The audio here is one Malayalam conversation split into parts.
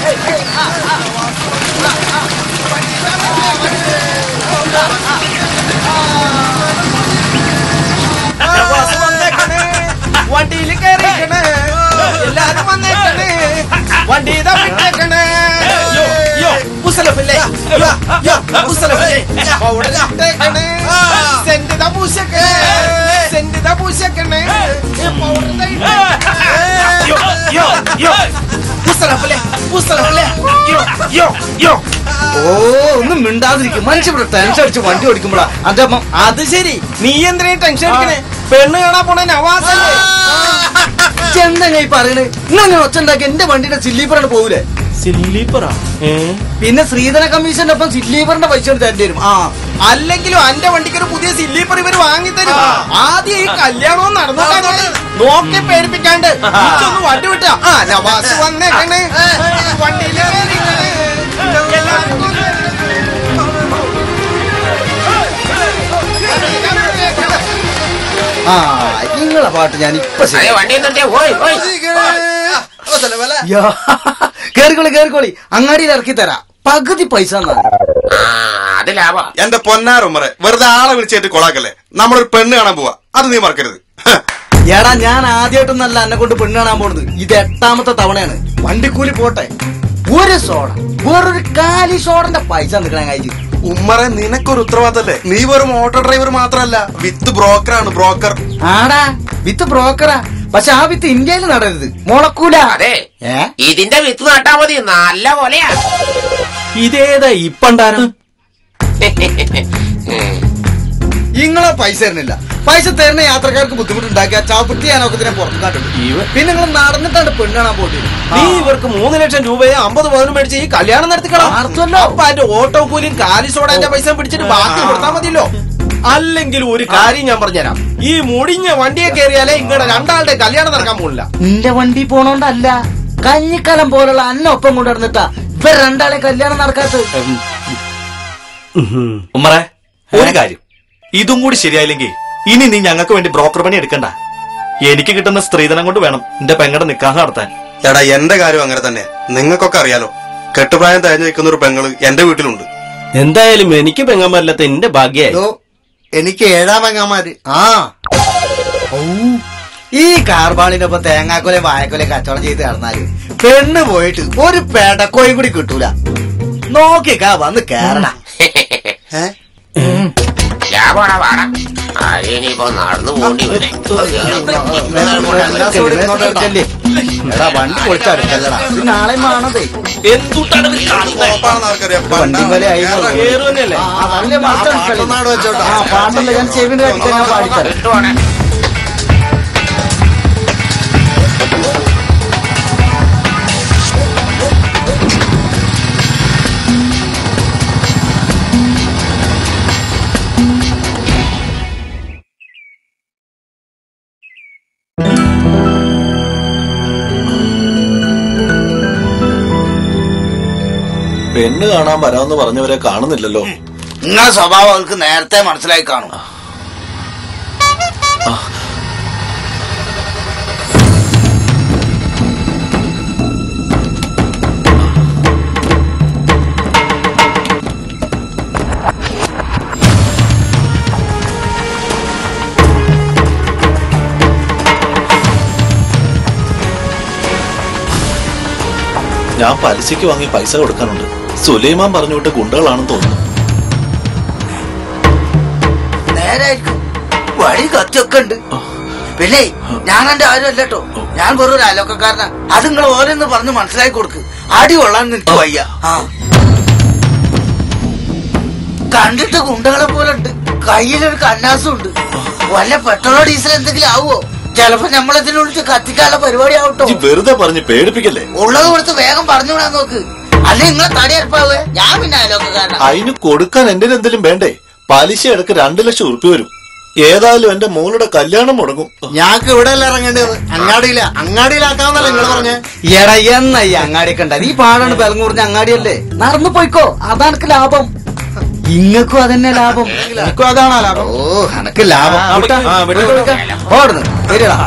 വണ്ടിയിൽ കയറിക്കണേ എല്ലാരും വന്നേക്കണേ വണ്ടി ഇതാ വിട്ടേക്കണേ മുസലഫല്ലേ മുസലഫല്ലേ അവിടെ ഇട്ടേക്കണേ സെന്റ് ഇതാ പൂശക്കണേ സെന്റ് ഇതാ പൂശക്കണേ പൗഡർ മുസലഫല്ലേ മുസലഫല്ലേ ഓ ഒന്നും മിണ്ടാതിരിക്കും മനുഷ്യ ഇവിടെ ടെൻഷൻ അടിച്ച് വണ്ടി ഓടിക്കുമ്പോഴാ അന്റെ അമ്മ അത് ശരി നീ എന്തിനാ ടെൻഷൻ അടിക്കണേ പെണ്ണ് കാണാൻ പോണ നവാസല്ലേ ചെന്തെങ്ങ ഈ പറയണേ ഇങ്ങനെ ഒച്ച ഉണ്ടാക്കി എന്റെ വണ്ടിയുടെ സില്ലീപ്പറാണ് പോകൂലേ സില്ലീപ്പറാ പിന്നെ ശ്രീധന കമ്മീഷന്റെ ഒപ്പം സില്ലീപ്പറിന്റെ പൈസ എടുത്ത് തരേണ്ടി വരും ആ അല്ലെങ്കിലും എന്റെ വണ്ടിക്ക് ഒരു പുതിയ സില്ലീപ്പർ ഇവര് വാങ്ങിത്തരും ആദ്യം ഈ കല്യാണവും നടന്നിട്ടാണ് നോക്കി പേടിപ്പിക്കാണ്ട് ഇതൊന്ന് വണ്ടി വിട്ട ആ നവാസ് വന്നേക്കണേ വണ്ടിയിൽ കയറിക്കണേ. എല്ലാവർക്കും ആ നിങ്ങളെ പാട്ട് ഞാൻ ഇപ്പൊ ശരി യാ, കേറിക്കോളി കേറിക്കോളി അങ്ങാടിയിൽ ഇറക്കി തരാം പകുതി പൈസ തന്നാ മതി. എന്റെ പൊന്നാറുമ്മറെ വെറുതെ ആളെ വിളിച്ചേറ്റ് കൊളാക്കല്ലേ നമ്മളൊരു പെണ്ണ് കാണാൻ പോവാ അത് നീ മറക്കരുത് ഹ. എടാ ഞാൻ ആദ്യമായിട്ടൊന്നല്ല എന്നെ കൊണ്ട് പെണ്ണ് കാണാൻ പോണത് ഇത് എട്ടാമത്തെ തവണയാണ് വണ്ടിക്കൂലി പോട്ടെ ഒരു സോഡ വേറൊരു കാലി സോഡന്റെ പൈസ നിൽക്കണ കഴിച്ചു ഉമ്മറെ നിനക്കൊരു ഉത്തരവാദിത്തല്ലേ നീ വെറും ഓട്ടോ ഡ്രൈവർ മാത്രല്ല വിത്ത് ബ്രോക്കറാണ് ബ്രോക്കർ ആടാ വിത്ത് ബ്രോക്കറാ പക്ഷെ ആ വിത്ത് ഇന്ത്യയിൽ നടരുത് മുളക്കൂല അതെ ഏ ഇതിന്റെ വിത്ത് നട്ടാ മതി നല്ല പോലെയാ ഇതേതാ ഇപ്പണ്ടാരം നിങ്ങളെ പൈസ തരുന്നില്ല പൈസ തരുന്ന യാത്രക്കാർക്ക് ബുദ്ധിമുട്ടുണ്ടാക്കിയ ചാപ്പിട്ടി ഞാനൊക്കെ പുറത്തു കാട്ടുണ്ട് പിന്നെ നിങ്ങൾ നടന്നിട്ടാണ് പെണ്ണ് കാണാൻ പോയിട്ട് നീ ഇവർക്ക് മൂന്ന് ലക്ഷം രൂപയെ അമ്പത് പവനും മേടിച്ച് ഈ കല്യാണം നടത്തിക്കണം നടത്തുമല്ലോ. അപ്പൊ അതിന്റെ ഓട്ടോ കൂലിയും കാലിസോടന്റെ പൈസ പിടിച്ചിട്ട് ബാക്കി കൊടുത്താൽ മതിയല്ലോ അല്ലെങ്കിൽ ഒരു കാര്യം ഞാൻ പറഞ്ഞുതരാം ഈ മുടിഞ്ഞ വണ്ടിയെ കയറിയാലേ ഇങ്ങടെ രണ്ടാളുടെ കല്യാണം നടക്കാൻ പോണില്ല നിന്റെ വണ്ടി പോണോണ്ടല്ല കഞ്ഞിക്കാലം പോലുള്ള അന്ന ഒപ്പം കൊണ്ടുവന്നിട്ടാ ഇവർ രണ്ടാളെ കല്യാണം നടക്കാത്തത് ഉമ്മറെ ഒരു കാര്യം ഇതും കൂടി ശരിയായില്ലെങ്കിൽ ഇനി നീ ഞങ്ങൾക്ക് വേണ്ടി ബ്രോക്കർ പണി എടുക്കണ്ട എനിക്ക് കിട്ടുന്ന സ്ത്രീധനം കൊണ്ട് വേണം എന്റെ പെങ്ങടെ നിക്കാഹ് നടത്താൻ എടാ എന്റെ കാര്യം അങ്ങനെ തന്നെ നിങ്ങൾക്കൊക്കെ അറിയാലോ കെട്ടുപ്രായം തേഞ്ഞു നിൽക്കുന്ന ഒരു പെങ്ങള് എന്റെ വീട്ടിലുണ്ട് എന്തായാലും എനിക്ക് പെങ്ങന്മാരില്ലാത്ത എന്റെ ഭാഗ്യായി ഓ, എനിക്ക് ഏഴാം പെങ്ങാമാര് ആ ഔ, ഈ കാർബാളിനൊപ്പം തേങ്ങാക്കൊലെ വായക്കൊലെ കച്ചവടം ചെയ്ത് നടന്നാല് പെണ്ണ് പോയിട്ട് ഒരു പെടക്കോയും കൂടി കിട്ടൂല നോക്കിക്കാ വന്ന് കേറണ ലാഭമാണ് വേണം ഇനിയിപ്പോ നടന്നു പോണ്ടി വരെ എടാ വണ്ടി പൊളിച്ചടുക്കല്ലടാ ഇത് നാളെ മാണതേ എന്തുട്ടാണ് ഇത് കാണുന്നത്? ഉറപ്പാണെന്ന് ആർക്കറിയാം. വണ്ടി പോലെ ആയി കേറുവന്നല്ലേ? ആ, വലിയ മാറ്റം കളി. ആ പാട്ടല്ല ഞാൻ ചെവിന് കടിക്കാൻ ഞാൻ പാടിത്തരാം കിട്ടുവാണ് പെണ്ണ് കാണാൻ വരാമെന്ന് പറഞ്ഞവരെ കാണുന്നില്ലല്ലോ നിങ്ങളെ സ്വഭാവം അവർക്ക് നേരത്തെ മനസ്സിലായി കാണും ഞാൻ പലിശയ്ക്ക് വാങ്ങി പൈസ കൊടുക്കാനുണ്ട് സുലൈമാൻ പറഞ്ഞു വിട്ട് ഗുണ്ടകളാണെന്ന് തോന്നുന്നു നേരായിരിക്കും വഴി കത്തിയൊക്കെ ഉണ്ട് പിന്നെ ഞാൻ എന്റെ ആരും അല്ലട്ടോ ഞാൻ വെറും ഒരു അയലോക്കാരനാ അത് നിങ്ങൾ ഓരോന്ന് പറഞ്ഞ് മനസ്സിലാക്കി കൊടുക്ക് അടി കൊള്ളാൻ നിനക്ക് വയ്യ ആ. കണ്ടിട്ട് ഗുണ്ടകളെ പോലെ ഉണ്ട് കയ്യിലൊരു കന്നാസും ഉണ്ട് വല്ല പെട്രോളോ ഡീസൽ എന്തെങ്കിലും ആവുമോ ചിലപ്പോ നമ്മളതിനെ വിളിച്ച് കത്തിക്കാനുള്ള പരിപാടി ആവട്ടോ ഈ വെറുതെ പറഞ്ഞ് പേടിപ്പിക്കല്ലേ ഉള്ളത് കൊടുത്ത് വേഗം പറഞ്ഞു വിടാൻ നോക്ക് അല്ലെ നിങ്ങളെ തടി അരപ്പാവേ ഞാൻ പിന്നെ അയലോക്കാരനാ അതിന് കൊടുക്കാൻ എന്റെ എന്തെങ്കിലും വേണ്ടേ പലിശ അടക്ക് രണ്ടു ലക്ഷം ഉറുപ്പ്യ വരും ഏതായാലും എന്റെ മോളുടെ കല്യാണം മുടങ്ങും ഞങ്ങൾക്ക് ഇവിടെ അല്ല ഇറങ്ങേണ്ടത് അങ്ങാടിയില്ല അങ്ങാടിയിലാക്കാന്നല്ലേ നിങ്ങൾ പറഞ്ഞേ എടാ എന്നാ ഈ അങ്ങാടിയൊക്കെ ഉണ്ടായത് ഈ പാടാണ് ബലം കുറഞ്ഞ അങ്ങാടിയല്ലേ നടന്നു പോയിക്കോ അതാണ് ലാഭം ഇങ്ങക്കും അതന്നെ ലാഭം എനിക്കും അതാണോ ലാഭം ഓ എനക്ക് ലാഭം ആ, വിട്ടോ, ആ, വിട്ടോ. ഓടുന്നു ശരിയടാ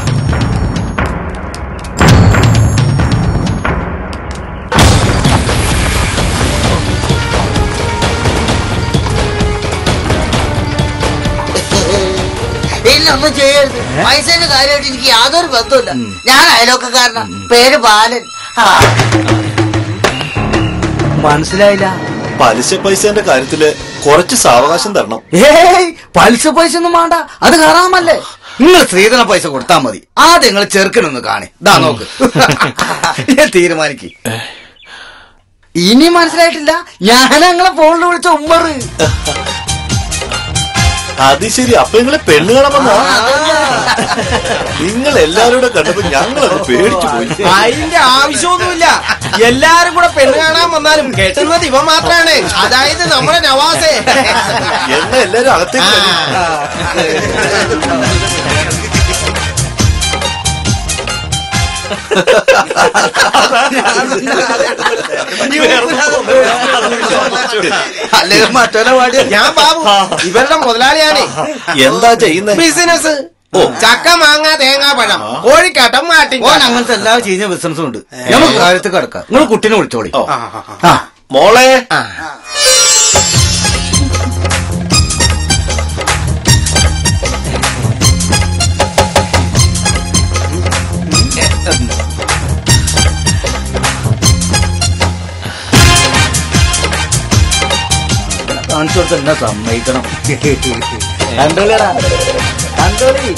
ഒന്നും ചെയ്യരുത് പൈസയുടെ കാര്യമായിട്ട് എനിക്ക് യാതൊരു ബന്ധമില്ല ഞാൻ അയലോക്കക്കാരനാ പേര് ബാലൻ ആ, മനസ്സിലായില്ല പലിശ പൈസന്റെ കാര്യത്തില് കുറച്ച് സാവകാശം തരണം ഏയ് പലിശ പൈസ ഒന്നും വേണ്ട അത് ഹറാമല്ലേ നിങ്ങൾ സ്ത്രീധന പൈസ കൊടുത്താ മതി ആദ്യം നിങ്ങൾ ചെറുക്കനൊന്ന് കാണി ദാ നോക്ക് ഞാൻ തീരുമാനിക്ക് ഇനി മനസ്സിലായിട്ടില്ല ഞാൻ ഞങ്ങളെ ഫോണിൽ വിളിച്ച ഉമ്മറ് അത് ശരി അപ്പൊ നിങ്ങളെ പെണ്ണ് കാണാമെന്നാ നിങ്ങൾ എല്ലാരും കൂടെ കണ്ടപ്പോ ഞങ്ങളത് പേടിച്ചു പോയി അതിന്റെ ആവശ്യമൊന്നുമില്ല എല്ലാരും കൂടെ പെണ്ണ് കാണാൻ വന്നാലും കെട്ടുന്നത് ഇവ മാത്രാണ് അതായത് നമ്മുടെ നവാസേ എന്നാ എല്ലാരും അകത്തേക്ക് വരൂ. അല്ലെങ്കിൽ മറ്റൊരു പാടിയ ഞാൻ ബാബു ഇവരുടെ മുതലാളിയാണ് എന്താ ചെയ്യുന്നേ ബിസിനസ് ഓ. ചക്ക മാങ്ങ തേങ്ങ പഴം കോഴിക്കാട്ടം മാട്ടി ഓൻ അങ്ങനത്തെ എല്ലാ ചീഞ്ഞ ബിസിനസ്സും ഉണ്ട് നമുക്ക് കാര്യത്തിൽ കിടക്കാം നിങ്ങൾ കുട്ടീനെ വിളിച്ചോളി ഓ. ആ മോളെ കാണിച്ചു കൊടുത്ത് എന്നെ സമ്മതിക്കണം കണ്ടോളിയടാ കണ്ടോളി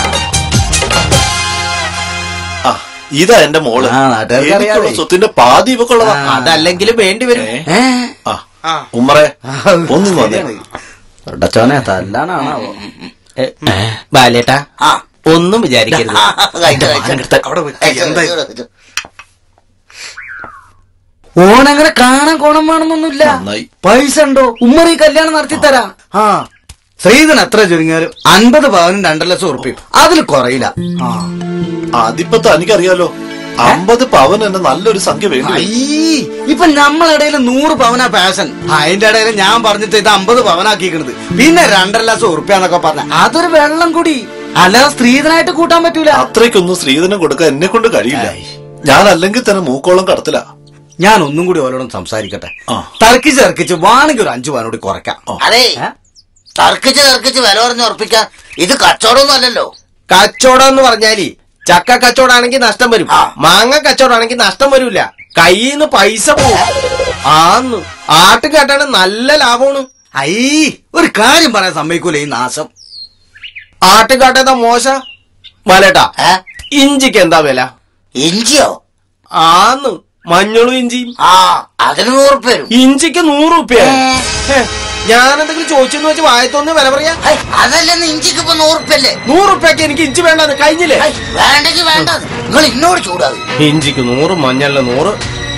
ആ ഇതാ എന്റെ മോള് ആ, നാട്ടുകാർക്ക് എനിക്കുള്ള അറിയാതെ. സ്വത്തിന്റെ പാതി ഇവക്കുള്ളതാ അതല്ലെങ്കിലും വേണ്ടി വരും ഏ? ഏ ആ ഉമ്മറെ ഒന്നും വന്നേ ഉടച്ചോനെ തല്ലാനാണാവോ ബാലേട്ടാ ആ. ഒന്നും വിചാരിക്കരുത് ആ, കഴിച്ചു, കഴിച്ചു. അവിടെ വെക്ക്. എന്താ ഇത്? ഓനങ്ങനെ കാണാൻ കോണം വേണമെന്നൊന്നുമില്ല നന്നായി. പൈസ ഉണ്ടോ ഉമ്മറി കല്യാണം നടത്തി തരാം ആ ശ്രീധൻ എത്ര ചുരുങ്ങിയാലും അൻപത് പവനും രണ്ടര ലക്ഷം ഉറപ്പിക്കും അതിൽ കുറയില്ല ആ അതിപ്പോ തനിക്കറിയാലോ അമ്പത് പവൻ എന്നെ നല്ലൊരു സംഖ്യ വേണ്ടി വരും. അയ്യേ ഇപ്പൊ നമ്മളിടയിൽ നൂറ് പവനാ പാഷൻ അതിന്റെ ഇടയിൽ ഞാൻ പറഞ്ഞിട്ട് ഇത് അമ്പത് പവനാക്കിക്കണത് പിന്നെ രണ്ടര ലക്ഷം ഉറുപ്പ്യാന്നൊക്കെ പറഞ്ഞ അതൊരു വെള്ളം കൂടി അല്ലാതെ സ്ത്രീധനായിട്ട് കൂട്ടാൻ പറ്റൂല അത്രയ്ക്കൊന്നും സ്ത്രീധനം കൊടുക്കാൻ എന്നെ കൊണ്ട് കഴിയില്ല ഞാൻ അല്ലെങ്കിൽ തന്നെ മൂക്കോളം കടത്തില്ല ഞാൻ ഒന്നും കൂടി ഓരോടും സംസാരിക്കട്ടെ ആ. തർക്കിച്ച് തർക്കിച്ച് വേണമെങ്കിൽ ഒരു അഞ്ചു പവനോട് കുറയ്ക്കാം അതെ ഏ? തർക്കിച്ച് തർക്കിച്ച് വില പറഞ്ഞ് ഉറപ്പിക്കാൻ ഇത് കച്ചവടമൊന്നും അല്ലല്ലോ കച്ചവടം എന്ന് പറഞ്ഞാല് ചക്ക കച്ചവടാണെങ്കിൽ നഷ്ടം വരും ആ. മാങ്ങ കച്ചവടാണെങ്കിൽ നഷ്ടം വരൂല കയ്യിൽ നിന്ന് പൈസ പോവും ആന്ന് ആട്ടുകാട്ടാണ് നല്ല ലാഭമാണ് ഐ ഒരു കാര്യം പറയാൻ സമ്മതിക്കൂല ഈ നാശം ആട്ടുകാട്ടേതാ മോശ മലേട്ടാ ഏ? ഇഞ്ചിക്ക് എന്താ വില ഇഞ്ചിയോ ആന്ന് മഞ്ഞളും ഇഞ്ചിയും ആ അതിന് നൂറുപ്യ വരും ഇഞ്ചിക്ക് നൂറ് റുപ്യ ഏ. ഞാനെന്തെങ്കിലും ചോദിച്ചെന്ന് വെച്ച് വായത്തൊന്ന് വില പറയാ ഹൈ, അതല്ലെന്ന് ഇഞ്ചിക്ക് ഇപ്പൊ നൂറുപ്യല്ലേ നൂറ് റുപ്യക്ക് എനിക്ക് ഇഞ്ചി വേണ്ടെന്ന് കഴിഞ്ഞില്ലേ ഹൈ, വേണ്ടെങ്കി വേണ്ട നിങ്ങൾ ഇന്നോട് ചൂടാവും ഇഞ്ചിക്ക് നൂറ് മഞ്ഞളിന് നൂറ്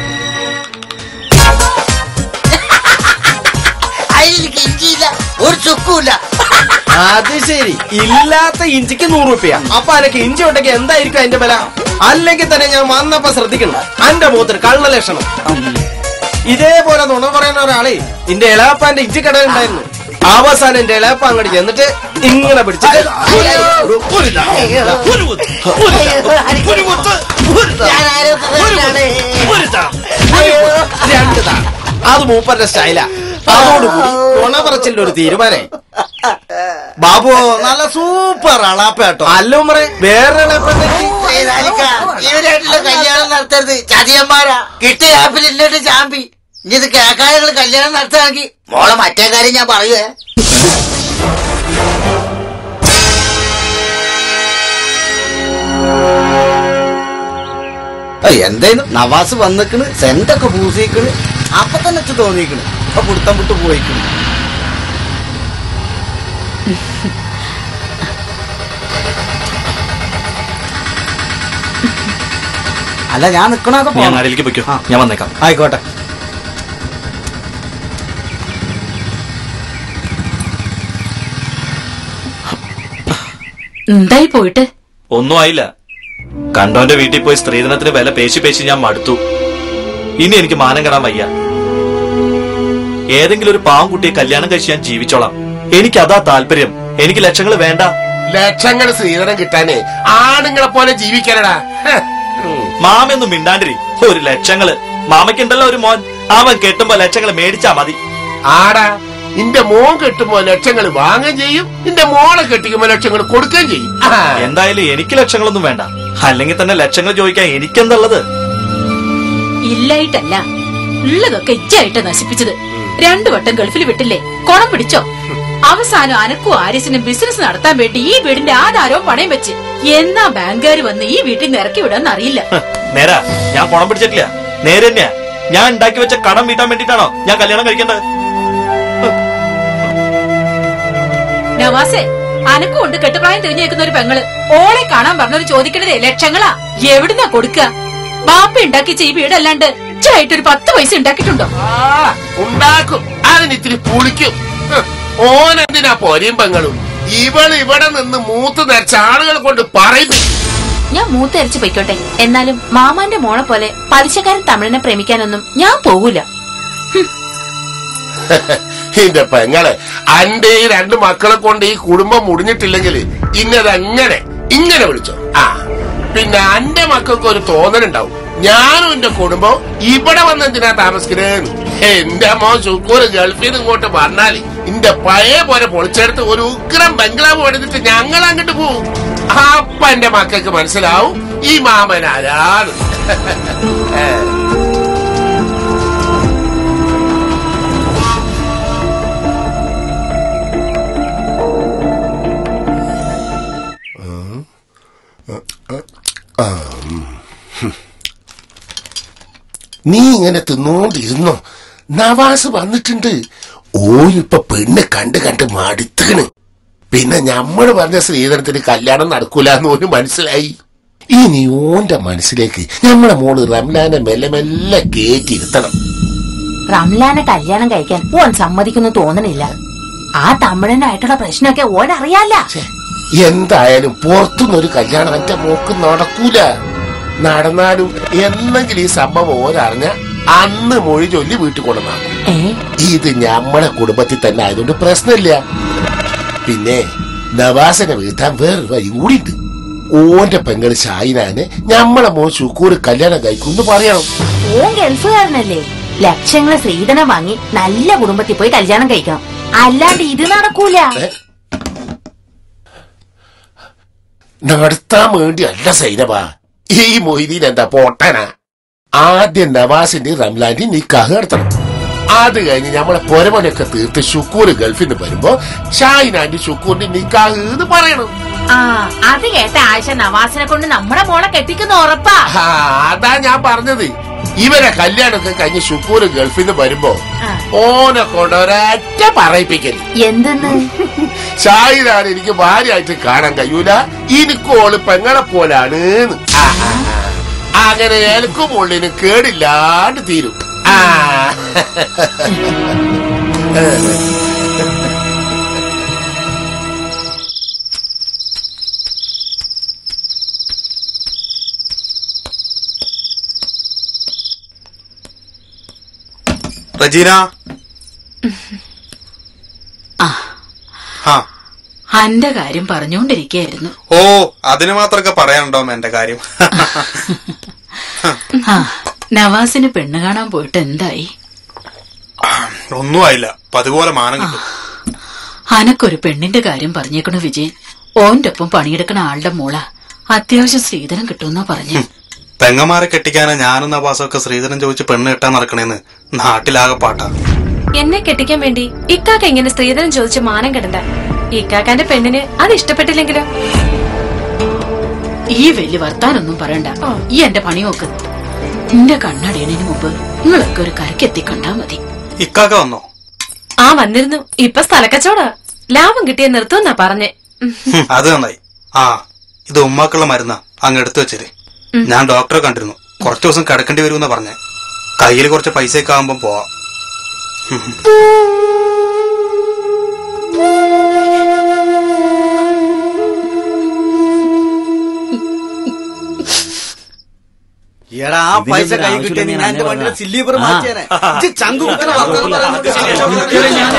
അതിലെനിക്ക് ഇഞ്ചിയില്ല ഒരു ചുക്കുമില്ല അത് ശരി ഇല്ലാത്ത ഇഞ്ചിക്ക് നൂറ് റുപ്യ അപ്പൊ അനക്ക് ഇഞ്ചി ഉണ്ടെങ്കിൽ എന്തായിരിക്കും അതിന്റെ വില അല്ലെങ്കിൽ തന്നെ ഞാൻ വന്നപ്പോ ശ്രദ്ധിക്കണം അന്റെ മുഖത്തിന് കള്ള ലക്ഷണം ഇതേപോലെ നുണ പറയുന്ന ഒരാളെ എന്റെ ഇളാപ്പാന്റെ ഇഞ്ചി കട ഉണ്ടായിരുന്നു അവസാനം എന്റെ ഇളാപ്പ അങ്ങോട്ട് ചെന്നിട്ട് ഇങ്ങനെ പിടിച്ചിട്ട് ഒരു- ഒരു ദാ, ഒരു കുത്ത്, ഒരു ദാ, ഒരു കുത്ത്, ഒരു ദാ, ഞാൻ ആരോഗ്യക്കാരനാണ്. ഒരു ദാ, ഒരു കുത്ത്, രണ്ട് ദാ. അത് മൂപ്പരുടെ സ്റ്റൈലാ അതോടുകൂടി നുണ പറച്ചിന്റെ ഒരു തീരുമാനമായി ബാബു നല്ല സൂപ്പർ അളാപ്പേട്ടോ അല്ല ഉമ്മറെ വേറെ ഇളയപ്പനെത്തി. ഏതാലിക്ക, ഇവരായിട്ടുള്ള കല്യാണം നടത്തരുത് ചതിയന്മാരാ കിട്ടിയ ആപ്പിൽ ഇന്നിട്ട് ചാമ്പി ഇനി ഇത് കേൾക്കാതെ നിങ്ങൾ കല്യാണം നടത്തുകയാണെങ്കിൽ മോളെ മറ്റേ കാര്യം ഞാൻ പറയുവേ എന്തായാലും നവാസ് വന്നിക്കണ് സെന്റൊക്കെ പൂസിക്കണ് അപ്പൊ തന്നെ ഇച്ച് തോന്നിക്കണ് അപ്പൊ പിടുത്തം വിട്ട് പോയിക്കണ് അല്ല ഞാൻ നിക്കണൊക്കെ ഞാൻ നാട്ടിലേക്ക് പൊയ്ക്കോ ആ. ഞാൻ വന്നേക്കാം ആയിക്കോട്ടെ എന്തായി പോയിട്ട് ഒന്നും ആയില്ല കണ്ടോന്റെ വീട്ടിൽ പോയി സ്ത്രീധനത്തിന് വില പേശി പേശി ഞാൻ മടുത്തു ഇനി എനിക്ക് മാനം കെടാൻ വയ്യ ഏതെങ്കിലും ഒരു പാവം കുട്ടിയെ കല്യാണം കഴിച്ച് ഞാൻ ജീവിച്ചോളാം എനിക്ക് അതാ താല്പര്യം എനിക്ക് ലക്ഷങ്ങൾ വേണ്ട ലക്ഷങ്ങൾ സ്ത്രീധനം കിട്ടാനേ ആണുങ്ങളെ പോലെ ജീവിക്കാനടാ ഹ്. ഉം. മാമയൊന്നും മിണ്ടാണ്ടിരി ഒരു ലക്ഷങ്ങള് മാമയ്ക്കുണ്ടല്ലോ ഒരു മോൻ അവൻ കെട്ടുമ്പോ ലക്ഷങ്ങൾ മേടിച്ചാ മതി ആടാ നിന്റെ മോൻ കെട്ടുമ്പോ ലക്ഷങ്ങൾ വാങ്ങുകയും ചെയ്യും നിന്റെ മോളെ കെട്ടിക്കുമ്പോ ലക്ഷങ്ങൾ കൊടുക്കുകയും ചെയ്യും ആ. എന്തായാലും എനിക്ക് ലക്ഷങ്ങളൊന്നും വേണ്ട അല്ലെങ്കിൽ തന്നെ ലക്ഷങ്ങൾ ചോദിക്കാൻ എനിക്കെന്തുള്ളത് ഇല്ലായിട്ടല്ല ഉള്ളതൊക്കെ ഇജ്ജായിട്ട് നശിപ്പിച്ചത് രണ്ടു വട്ടം ഗൾഫിൽ വിട്ടില്ലേ കൊണം പിടിച്ചോ അവസാനം അനക്കും ആര്യസിനും ബിസിനസ് നടത്താൻ വേണ്ടി ഈ വീടിന്റെ ആധാരവും പണയം വെച്ച് എന്നാ ബാങ്കുകാർ വന്ന് ഈ വീട്ടിൽ നിന്ന് ഇറക്കി വിടാന്ന് അറിയില്ല ഹ്, നേരാ ഞാൻ പണം പിടിച്ചിട്ടില്ല നേരെ തന്നെയാ ഞാൻ ഉണ്ടാക്കി വെച്ച കടം വീട്ടാൻ വേണ്ടിട്ടാണോ ഞാൻ കല്യാണം കഴിക്കേണ്ടത് നവാസേ അനക്കും ഉണ്ട് കെട്ടുപ്രായം തിരിഞ്ഞു നിൽക്കുന്ന ഒരു പെങ്ങള് ഓളെ കാണാൻ പറഞ്ഞൊരു ചോദിക്കണതേ ലക്ഷങ്ങളാ എവിടുന്നാ കൊടുക്ക ബാപ്പ ഉണ്ടാക്കിച്ച ഈ വീടല്ലാണ്ട് ഇജ്ജായിട്ട് ഒരു പത്ത് പൈസ ഉണ്ടാക്കിയിട്ടുണ്ടോ ആ, ഉണ്ടാക്കും അതിന് ഇത്തിരി പുളിക്കും ഹ്, ഓനെന്തിനാ പൊരിയും പെങ്ങളും ഇവൾ ഇവിടെ നിന്ന് മൂത്ത് നരച്ച ആളുകൾ കൊണ്ട് പറയുന്നു ഞാൻ മൂത്തരിച്ച് പൊയ്ക്കോട്ടെ എന്നാലും മാമാന്റെ മോളെ പോലെ പലിശക്കാരൻ തമിഴിനെ പ്രേമിക്കാനൊന്നും ഞാൻ പോകൂല എന്റെ പെങ്ങളെ അന്റെ ഈ രണ്ട് മക്കളെ കൊണ്ട് ഈ കുടുംബം മുടിഞ്ഞിട്ടില്ലെങ്കിൽ ഇന്നത് അങ്ങനെ ഇങ്ങനെ വിളിച്ചോ ആ പിന്നെ അന്റെ മക്കൾക്ക് ഒരു തോന്നലുണ്ടാവും ഞാനും എന്റെ കുടുംബം ഇവിടെ വന്ന് എന്തിനാ താമസിക്കുന്നേന്ന് എന്റെ മോൻ ശുക്കൂർ ഗൾഫിൽ നിന്ന് ഇങ്ങോട്ട് വന്നാല് എന്റെ പഴയ പോലെ പൊളിച്ചെടുത്ത് ഒരു ഉഗ്രം ബംഗ്ലാവ് പണിതിട്ട് ഞങ്ങൾ അങ്ങോട്ട് പോവും അപ്പൊ എന്റെ മക്കൾക്ക് മനസ്സിലാവും ഈ മാമൻ ആരാണ് നീ ഇങ്ങനെ തിന്നോണ്ടിരുന്നോ നവാസ് വന്നിട്ടുണ്ട് ഓരിപ്പൊ പെണ്ണ് കണ്ട് കണ്ട് മടുത്തണ് പിന്നെ ഞമ്മള് പറഞ്ഞ ശ്രീധരത്തിന് കല്യാണം നടക്കൂല എന്ന് ഓന് മനസ്സിലായി ഇനി ഓന്റെ മനസ്സിലേക്ക് ഞമ്മളെ മോള് റംലാനെ മെല്ലെ മെല്ലെ കേറ്റിരുത്തണം റംലാനെ കല്യാണം കഴിക്കാൻ ഓൻ സമ്മതിക്കുന്നു തോന്നണില്ല ആ തമിഴനായിട്ടുള്ള പ്രശ്നമൊക്കെ ഓൻ അറിയാല ഛെ, എന്തായാലും പുറത്തുനിന്നൊരു കല്യാണം എന്റെ മോക്ക് നടക്കൂല നടന്നാലും എന്നെങ്കിലും ഈ സംഭവം ഓരറിഞ്ഞ അന്ന് മൊഴി ചൊല്ലി വീട്ടിൽ കൊണ്ടുവന്നാക്കും ഏ ഇത് ഞമ്മളെ കുടുംബത്തിൽ തന്നെ ആയതുകൊണ്ട് പ്രശ്നമില്ല പിന്നെ നവാസനെ വീഴ്ത്താൻ വേറൊരു വഴി കൂടിയുണ്ട് ഓന്റെ പെങ്ങള് ഷായിനാന് ഞമ്മളെ മോൻ ശുക്കൂർ കല്യാണം കഴിക്കുമെന്ന് പറയണം ഓൻ ഗൾഫുകാരനല്ലേ ലക്ഷങ്ങളെ ശ്രീധനം വാങ്ങി നല്ല കുടുംബത്തിൽ പോയി കല്യാണം കഴിക്കണം അല്ലാണ്ട് ഇത് നടക്കൂല നടത്താൻ വേണ്ടി അല്ല സൈനബാ ഈ മൊയ്തീൻ എന്താ പോട്ടാനാ ആദ്യം നവാസിന്റെ റംലാന്റെ നിക്കാഹ് നടത്തണം അത് കഴിഞ്ഞ് നമ്മളെ പൊരമണിയൊക്കെ തീർത്ത് ഷുക്കൂർ ഗൾഫിൽ നിന്ന് വരുമ്പോ ഷായിനാന്റെ ഷുക്കൂറിന്റെ നിക്കാഹ് എന്ന് പറയണം ആ അത് കേട്ട ആയിഷ നവാസിനെ കൊണ്ട് നമ്മുടെ മോളെ കെട്ടിക്കുന്ന ഉറപ്പാ ആ, അതാ ഞാൻ പറഞ്ഞത് ഇവരെ കല്യാണമൊക്കെ കഴിഞ്ഞ് ഷുക്കൂർ ഗൾഫിൽ നിന്ന് വരുമ്പോ ആ. ഓനെ കൊണ്ട് ഒരൊറ്റ പറയിപ്പിക്കല് എന്തെന്ന് ഷായിനാണ് എനിക്ക് ഭാര്യയായിട്ട് കാണാൻ കഴിയൂല എനിക്കോള് പെങ്ങളെ പോലാണ് ആ, ആ, ആ. അങ്ങനെ എനക്കും ഉള്ളിന് കേടില്ലാണ്ട് തീരും ആ റജീന ആ അന്റെ കാര്യം പറഞ്ഞുകൊണ്ടിരിക്കയായിരുന്നു ഓ അതിന് മാത്രമൊക്കെ പറയാനുണ്ടോ എന്റെ കാര്യം ആ നവാസിന് പെണ്ണ് കാണാൻ പോയിട്ട് എന്തായി ഒന്നും ആയില്ല പതുപോലെ മാനം കിട്ടും അനക്കൊരു പെണ്ണിന്റെ കാര്യം പറഞ്ഞേക്കണു വിജയൻ ഓന്റെ ഒപ്പം പണിയെടുക്കണ ആളുടെ മോള അത്യാവശ്യം ശ്രീധരം കിട്ടുമെന്നാ പറഞ്ഞു പെങ്ങന്മാരെ കെട്ടിക്കാനാ ഞാനും നവാസൊക്കെ ശ്രീധരൻ ചോദിച്ച് പെണ്ണ് കെട്ടാൻ നടക്കണേന്ന് നാട്ടിലാകെ പാട്ടാ എന്നെ കെട്ടിക്കാൻ വേണ്ടി ഇക്കാക്ക ഇങ്ങനെ സ്ത്രീധനം ചോദിച്ച് മാനം കെടണ്ട ഇക്കാക്കാന്റെ പെണ്ണിന് അത് ഇഷ്ടപ്പെട്ടില്ലെങ്കിലോ ഈ വലിയ വർത്താനൊന്നും പറയണ്ട ഈ എന്റെ പണി നോക്ക് എന്റെ കണ്ണടയണതിന് മുമ്പ് നിങ്ങളൊക്കെ ഒരു കരക്കെത്തി കണ്ടാ മതി ഇക്കാക്ക വന്നോ ആ വന്നിരുന്നു ഇപ്പൊ സ്ഥലക്കച്ചവടാ ലാഭം കിട്ടിയ നിർത്തുമെന്നാ പറഞ്ഞേ ഉം. ഹും, അത് നന്നായി ആ ഇത് ഉമ്മാക്കുള്ള മരുന്നാ അങ്ങ് എടുത്തു വെച്ചേര് ഞാൻ ഡോക്ടറെ കണ്ടിരുന്നു കുറച്ചു ദിവസം കിടക്കേണ്ടി വരുമെന്നാ പറഞ്ഞേ കയ്യിൽ കുറച്ച് പൈസയൊക്കെ ആകുമ്പോ പോവാം എടാ ആ പൈസ കൈ കിട്ടിയ ഞാൻ എന്റെ വണ്ടിയുടെ സില്ലീപ്പർ മാറ്റിയേനെ ഇജ്ജ് ചങ്കു കുത്തനെ വർത്തമാനം പറയുന്നത്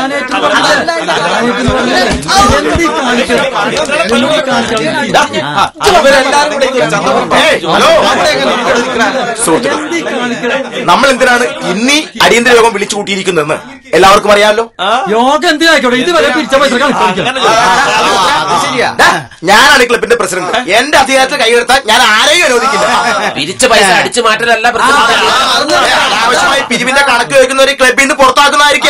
ഇവരെല്ലാരും കൂടെ ഇതൊരു ചന്തം ഏയ്, ഹലോ, അവിടെ എങ്ങനെ ഇവിടെ നിൽക്കണേ? സുഹൃത്തുക്കളെ നമ്മൾ എന്തിനാണ് ഇന്നീ അടിയന്തര യോഗം വിളിച്ചു കൂട്ടിയിരിക്കുന്നതെന്ന് എല്ലാവർക്കും അറിയാമല്ലോ യോഗ എന്തിനായിക്കോട്ടെ ഇതുവരെ പിരിച്ച പൈസ അങ്ങനെ ചോദിക്കാം. അത് ശരിയാ ദാ, ഞാനാണ് ഈ ക്ലബിന്റെ പ്രസിഡന്റ് എന്റെ അധികാരത്തിൽ കൈയെടുത്താൽ ഞാൻ ആരെയും അനുവദിക്കില്ല പിരിച്ച പൈസ അടിച്ചു മാറ്റലല്ല പ്രസിഡന്റ് ആവശ്യമായി പിരിവിന്റെ കണക്ക് ചോദിക്കുന്ന ഒരു ക്ലബിൽ നിന്ന് പുറത്താക്കുന്നതായിരിക്കും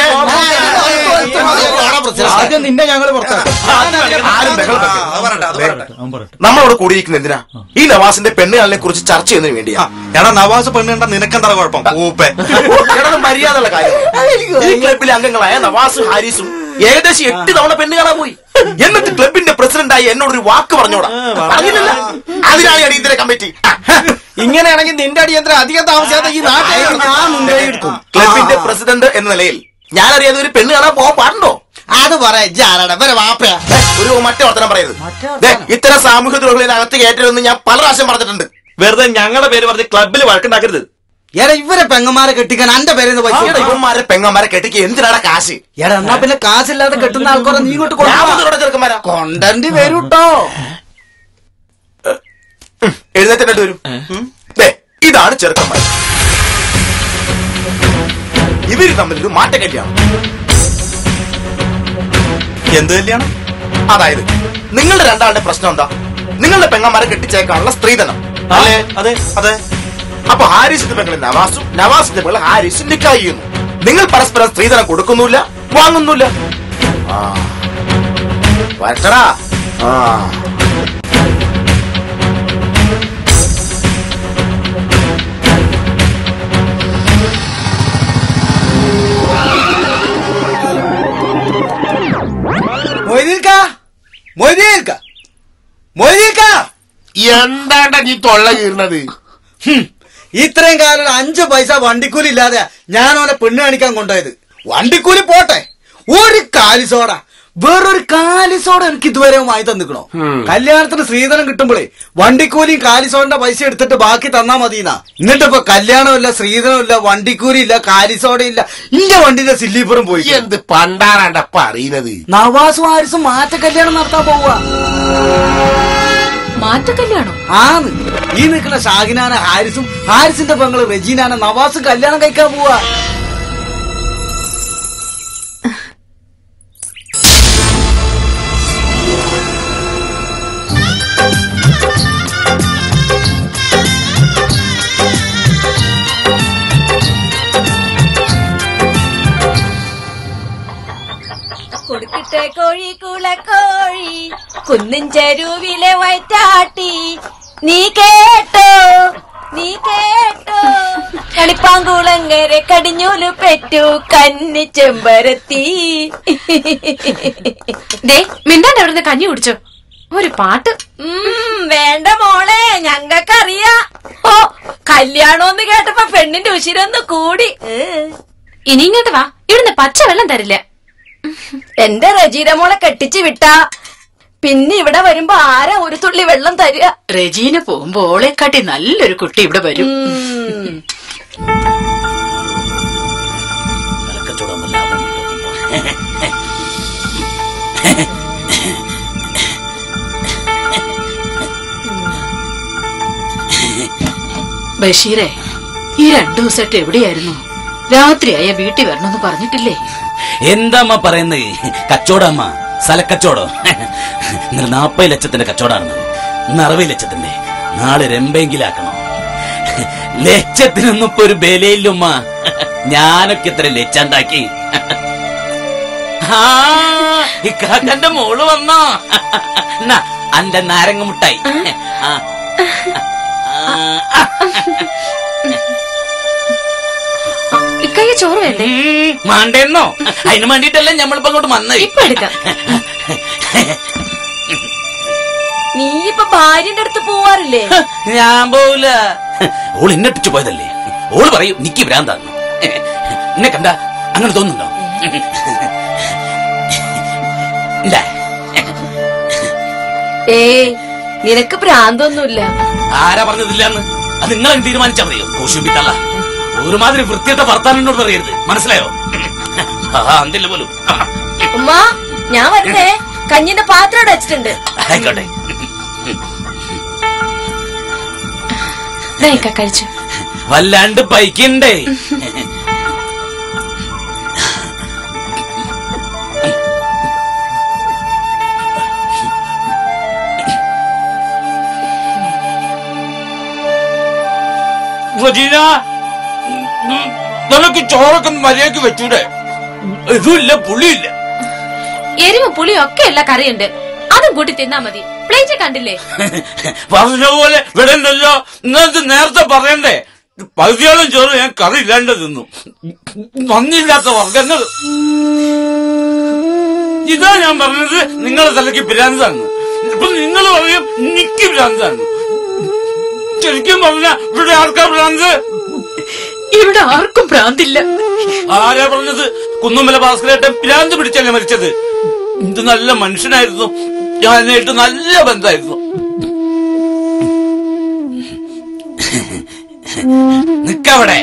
ആദ്യം നിന്നെ ഞങ്ങൾ പുറത്താക്കും ആരും ബഹളം വെക്കരുത്. നമ്മളോട് കൂടിയിരിക്കുന്ന എന്തിനാ ഈ നവാസിന്റെ പെണ്ണുകാലിനെ കുറിച്ച് ചർച്ച ചെയ്യുന്നതിന് വേണ്ടിയാ എടാ നവാസ് പെണ്ണ് കണ്ട നിനക്കെന്താ കുഴപ്പം ഊപ്പേ എടാ, മര്യാദയുള്ള കാര്യം ഈ ക്ലബിലെ അംഗങ്ങളായ നവാസും ഹാരിസും ഏകദേശം എട്ട് തവണ പെണ്ണ് കാണാൻ പോയി എന്നിട്ട് ക്ലബിന്റെ പ്രസിഡന്റായി എന്നോടൊരു വാക്ക് പറഞ്ഞോടാ പറഞ്ഞില്ലല്ലോ അതിനാണ് അടിയന്തര കമ്മിറ്റി ഇങ്ങനെയാണെങ്കിൽ നിന്റെ അടിയന്തരം അധികം താമസിയാതെ ഈ നാട്ടിൽ ഞാൻ മുൻകൈ എടുക്കും ക്ലബിന്റെ പ്രസിഡന്റ് എന്ന നിലയിൽ ഞാൻ അറിയാതെ ഒരു പെണ്ണ് കാണാൻ പോകാൻ പാടുണ്ടോ അത് പറയാ വരെ വാപ്പയാ ഒരു മറ്റേ വർത്തനം പറയരുത് ദേ, ഇത്തരം സാമൂഹ്യ ദ്രോഹികളെ അകത്ത് കയറ്റരുതെന്ന് ഞാൻ പല പ്രാവശ്യം പറഞ്ഞിട്ടുണ്ട് വെറുതെ ഞങ്ങളുടെ പേര് പറഞ്ഞ് ക്ലബിൽ വഴക്കുണ്ടാക്കരുത് എടാ ഇവരെ പെങ്ങന്മാരെ കെട്ടിക്കാൻ അന്റെ പേരെന്ന് പൈസ ഈയിടെ ഇവന്മാരെ പെങ്ങന്മാരെ കെട്ടിക്ക് എന്തിനാണ് കാശ് എടാ എന്നാ പിന്നെ കാശില്ലാതെ കെട്ടുന്ന ആൾക്കാരെ നീ ഇങ്ങോട്ട് ഞാൻ മുതലോടെ ചെറുക്കന്മാരാ കൊണ്ടന്റ് വരൂട്ടോ എഴുന്നേറ്റ് രണ്ടു വരും ദേ, ഇതാണ് ചെറുക്കന്മാർ ഇവര് തമ്മിലൊരു മാറ്റക്കല്യാണ് എന്ത് കല്യാണം അതായത് നിങ്ങളുടെ രണ്ടാളുടെ പ്രശ്നം എന്താ നിങ്ങളുടെ പെങ്ങന്മാരെ കെട്ടിച്ചേക്കാനുള്ള സ്ത്രീധനം അല്ലേ അതെ അതെ അപ്പൊ ഹാരിസിന്റെ പെങ്ങളെ നവാസും നവാസിന്റെ പെങ്ങളെ ഹാരിസും നിക്കായി ചെയ്യുന്നു നിങ്ങൾ പരസ്പരം സ്ത്രീധനം കൊടുക്കുന്നില്ല വാങ്ങുന്നില്ല ആ. വരട്ടെടാ ആ മൊയ്തീൽക്ക മൊയ്തീൽക്ക മൊയ്തീൽക്ക എന്താണ്ടാ നീ തൊള്ള കീറുന്നത് ഹും, ഇത്രയും കാലം അഞ്ചു പൈസ വണ്ടിക്കൂലി ഇല്ലാതെ ഞാൻ ഓനെ പെണ്ണ് കാണിക്കാൻ കൊണ്ടുപോയത് വണ്ടിക്കൂലി പോട്ടെ ഒരു കാലിസോട വേറൊരു കാലിസോട എനിക്ക് ഇതുവരെ വാങ്ങി തന്നിക്കണോ കല്യാണത്തിന് സ്ത്രീധനം കിട്ടുമ്പോഴേ വണ്ടിക്കൂലിയും കാലിസോടിന്റെ പൈസ എടുത്തിട്ട് ബാക്കി തന്നാ മതിന്നാ എന്നിട്ടിപ്പോ കല്യാണമില്ല സ്ത്രീധനമില്ല വണ്ടിക്കൂലി ഇല്ല കാലിസോട ഇല്ല ഇന്റെ വണ്ടിന്റെ സില്ലീപ്പറും ഈ പോയി എന്ത് പണ്ടാറാണ്ട പറയുന്നത് നവാസും ഹാരിസും മാറ്റ കല്യാണം നടത്താൻ പോവുക മാറ്റക്കല്യാണോ ആന്ന് ഈ നിൽക്കുന്ന ഷാഹിനാന ഹാരിസും ഹാരിസിന്റെ പെങ്ങള് റെജീനാന നവാസും കല്യാണം കഴിക്കാൻ പോവാ കൊടുക്കിട്ടെ കോഴി കുളക്കോഴി കുന്നിൻ ചെരുവിലെ വയറ്റാട്ടി നീ കേട്ടോ നീ കേട്ടോ കളിപ്പാങ്കുളങ്ങരെ കടിഞ്ഞൂല് പെറ്റു കന്നി ചെമ്പരത്തി ദേ മിണ്ടാണ്ട് അവിടുന്ന് കഞ്ഞി കുടിച്ചോ ഒരു പാട്ട് ഉം, വേണ്ട മോളെ ഞങ്ങൾക്കറിയാ ഓ കല്യാണോന്ന് കേട്ടപ്പോ പെണ്ണിന്റെ ഉശിരൊന്ന് കൂടി ഏ. ഇനി ഇങ്ങോട്ട് വാ ഇവിടുന്ന് പച്ച വെള്ളം തരില്ല എന്റെ റജീന മോളെ കെട്ടിച്ചു വിട്ടാ പിന്നെ ഇവിടെ വരുമ്പോ ആരാ ഒരു തുള്ളി വെള്ളം തരിക റെജീന പോകുമ്പോ ഓളെക്കാട്ടി നല്ലൊരു കുട്ടി ഇവിടെ വരും ഉം. ബഷീറെ ഈ രണ്ടു ദിവസമായിട്ട് എവിടെയായിരുന്നു രാത്രിയായ വീട്ടിൽ വരണമെന്ന് പറഞ്ഞിട്ടില്ലേ എന്താമ്മ പറയുന്നത് കച്ചവടമ്മ സ്ഥലക്കച്ചവടം ഇന്നലെ നാപ്പത് ലക്ഷത്തിന്റെ കച്ചവടമാണ് ഇന്ന് അറുപത് ലക്ഷത്തിന്റെ നാളെ രമ്പെങ്കിലാക്കണം ലക്ഷത്തിനൊന്നും ഇപ്പൊ ഒരു ബലയില്ലുമ്മ ഞാനൊക്കെ ഇത്ര ലച്ചുണ്ടാക്കി ആ ഇക്കാക്കന്റെ മോള് വന്നോ എന്നാ അന്റെ നാരങ്ങ മുട്ടായി ആ ഇക്കയ്യ ചോറ് വേണ്ടേ മാണ്ടെന്നോ അതിന് വേണ്ടിട്ടല്ലേ നമ്മളിപ്പോ അങ്ങോട്ട് വന്നത് ഇപ്പൊ എടുക്കാം നീ ഇപ്പൊ ഭാര്യന്റെ അടുത്ത് പോവാറില്ലേ ഞാൻ പോവില്ല ഓൾ എന്നെ ഇട്ടിച്ചു പോയതല്ലേ ഓള് പറയും നിക്ക് ഭ്രാന്താന്ന് എന്നെ കണ്ട അങ്ങനെ തോന്നുന്നുണ്ടോ ഇല്ല ഏ നിനക്ക് ഭ്രാന്തൊന്നുമില്ല ആരാ പറഞ്ഞതില്ലാന്ന് അത് നിങ്ങളെ തീരുമാനിച്ചാ മതിയോ കോശുമ്പിത്തള്ള ഒരുമാതിരി വൃത്തിയുടെ ഭർത്താവിനോട് പറയരുത് മനസ്സിലായോ ആ എന്തില്ല പോലും ഉമ്മ ഞാൻ വരുന്നേ കഞ്ഞിന്റെ പാത്രം ഇവിടെ വെച്ചിട്ടുണ്ട് ആയിക്കോട്ടെ ദേ ഇക്ക കഴിച്ചു വല്ലാണ്ട് പൈക്കണ്ടേ റജീന നിനക്ക് ചോറൊക്കെ മര്യാദക്ക് വെച്ചൂടെ ഇതുമില്ല പുളിയില്ല എരിവും പുളിയും ഒക്കെ ഉള്ള കറിയുണ്ട് അതും കൂട്ടി തിന്നാ മതി പ്ലേറ്റ് കണ്ടില്ലേ പറഞ്ഞ പോലെ ഇവിടെ ഉണ്ടല്ലോ നിങ്ങൾക്ക് നേരത്തെ പറയണ്ടേ പകുതിയോളം ചോറ് ഞാൻ കറി ഇല്ലാണ്ട് തിന്നു നന്ദിയില്ലാത്ത വർഗങ്ങൾ ഇതാ ഞാൻ പറഞ്ഞത് നിങ്ങളുടെ തലയ്ക്ക് ഭ്രാന്താണ് ഇപ്പൊ നിങ്ങൾ പറയും എനിക്ക് ഭ്രാന്താണ് ശരിക്കും പറഞ്ഞ ഇവിടെ ആർക്കാ ഭ്രാന്ത് ഇവിടെ ആർക്കും ഭ്രാന്തില്ല ആരാ പറഞ്ഞത് കുന്നുമല ഭാസ്കരേട്ടൻ ഭ്രാന്ത് പിടിച്ചല്ലേ മരിച്ചത് ഇത് നല്ല മനുഷ്യനായിരുന്നു ഞാനായിട്ട് നല്ല ബന്ധമായിരുന്നു നിക്കവിടെ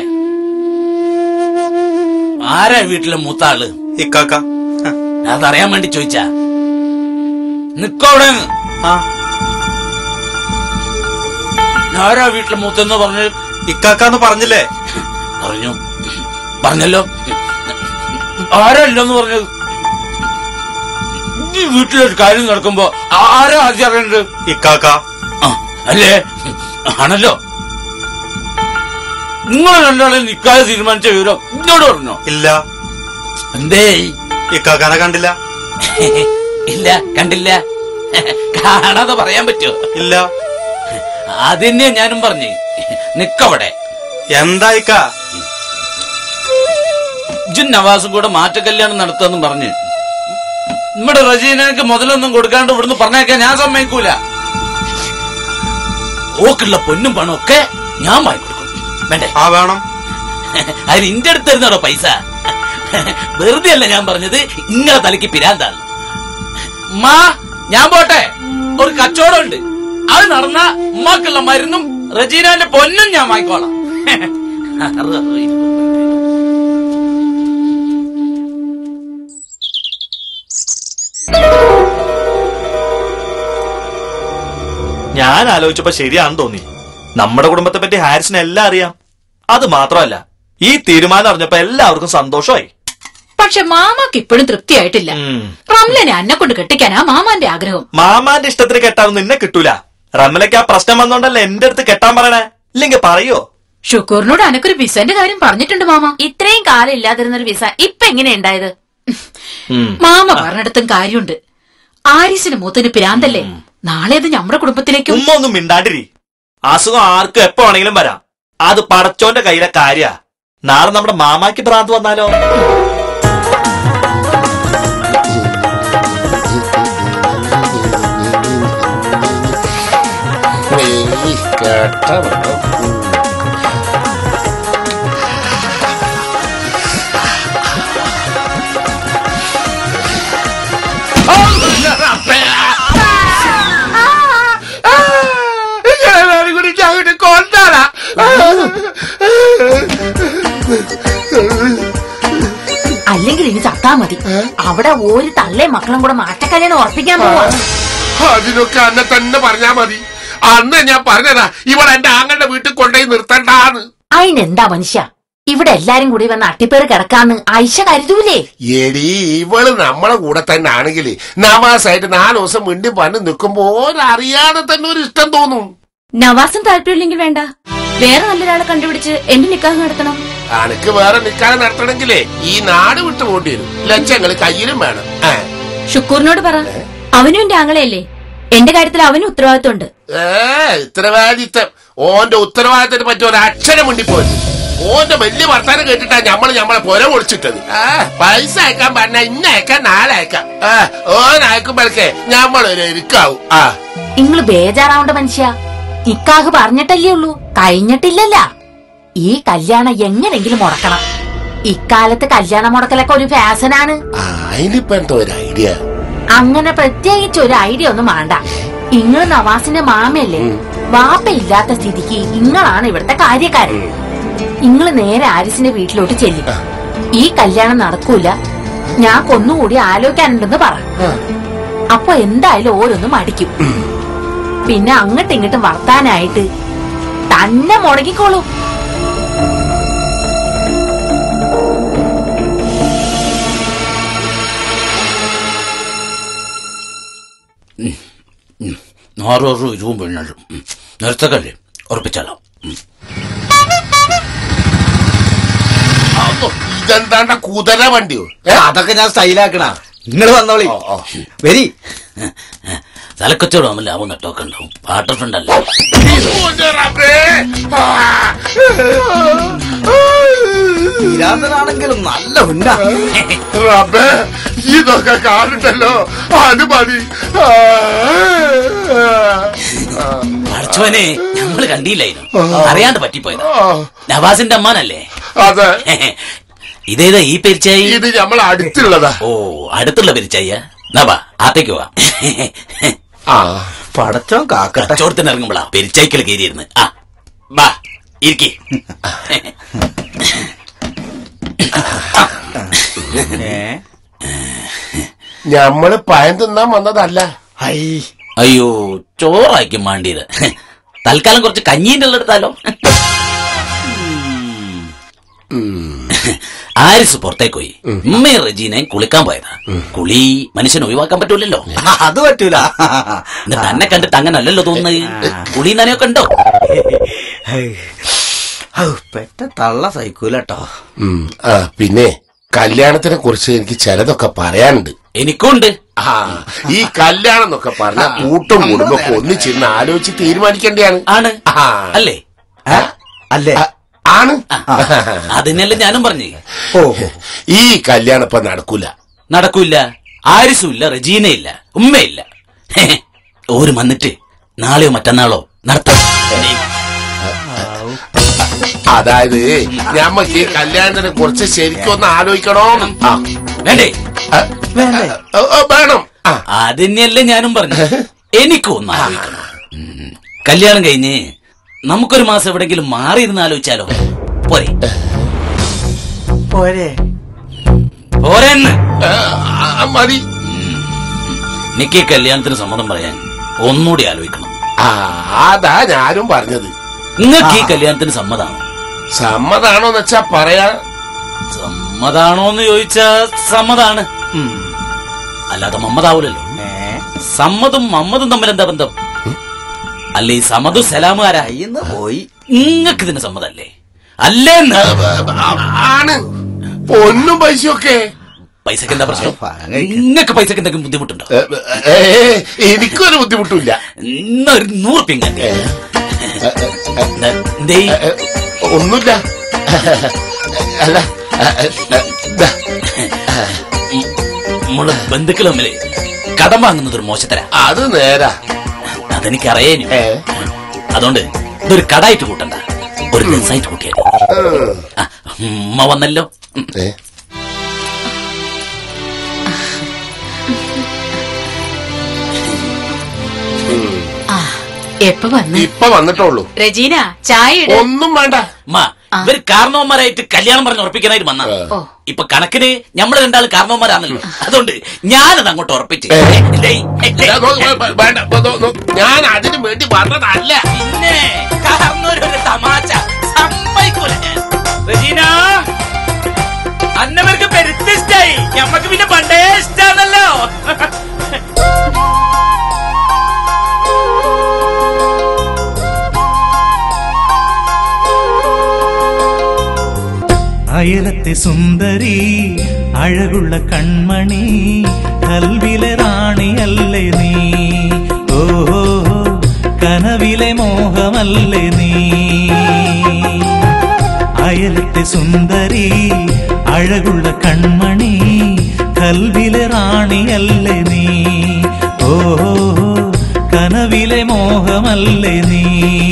ആരാ വീട്ടിലെ മൂത്ത ആള് ഇക്കാക്ക അതറിയാൻ വേണ്ടി ചോദിച്ചാ നിക്കവിടെ ആരാ വീട്ടിലെ മൂത്തെന്ന് പറഞ്ഞു ഇക്കാക്കാന്ന് പറഞ്ഞില്ലേ പറഞ്ഞു പറഞ്ഞല്ലോ ആരല്ലെന്ന് പറഞ്ഞത് ഈ വീട്ടിലൊരു കാര്യം നടക്കുമ്പോ ആരാ ആദ്യം അറിയണ്ടത് ഇക്കാക്ക ആ, അല്ലേ ആണല്ലോ നിങ്ങൾ രണ്ടാളെ നിക്കാതെ തീരുമാനിച്ച വിവരം എന്നോട് പറഞ്ഞോ ഇല്ല എന്തേ ഇക്കാക്കാനെ കണ്ടില്ല ഇല്ല കണ്ടില്ല കാണാതെ പറയാൻ പറ്റുമോ ഇല്ല അതിനെ ഞാനും പറഞ്ഞു നിക്കവിടെ എന്തായിക്ക ഇജും നവാസും കൂടെ മാറ്റ കല്യാണം നടത്തുമെന്നും പറഞ്ഞ് നമ്മുടെ റജീനക്ക് മുതലൊന്നും കൊടുക്കാണ്ട് ഇവിടുന്ന് പറഞ്ഞേക്കാൻ ഞാൻ സമ്മതിക്കൂല ഓക്കുള്ള പൊന്നും പണവും ഒക്കെ ഞാൻ വാങ്ങിക്കൊടുക്കും വേണ്ടേ ആ വേണം അതിന് ഇന്റെ അടുത്ത് തരുന്നോടോ പൈസ വെറുതെ അല്ല ഞാൻ പറഞ്ഞത് ഇങ്ങളെ തലയ്ക്ക് പിരാന്താണ് മാ ഞാൻ പോട്ടെ ഒരു കച്ചവടം ഉണ്ട് അത് നടന്ന ഉമ്മാക്കുള്ള മരുന്നും റജീനാന്റെ പൊന്നും ഞാൻ വാങ്ങിക്കോളാം അറുപത് അറുപത് ഇരുപത്. ഞാൻ ആലോചിച്ചപ്പോ ശരിയാണെന്ന് തോന്നി നമ്മുടെ കുടുംബത്തെ പറ്റി ഹാരിസിന് എല്ലാം അറിയാം അത് മാത്രമല്ല ഈ തീരുമാനം അറിഞ്ഞപ്പോ എല്ലാവർക്കും സന്തോഷമായി പക്ഷെ മാമാക്ക് ഇപ്പോഴും തൃപ്തിയായിട്ടില്ല റംലനെ അന്നെ കൊണ്ട് കെട്ടിക്കാനാ മാമാന്റെ ആഗ്രഹം മാമാന്റെ ഇഷ്ടത്തിന് കെട്ടാനൊന്നും നിന്നെ കിട്ടൂല റമ്മലയ്ക്ക് ആ പ്രശ്നം വന്നോണ്ടല്ലേ എന്റെ അടുത്ത് കെട്ടാൻ പറയണേ ഇല്ലെങ്കിൽ പറയോ ഷുക്കൂറിനോട് അനക്കൊരു വിസന്റെ കാര്യം പറഞ്ഞിട്ടുണ്ട് മാമ ഇത്രയും കാലം ഇല്ലാതിരുന്നൊരു വിസ ഇപ്പൊ എങ്ങനെ ഉണ്ടായത് മാമ പറഞ്ഞിടത്തും കാര്യമുണ്ട് ആരിസിന് മൂത്തിന് പിരാന്തല്ലേ നാളെ അത് നമ്മുടെ കുടുംബത്തിലേക്കും ഉമ്മ ഒന്നും മിണ്ടാണ്ടിരി അസുഖം ആർക്കും എപ്പോ വേണമെങ്കിലും വരാം അത് പടച്ചോന്റെ കയ്യിലെ കാര്യ നാളെ നമ്മുടെ മാമാക്ക് ഭ്രാന്ത് വന്നാലോ ഏയ്, കേട്ട വെള്ളം. എല്ലാവരും കൂടി ചവിട്ടി കൊണ്ടാടാ അല്ലെങ്കിൽ ഇനി ചത്താ മതി അവിടെ ഒരു തള്ളേ മക്കളും കൂടെ മാറ്റക്കല്യാണം ഉറപ്പിക്കാൻ പോവാ അതിനൊക്കെ അന്നെ തന്നെ പറഞ്ഞാ മതി അന്ന് ഞാൻ പറഞ്ഞതാ ഇവൾ എന്റെ ആങ്ങളുടെ വീട്ടിൽ കൊണ്ടുപോയി നിർത്തണ്ടാന്ന് അതിനെന്താ മനുഷ്യ ഇവിടെ എല്ലാരും കൂടി വന്ന് അട്ടിപ്പേറ് കിടക്കാന്ന് ഐഷ കരുതൂലേ എടി ഇവള് നമ്മളെ കൂടെ തന്നെ ആണെങ്കിൽ നവാസായിട്ട് നാല് ദിവസം വീണ്ടും വന്ന് നിൽക്കുമ്പോ അറിയാതെ തന്നെ ഒരു ഇഷ്ടം തോന്നും നവാസും താല്പര്യമില്ലെങ്കിൽ വേണ്ട വേറെ നല്ലൊരാളെ കണ്ടുപിടിച്ച് എന്റെ നിക്കാഹ് നടത്തണം അനക്ക് വേറെ നിൽക്കാതെ നടത്തണമെങ്കിലേ ഈ നാട് വിട്ടു പോണ്ടി വരും ലക്ഷങ്ങൾ കയ്യിലും വേണം ആ. ഷുക്കൂറിനോട് പറ അവനും എന്റെ ആങ്ങളെയല്ലേ എന്റെ കാര്യത്തിൽ അവനും ഉത്തരവാദിത്വമുണ്ട് ഏ ഉത്തരവാദിത്തം ഓന്റെ ഉത്തരവാദിത്തത്തിന് പറ്റിയ ഒരു അക്ഷരം മുണ്ടിപ്പോയത് ഓന്റെ വലിയ വർത്താനം കേട്ടിട്ടാ ഞമ്മള് ഞമ്മളെ പുര പൊളിച്ചിട്ടത് ആ പൈസ അയക്കാൻ പറഞ്ഞ ഇന്ന അയക്കാൻ നാളെ അയക്കാം ആ ഓൻ അയക്കുമ്പോഴേക്കെ ഞമ്മളൊരു ഇരിക്കാവും ആ നിങ്ങള് ബേജാറാവേണ്ട മനുഷ്യ നിക്കാഹ് പറഞ്ഞിട്ടല്ലേ ഉള്ളൂ കഴിഞ്ഞിട്ടില്ലല്ല ഈ കല്യാണം എങ്ങനെങ്കിലും മുടക്കണം ഇക്കാലത്ത് കല്യാണം മുടക്കലൊക്കെ ഒരു ഫാഷനാണ് അതിനിപ്പോ എന്താ ഒരു ഐഡിയ അങ്ങനെ പ്രത്യേകിച്ച് ഒരു ഐഡിയ ഒന്നും വേണ്ട ഇങ്ങള് നവാസിന്റെ മാമയല്ലേ വാപ്പ ഇല്ലാത്ത സ്ഥിതിക്ക് ഇങ്ങളാണ് ഇവിടുത്തെ കാര്യക്കാരൻ ഇങ്ങള് നേരെ ആരിസിന്റെ വീട്ടിലോട്ട് ചെല്ലും ഈ കല്യാണം നടക്കൂല ഞാൻ കൊന്നുകൂടി ആലോചിക്കാനുണ്ടെന്ന് പറ അപ്പൊ എന്തായാലും ഓരോന്നും അടിക്കും പിന്നെ അങ്ങോട്ടും ഇങ്ങോട്ടും വർത്താനായിട്ട് തന്നെ മുടങ്ങിക്കോളൂ ആറു ആറും ഇരുപതും പെണ്ണും നേരത്തെ ഉറപ്പിച്ചാലോ ഉം. ഇതെന്താണ്ട കുതിര വണ്ടിയോ അതൊക്കെ ഞാൻ സ്റ്റൈലാക്കണ നിങ്ങൾ വന്നോളി വരി തലക്കൊച്ചോട് നമ്മൾ ലാഭം നട്ടൊക്കെ ഉണ്ടാവും പാട്ടർ ഫ്രണ്ട് അല്ല ഭ്രാന്തനാണെങ്കിലും നല്ല ഉന്ന റബ്ബേ ഇതൊക്കെ കാണണ്ടല്ലോ അത് മതി ആ, ആ. പഠിച്ചവനെ ഞമ്മള് കണ്ടില്ലായിരുന്നു അറിയാണ്ട് പറ്റിപ്പോയതാ നവാസിന്റെ അമ്മാനല്ലേ അതെ ഇതേതാ ഈ പെരിച്ചായി ഇത് നമ്മൾ അടുത്തുള്ളതാ ഓ അടുത്തുള്ള പെരിച്ചായ നവാ ആത്തേക്ക് പോവാ ആ പടച്ചോ കാക്കട്ടെ കച്ചവടത്തിന് ഇറങ്ങുമ്പോളാ പെരിച്ചായ്ക്കൽ കയറിയിരുന്ന് ആ ബാ ഇരിക്കേ ഞമ്മള് പയം തിന്നാൻ വന്നതല്ല അയ്യോ ചോറായിരിക്കും മാണ്ടിയത് തൽക്കാലം കുറച്ച് കഞ്ഞീന്റെ ഉള്ള എടുത്താലോ ആരിസ് പുറത്തേക്ക് പോയി ഉമ്മയും റജീനയും കുളിക്കാൻ പോയതാ കുളി മനുഷ്യനെ ഒഴിവാക്കാൻ പറ്റൂലല്ലോ അത് പറ്റൂല എന്നിട്ട് തന്നെ കണ്ടിട്ട് അങ്ങനെ അല്ലല്ലോ തോന്നുന്നത് കുളി നനയൊക്കെ ഉണ്ടോ ഔ, പെറ്റ തള്ള സഹിക്കൂലട്ടോ ഉം, ആ പിന്നെ കല്യാണത്തിനെ കുറിച്ച് എനിക്ക് ചിലതൊക്കെ പറയാനുണ്ട് എനിക്കുണ്ട് ആ ഈ കല്യാണം എന്നൊക്കെ പറഞ്ഞ കൂട്ടും കുടുംബമൊക്കെ ഒന്നിച്ചിരുന്ന് ആലോചിച്ച് തീരുമാനിക്കേണ്ടതാണ് ആണ് ആ അല്ലേ അല്ലേ ആണ് അതിനല്ലേ ഞാനും പറഞ്ഞു ഈ കല്യാണം ഇപ്പൊ നടക്കൂല നടക്കൂല ആരിസും ഇല്ല റജീനയില്ല ഉമ്മയില്ല ഓര് വന്നിട്ട് നാളെയോ മറ്റന്നാളോ നടത്താം അതായത് ഞമ്മക്ക് ഈ കല്യാണത്തിനെ കുറിച്ച് ശരിക്കും ഒന്ന് ആലോചിക്കണോ ആ വേണ്ടേ ആ, ആ, ആ, വേണം ആ അതിനല്ലേ ഞാനും പറഞ്ഞു എനിക്കും ഒന്ന് ആലോചിക്കണം ഉം. കല്യാണം കഴിഞ്ഞ് നമുക്കൊരു മാസം എവിടെങ്കിലും മാറിയിരുന്ന് ആലോചിച്ചാലോ പോരെ പോരെ പോരെന്ന് ആ, മതി എനിക്ക് ഈ കല്യാണത്തിന് സമ്മതം പറയാൻ ഒന്നുകൂടി ആലോചിക്കണം ആ അതാ ഞാനും പറഞ്ഞത് നിങ്ങൾക്ക് ഈ കല്യാണത്തിന് സമ്മതാണോ സമ്മതാണോന്ന് വെച്ചാ പറയാ സമ്മതാണോന്ന് ചോദിച്ചാ സമ്മതാണ് അല്ലാതെ മമ്മതാവൂലല്ലോ സമ്മതും മമ്മതും തമ്മിൽ എന്താ ബന്ധം അല്ല ഈ സമ്മതും സലാമും ആരാ ഇന്ന് പോയി നിങ്ങൾക്ക് ഇതിന് സമ്മതല്ലേ അല്ലേന്ന് ആണ് പൊന്നും പൈസയൊക്കെ പൈസക്ക് എന്താ പ്രശ്നം നിങ്ങൾക്ക് പൈസക്ക് എന്തെങ്കിലും ബുദ്ധിമുട്ടുണ്ടോ ഏ, എനിക്കൊരു ബുദ്ധിമുട്ടില്ല ഇന്നൊരു നൂറ് പിങ്ങ എന്തേ ഒന്നുമില്ല അല്ല ദാ, നമ്മള് ബന്ധുക്കൾ തമ്മില് കടം വാങ്ങുന്നത് ഒരു മോശത്തര അത് നേരാ അതെനിക്കറിയാനും അതുകൊണ്ട് ഇതൊരു കടായിട്ട് കൂട്ടണ്ട ഒരു രസായിട്ട് കൂട്ടിയാൽ ആ, ഉമ്മ വന്നല്ലോ ഉം. ഏ ആ എപ്പ വന്ന് ഇപ്പൊ വന്നിട്ടുള്ളൂ റജീന ചായ ഇട് ഒന്നും വേണ്ട ഉമ്മ ഇവര് കാരണവന്മാരായിട്ട് കല്യാണം പറഞ്ഞ് ഉറപ്പിക്കാനായിട്ട് വന്ന ഓ ഇപ്പൊ കണക്കിന് നമ്മള് രണ്ടാളും കാരണവന്മാരാണല്ലോ അതുകൊണ്ട് ഞാനത് അങ്ങോട്ട് ഉറപ്പിച്ച് ഡേയ്, ഏ, നോ, വേ- വേണ്ട നോ, നോ, ഞാൻ അതിനു വേണ്ടി വന്നതല്ല പിന്നെ കാരണവരൊരു തമാശ സമ്മതിക്കൂല ഞാൻ റജീന അന്നവർക്ക് പെരുത്ത് ഇഷ്ടായി ഞമ്മക്ക് പിന്നെ പണ്ടേ ഇഷ്ടാണല്ലോ അയലത്തെ സുന്ദരി അഴകുള്ള കൺമണി കൽവിലെ റാണിയല്ലേ നീ ഓ കനവിലെ മോഹമല്ലേ നീ അയലത്തെ സുന്ദരി അഴകുള്ള കൺമണി കൽവിലെ റാണിയല്ലേ നീ ഓ കനവിലെ മോഹമല്ലേ നീ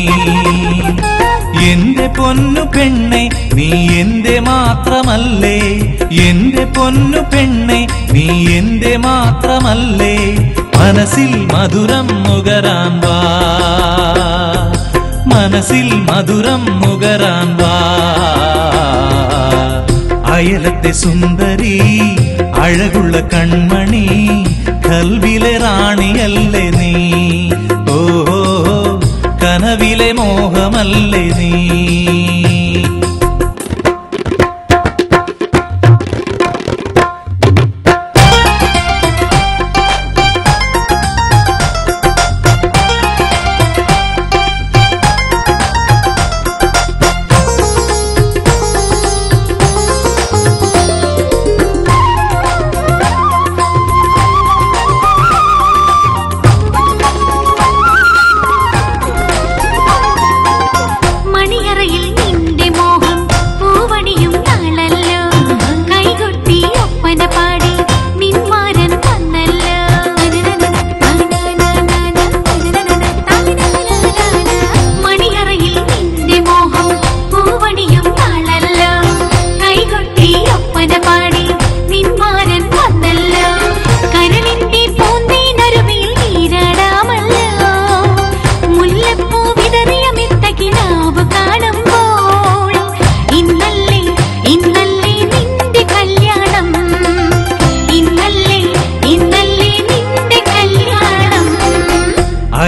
എന്റെ പൊന്നു പെണ്ണെ നീ എന്റെ മാത്രമല്ലേ എന്റെ പൊന്നു പെണ്ണെ നീ എന്റെ മാത്രമല്ലേ മനസ്സിൽ മധുരം നുകരാൻ വാ മനസ്സിൽ മധുരം നുകരാൻ വാ അയലത്തെ സുന്ദരി അഴകുള്ള കൺമണി കൽവിലെ റാണിയല്ലേ നീ ഓ കനവിലെ മോഹമല്ലേ നീ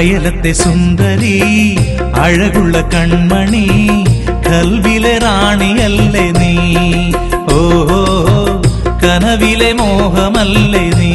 അയലത്തെ സുന്ദരി അഴകുള്ള കൺമണി കൽവിലെ റാണിയല്ലേ നീ ഓ കനവിലെ മോഹമല്ലേ നീ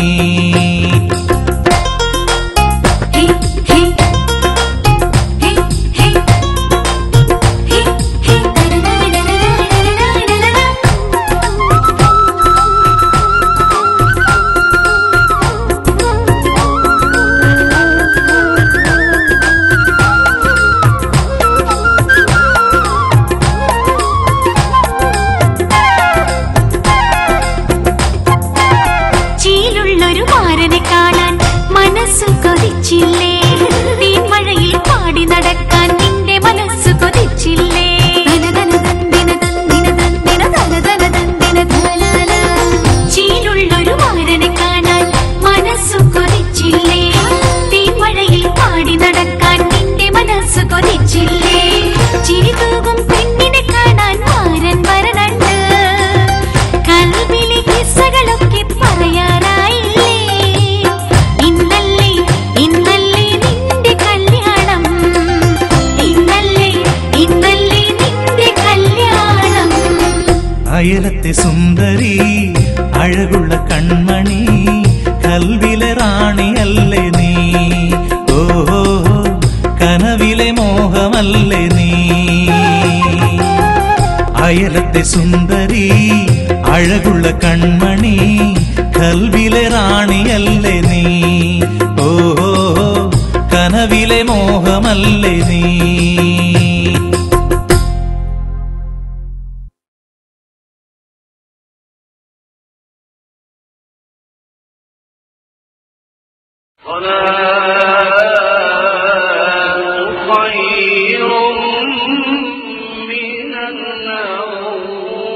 ചീലുള്ളൊരു മാരനെ കാണാൻ മനസ്സു കൊതിച്ചില്ലേ തീൻമഴയിൽ പാടി നടക്കാൻ നിന്റെ മനസ്സു കൊതിച്ചില്ലേ ചീലുള്ളൊരു മാരനെ കാണാൻ മനസ്സു കൊതിച്ചില്ലേ തീൻമഴയിൽ പാടി നടക്കാൻ നിന്റെ മനസ്സു കൊതിച്ചില്ലേ ചിരി തൂകും പെണ്ണിനെ കാണാൻ മാരൻ വരണുണ്ട് കൽവിലെ കിസ്സകളൊക്കെ പറയാറായില്ലേ ഇന്നല്ലേ ഇന്നല്ലേ നിന്റെ കല്യാണം ഇന്നല്ലേ ഇന്നല്ലേ നിന്റെ കല്യാണം അയലത്തെ സുന്ദരി അഴകുള്ള കൺമണി കൽവിലെ റാണിയല്ലേ നീ ഓ കനവിലെ മോഹമല്ലേ നീ അയലത്തെ സുന്ദരി അഴകുള്ള കൺമണി കൽവിലെ റാണിയല്ലേ നീ ഓ കനവിലെ മോഹമല്ലേ നീ خير من النوم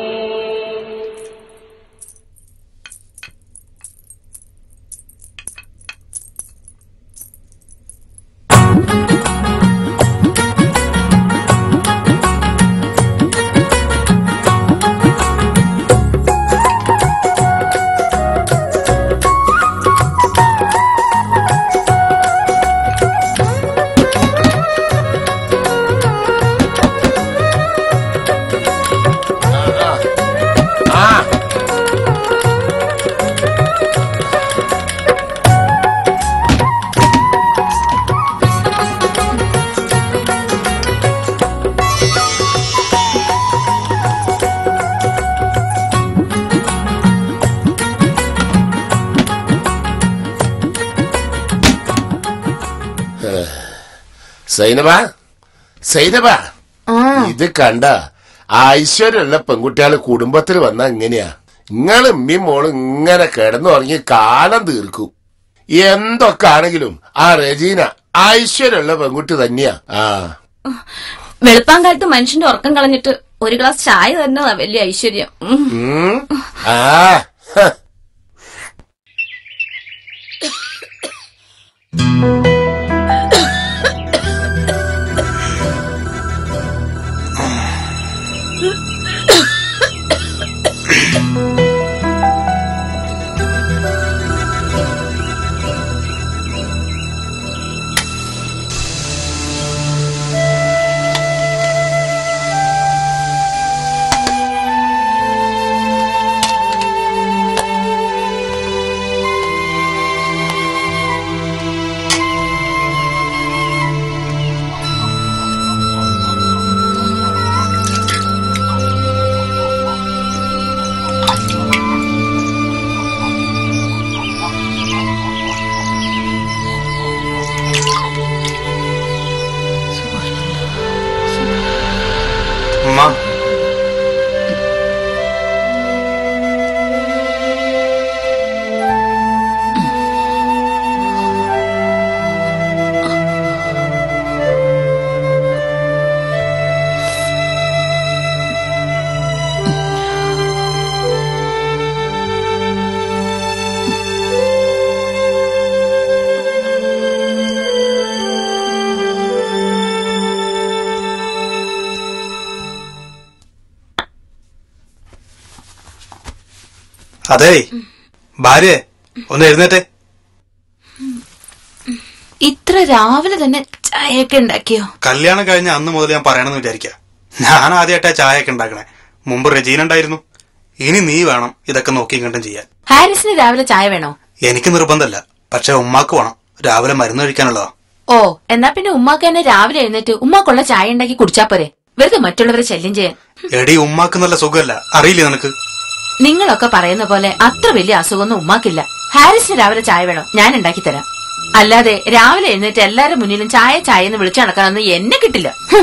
സൈനബ സൈനബ ഇത് കണ്ട ഐശ്വര്യമുള്ള പെൺകുട്ടികള് കുടുംബത്തിൽ വന്നാ ഇങ്ങനെയാ നിങ്ങള് ഉമ്മയും മോളും ഇങ്ങനെ കിടന്നുറങ്ങി കാലം തീർക്കും എന്തൊക്കെ ആണെങ്കിലും ആ റെജീന ഐശ്വര്യമുള്ള പെൺകുട്ടി തന്നെയാ ആ വെളുപ്പാങ്കാലത്ത് മനുഷ്യന്റെ ഉറക്കം കളഞ്ഞിട്ട് ഒരു ഗ്ലാസ് ചായ തന്നെ വലിയ ഐശ്വര്യം ഉം. ഉം. ആ ഹ. ഉമ്മ അതെ ഭാര്യ ഒന്ന് എഴുന്നേറ്റെ ഇത്ര രാവിലെ തന്നെ ചായയൊക്കെ ഉണ്ടാക്കിയോ കല്യാണം കഴിഞ്ഞ അന്ന് മുതൽ ഞാൻ പറയണമെന്ന് വിചാരിക്കുക ഞാൻ ആദ്യമായിട്ടാ ചായ ഒക്കെ ഉണ്ടാക്കണേ മുമ്പ് റെജീന ഉണ്ടായിരുന്നു ഇനി നീ വേണം ഇതൊക്കെ നോക്കിയും കണ്ടും ചെയ്യാൻ ഹാരിസിന് രാവിലെ ചായ വേണോ എനിക്ക് നിർബന്ധമല്ല പക്ഷെ ഉമ്മാക്ക് വേണം രാവിലെ മരുന്ന് കഴിക്കാനുള്ളതാ ഓ എന്നാ പിന്നെ ഉമ്മാക്ക് തന്നെ രാവിലെ എഴുന്നേറ്റ് ഉമ്മാക്കുള്ള ചായ ഉണ്ടാക്കി കുടിച്ചാ പോരെ വെറുതെ മറ്റുള്ളവരെ ശല്യം ചെയ്യാൻ എടി ഉമ്മാക്ക് നല്ല സുഖമല്ല അറിയില്ലേ നിനക്ക് നിങ്ങളൊക്കെ പറയുന്ന പോലെ അത്ര വലിയ അസുഖമൊന്നും ഉമ്മാക്കില്ല ഹാരിസിന് രാവിലെ ചായ വേണോ ഞാൻ ഉണ്ടാക്കി തരാം അല്ലാതെ രാവിലെ എഴുന്നേറ്റ് എല്ലാരും മുന്നിലും ചായ ചായ എന്ന് വിളിച്ചു നടക്കാനൊന്നും എന്നെ കിട്ടില്ല ഹും.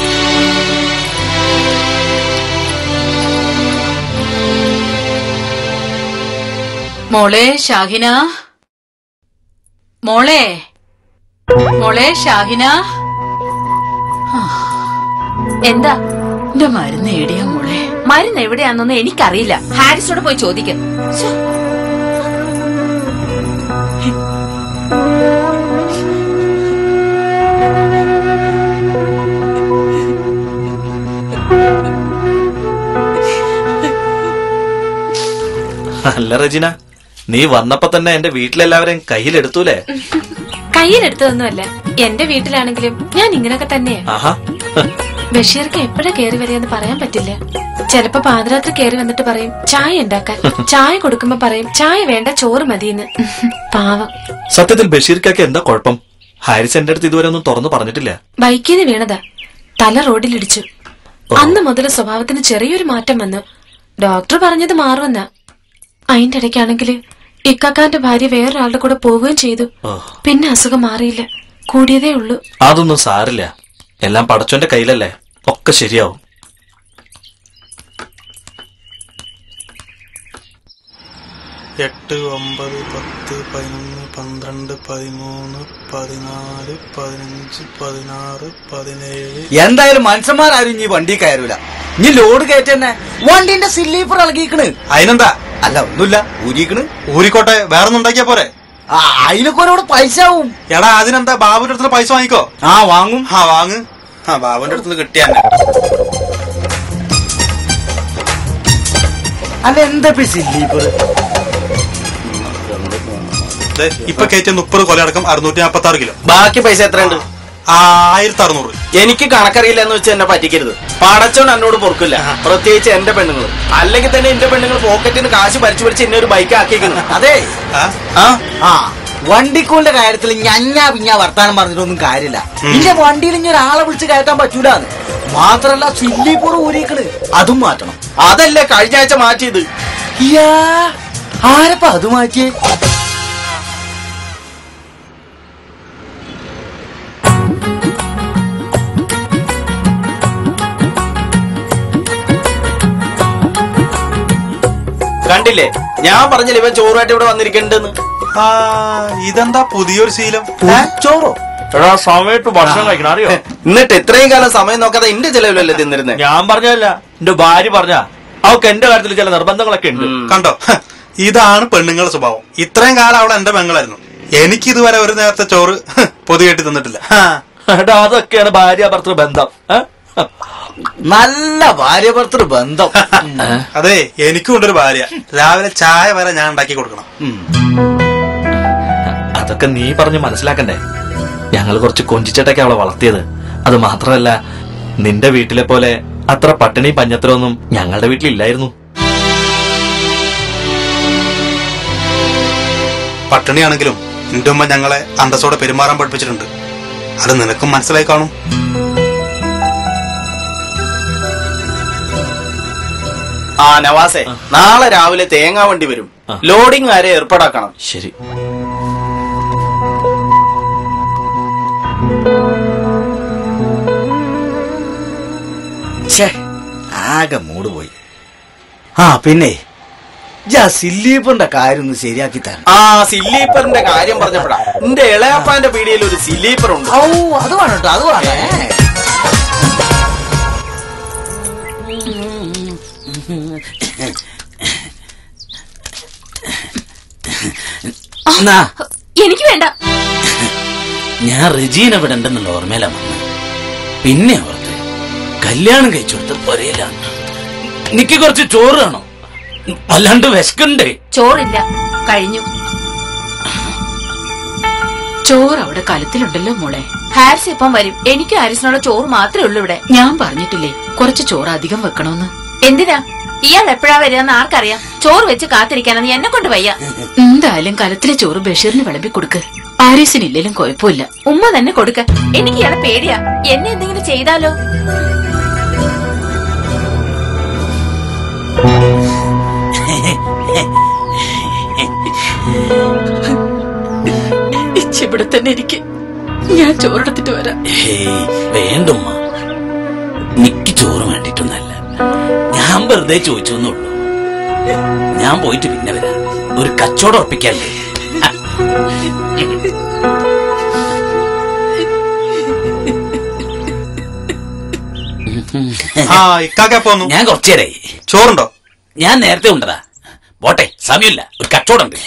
മോളെ ഷാഹിന മോളെ മോളെ ഷാഹിന എന്താ എന്റെ മരുന്ന് ഏടിയാ മോളെ മരുന്ന് എവിടെയാണെന്നൊന്നും എനിക്കറിയില്ല ഹാരിസിനോട് പോയി ചോദിക്കും ശ്ശോ. അല്ല റജിന നീ വന്നപ്പോ തന്നെ എന്റെ വീട്ടിലെല്ലാവരെയും കയ്യിലെടുത്തൂലേ കയ്യിലെടുത്തതൊന്നുമല്ല എന്റെ വീട്ടിലാണെങ്കിലും ഞാൻ ഇങ്ങനൊക്കെ തന്നെയാ ആഹാ ബഷീർക്ക് എപ്പോഴാ കേറി വരികയെന്ന് പറയാൻ പറ്റില്ല ചിലപ്പോ പാതിരാത്രി കേറി വന്നിട്ട് പറയും ചായ ഉണ്ടാക്കാൻ ചായ കൊടുക്കുമ്പോ പറയും ചായ വേണ്ട ചോറ് മതിയെന്ന് പാവം സത്യത്തിൽ ബഷീർക്കൊക്കെ എന്താ കുഴപ്പം ഹാരിസ് എന്റെ അടുത്ത് ഇതുവരെ ഒന്നും തുറന്നു പറഞ്ഞിട്ടില്ല ബൈക്കിൽ നിന്ന് വീണതാ തല റോഡിലിടിച്ചു അന്ന് മുതൽ സ്വഭാവത്തിന് ചെറിയൊരു മാറ്റം വന്നു ഡോക്ടർ പറഞ്ഞത് മാറുമെന്നാ അതിന്റെ ഇടയ്ക്കാണെങ്കിൽ ഇക്കാക്കാന്റെ ഭാര്യ വേറൊരാളുടെ കൂടെ പോവുകയും ചെയ്തു ഓ. പിന്നെ അസുഖം മാറിയില്ല കൂടിയതേ ഉള്ളൂ അതൊന്നും സാരില്ല എല്ലാം പടച്ചോന്റെ കയ്യിലല്ലേ ഒക്കെ ശരിയാവും എട്ട് ഒമ്പത് പത്ത് പതിനൊന്ന് പന്ത്രണ്ട് പതിമൂന്ന് പതിനാല് പതിനഞ്ച് പതിനാറ് പതിനേഴ് എന്തായാലും മനുഷ്യന്മാരാരും ഇനി വണ്ടി കയറൂല ഇനി ലോഡ് കയറ്റന്നെ വണ്ടിന്റെ സില്ലീപ്പർ ഇളകിക്കണ് അതിനെന്താ അല്ല ഒന്നുമില്ല ഊരിക്കണ് ഊരിക്കോട്ടെ വേറെ ഉണ്ടാക്കിയാ പോരെ ആ അതിനൊക്കെ ഒരുപാട് പൈസ ആവും എടാ അതിനെന്താ ബാബുന്റെ അടുത്ത് പൈസ വാങ്ങിക്കോ ആ വാങ്ങും ആ വാങ്ങ് ആ ബാബുന്റെ അടുത്ത് കിട്ടിയാ അല്ല എന്താ സില്ലീപ്പർ ഇപ്പൊ കയറ്റിയ മുപ്പത് കൊലയടക്കം അറുന്നൂറ്റി നാപ്പത്തി ആറ് കിലോ ബാക്കി പൈസ എത്രയുണ്ട് ആയിരത്തി അറുന്നൂറ് എനിക്ക് കണക്കറിയില്ല എന്ന് വെച്ച് എന്നെ പറ്റിക്കരുത് പടച്ചോൻ എന്നോട് പൊറുക്കില്ല പ്രത്യേകിച്ച് എന്റെ പെണ്ണുങ്ങൾ അല്ലെങ്കിൽ തന്നെ എന്റെ പെണ്ണുങ്ങൾ പോക്കറ്റിൽ നിന്ന് കാശ് ഭരിച്ചു പിടിച്ച് എന്നെ ഒരു ബൈക്ക് ആക്കിയിരിക്കുന്നു അതെ ആ ആ വണ്ടിക്കൂലിന്റെ കാര്യത്തിൽ ഞഞ്ഞാ പിഞ്ഞാ വർത്താനം പറഞ്ഞിട്ടൊന്നും കാര്യമില്ല ഇന്റെ വണ്ടിയിൽ ഇനി ഒരാളെ വിളിച്ച് കയറ്റാൻ പറ്റൂലെന്ന് മാത്രല്ല സില്ലിപ്പൂർ ഊരിക്കണ് അതും മാറ്റണം അതല്ലേ കഴിഞ്ഞ ആഴ്ച മാറ്റിയത് ഇയ്യാ, ആരപ്പ അത് മാറ്റിയേ കണ്ടില്ലേ ഞാൻ പറഞ്ഞില്ല ഇവൻ ചോറുമായിട്ട് ഇവിടെ വന്നിരിക്കണ്ടെന്ന് ആ ഇതെന്താ പുതിയൊരു ശീലം ചോറോ എടാ സമയത്ത് ഭക്ഷണം കഴിക്കണം അറിയോ എന്നിട്ട് ഇത്രയും കാലം സമയം നോക്കാതെ എന്റെ ചെലവിലല്ലേ തിന്നിരുന്നേ ഞാൻ പറഞ്ഞതല്ല എന്റെ ഭാര്യ പറഞ്ഞ അവക്ക് എന്റെ കാര്യത്തിൽ ചില നിർബന്ധങ്ങളൊക്കെ ഉണ്ട് കണ്ടോ ഹ, ഇതാണ് പെണ്ണുങ്ങളുടെ സ്വഭാവം ഇത്രയും കാലം അവൾ എന്റെ പെങ്ങളായിരുന്നു എനിക്ക് ഇതുവരെ ഒരു നേരത്തെ ചോറ് ഹ്, പൊതികെട്ടി തന്നിട്ടില്ല എടാ അതൊക്കെയാണ് ഭാര്യ ഭർത്തൃ ബന്ധം ഏ? നല്ല ഭാര്യ ഭർത്തൃ ബന്ധം അതെ എനിക്കും ഉണ്ടൊരു ഭാര്യ രാവിലെ ചായ വരെ ഞാൻ ഉണ്ടാക്കി കൊടുക്കണം അതൊക്കെ നീ പറഞ്ഞ് മനസ്സിലാക്കണ്ടേ ഞങ്ങൾ കുറച്ച് കൊഞ്ചിച്ചിട്ടൊക്കെ അവളെ വളർത്തിയത് അത് മാത്രമല്ല നിന്റെ വീട്ടിലെ പോലെ അത്ര പട്ടിണി പഞ്ഞത്തരമൊന്നും ഞങ്ങളുടെ വീട്ടിലില്ലായിരുന്നു പട്ടിണിയാണെങ്കിലും എന്റെ ഉമ്മ ഞങ്ങളെ അന്തസ്സോടെ പെരുമാറാൻ പഠിപ്പിച്ചിട്ടുണ്ട് അത് നിനക്കും മനസ്സിലായി കാണും ആ നവാസെ നാളെ രാവിലെ തേങ്ങാ വണ്ടി വരും ലോഡിംഗ് ആരെ ഏർപ്പാടാക്കണം ശരി ഛേ ആകെ മൂട് പോയി ആ പിന്നെ ജാ സില്ലീപ്പറിന്റെ കാര്യം ഒന്ന് ശരിയാക്കി തരണം ആ സില്ലീപ്പറിന്റെ കാര്യം പറഞ്ഞപ്പോഴാ എന്റെ ഇളയപ്പാന്റെ പീടിയിൽ ഒരു സില്ലീപ്പർ ഉണ്ട് ഔ അത് വേണം കേട്ടോ അത് വേണേ എന്നാ എനിക്ക് വേണ്ട ഞാൻ റെജീന ഇവിടെ ഉണ്ടെന്നുള്ള ഓർമ്മയിലാ വന്നത് പിന്നെ ഓർത്ത് കല്യാണം കഴിച്ചു കൊടുത്ത് പൊരയിലാണ് നിക്ക് കുറച്ച് ചോറ് വേണോ വല്ലാണ്ട് വിശക്കുണ്ടേ ചോറില്ല കഴിഞ്ഞു ചോറ് അവിടെ കലത്തിലുണ്ടല്ലോ മോളെ ഹാരിസ് ഇപ്പം വരും എനിക്കും ഹാരിസിനുള്ള ചോറ് മാത്രമേ ഉള്ളൂ ഇവിടെ ഞാൻ പറഞ്ഞിട്ടില്ലേ കുറച്ച് ചോറ് അധികം വെക്കണമെന്ന് എന്തിനാ ഇയാൾ എപ്പോഴാ വരികയെന്ന് ആർക്കറിയാം ചോറ് വെച്ച് കാത്തിരിക്കാനെന്ന് എന്നെ കൊണ്ട് വയ്യ എന്തായാലും കലത്തിലെ ചോറ് ബഷീറിന് വിളമ്പി കൊടുക്ക് ആരീസിനില്ലേലും കുഴപ്പമില്ല ഉമ്മ തന്നെ കൊടുക്ക എനിക്ക് ഇയാളെ പേടിയാ എന്നെ എന്തെങ്കിലും ചെയ്താലോ ഇവിടെ തന്നെ ഇരിക്കെ ഞാൻ ചോറെടുത്തിട്ട് വരാം ഹേയ് വേണ്ടുമ്മ നിക്ക് ചോറ് വേണ്ടിട്ടൊന്നല്ല ഞാൻ വെറുതെ ചോദിച്ചു എന്നുള്ളൂ ഞാൻ പോയിട്ട് പിന്നെ വരാം ഒരു കച്ചവടം ഉറപ്പിക്കാല്ലേ ആ ഇക്കാക്ക പോന്നു ഞാൻ കുറച്ചേരായി ചോറുണ്ടോ ഞാൻ നേരത്തെ ഉണ്ടതാ പോട്ടെ സമയമില്ല ഒരു കച്ചവടം ഉണ്ട്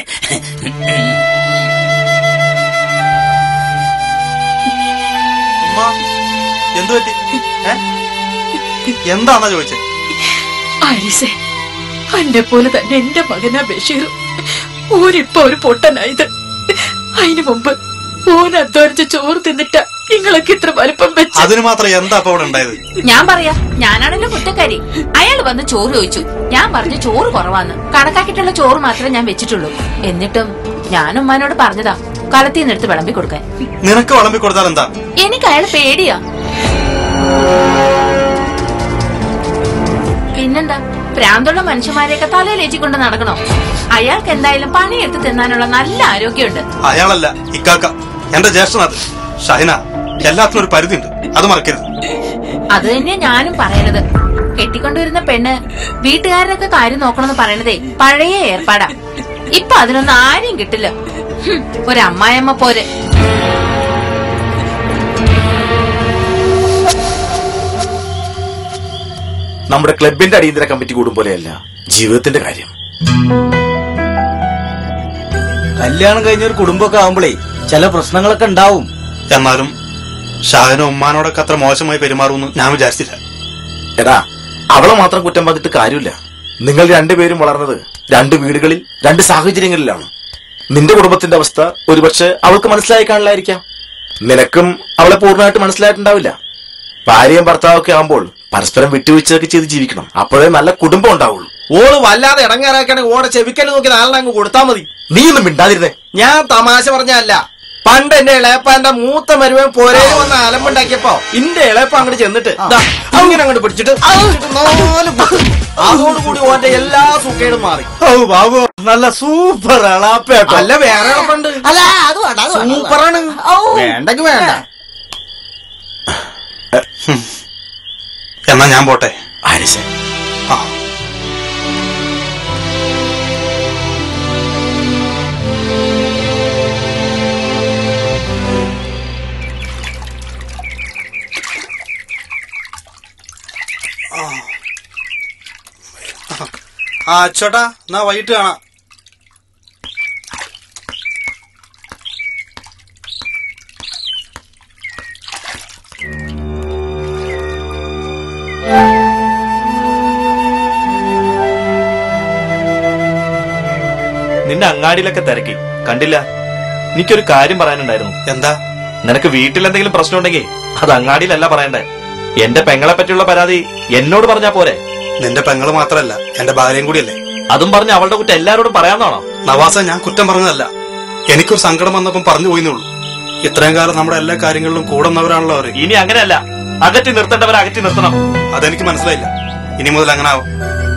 ഉമ്മ എന്തു പറ്റി ഏ? എന്താന്നാ ചോദിച്ചേ ആരീസേ അന്നെ പോലെ തന്നെ എന്റെ മകനാ ബഷീർ ഓരിപ്പൊ ഒരു പൊട്ടനായത് അതിനു മുമ്പ് ഓൻ അധ്വാനിച്ച ചോറ് തിന്നിട്ട നിങ്ങളൊക്കെ ഇത്ര വലുപ്പം വെച്ച് അതിന് മാത്രം എന്താ അപ്പൊ അവിടെ ഉണ്ടായത് ഞാൻ പറയാ ഞാനാണല്ലോ കുറ്റക്കാരി അയാൾ വന്ന് ചോറ് ചോദിച്ചു ഞാൻ പറഞ്ഞു ചോറ് കുറവാന്ന് കണക്കാക്കിയിട്ടുള്ള ചോറ് മാത്രമേ ഞാൻ വെച്ചിട്ടുള്ളൂ എന്നിട്ടും ഞാൻ ഉമ്മാനോട് പറഞ്ഞതാ കലത്തിൽ എടുത്ത് വിളമ്പി കൊടുക്കാൻ നിനക്ക് വിളമ്പി കൊടുത്താൽ എന്താ എനിക്ക് അയാൾ പേടിയാ പിന്നെന്താ പ്രാന്തുള്ള മനുഷ്യന്മാരെയൊക്കെ തലയിലേറ്റിക്കൊണ്ട് നടക്കണോ അയാൾക്ക് എന്തായാലും പണിയെടുത്ത് തിന്നാനുള്ള നല്ല ആരോഗ്യമുണ്ട് അയാളല്ല ഇക്കാക്ക എന്റെ ജ്യേഷ്ഠനത് ഷഹന എല്ലാത്തിനും ഒരു പരിധിയുണ്ട് അത് മറക്കരുത് അത് തന്നെ ഞാനും പറയണത് കെട്ടിക്കൊണ്ടുവരുന്ന പെണ്ണ് വീട്ടുകാരനൊക്കെ കാര്യം നോക്കണമെന്ന് പറയണതേ പഴയ ഏർപ്പാടാ ഇപ്പൊ അതിനൊന്നും ആരെയും കിട്ടില്ല ഹും, ഒരു അമ്മായിയമ്മ പോരെ നമ്മുടെ ക്ലബിന്റെ അടിയന്തര കമ്മിറ്റി കൂടും പോലെയല്ല ജീവിതത്തിന്റെ കാര്യം കല്യാണം കഴിഞ്ഞ ഒരു കുടുംബമൊക്കെ ആവുമ്പളേ ചില പ്രശ്നങ്ങളൊക്കെ ഉണ്ടാവും എന്നാലും ഷാഹിന ഉമ്മാനോടൊക്കെ അത്ര മോശമായി പെരുമാറുമെന്ന് ഞാൻ വിചാരിച്ചില്ല എടാ അവളെ മാത്രം കുറ്റം പറഞ്ഞിട്ട് കാര്യമില്ല നിങ്ങൾ രണ്ടുപേരും വളർന്നത് രണ്ട് വീടുകളിൽ രണ്ട് സാഹചര്യങ്ങളിലാണ് നിന്റെ കുടുംബത്തിന്റെ അവസ്ഥ ഒരുപക്ഷെ അവൾക്ക് മനസ്സിലായി കാണില്ലായിരിക്കാം നിനക്കും അവളെ പൂർണ്ണമായിട്ട് മനസ്സിലായിട്ടുണ്ടാവില്ല ഭാര്യയും ഭർത്താവൊക്കെ ആവുമ്പോൾ പരസ്പരം വിട്ടുവീഴ്ചയൊക്കെ ചെയ്ത് ജീവിക്കണം അപ്പോഴേ നല്ല കുടുംബം ഉണ്ടാവുള്ളൂ ഓള് വല്ലാതെ ഇടങ്ങാറാക്കണെങ്കിൽ ഓടെ ചെവിക്കല് നോക്കി നാളെ അങ്ങ് കൊടുത്താ മതി നീ ഒന്നും മിണ്ടാതിരുന്നേ ഞാൻ തമാശ പറഞ്ഞല്ല പണ്ട് എന്റെ ഇളയപ്പാന്റെ മൂത്ത മരുവൻ പോരേ വന്ന് അലമ്പുണ്ടാക്കിയപ്പോ ഇന്റെ ഇളയപ്പ അങ്ങോട്ട് ചെന്നിട്ട് ദാ, അങ്ങനെ അങ്ങോട്ട് പിടിച്ചിട്ട് പിടിച്ചിട്ട് നാല് കുത്ത്. അതോടുകൂടി ഓന്റെ എല്ലാ സുഖേടും മാറി ഓ ബാബു നല്ല സൂപ്പർ അളാപ്പേട്ടോ അല്ല വേറെ ഇളപ്പുണ്ട് അല്ല അത് വേണ്ട അത് വേണ്ട, അത് സൂപ്പറാണ് ഔ. വേണ്ടെങ്കി വേണ്ട എന്നാ ഞാൻ പോട്ടെ ആരിസേ ആ ആ അച്ചോട്ടാ എന്നാ വൈകിട്ട് കാണാം നിന്നെ അങ്ങാടിയിലൊക്കെ തിരക്കി കണ്ടില്ല എനിക്കൊരു കാര്യം പറയാനുണ്ടായിരുന്നു എന്താ നിനക്ക് വീട്ടിൽ എന്തെങ്കിലും പ്രശ്നം ഉണ്ടെങ്കിൽ അത് അങ്ങാടിയിലല്ല പറയണ്ടേ എന്റെ പെങ്ങളെ പറ്റിയുള്ള പരാതി എന്നോട് പറഞ്ഞാ പോരെ നിന്റെ പെങ്ങള് മാത്രല്ല എന്റെ ഭാര്യയും കൂടിയല്ലേ അതും പറഞ്ഞ് അവളുടെ കുറ്റം എല്ലാരോടും പറയാന്നാണോ നവാസ ഞാൻ കുറ്റം പറഞ്ഞതല്ല എനിക്കൊരു സങ്കടം വന്നപ്പം പറഞ്ഞു പോയിന്നുള്ളൂ ഇത്രയും കാലം നമ്മുടെ എല്ലാ കാര്യങ്ങളിലും കൂടെ നിന്നവരാണല്ലോ അവര് ഇനി അങ്ങനെയല്ല അകറ്റി നിർത്തേണ്ടവരെ അകറ്റി നിർത്തണം അതെനിക്ക് മനസ്സിലായില്ല ഇനി മുതൽ അങ്ങനെ ആവും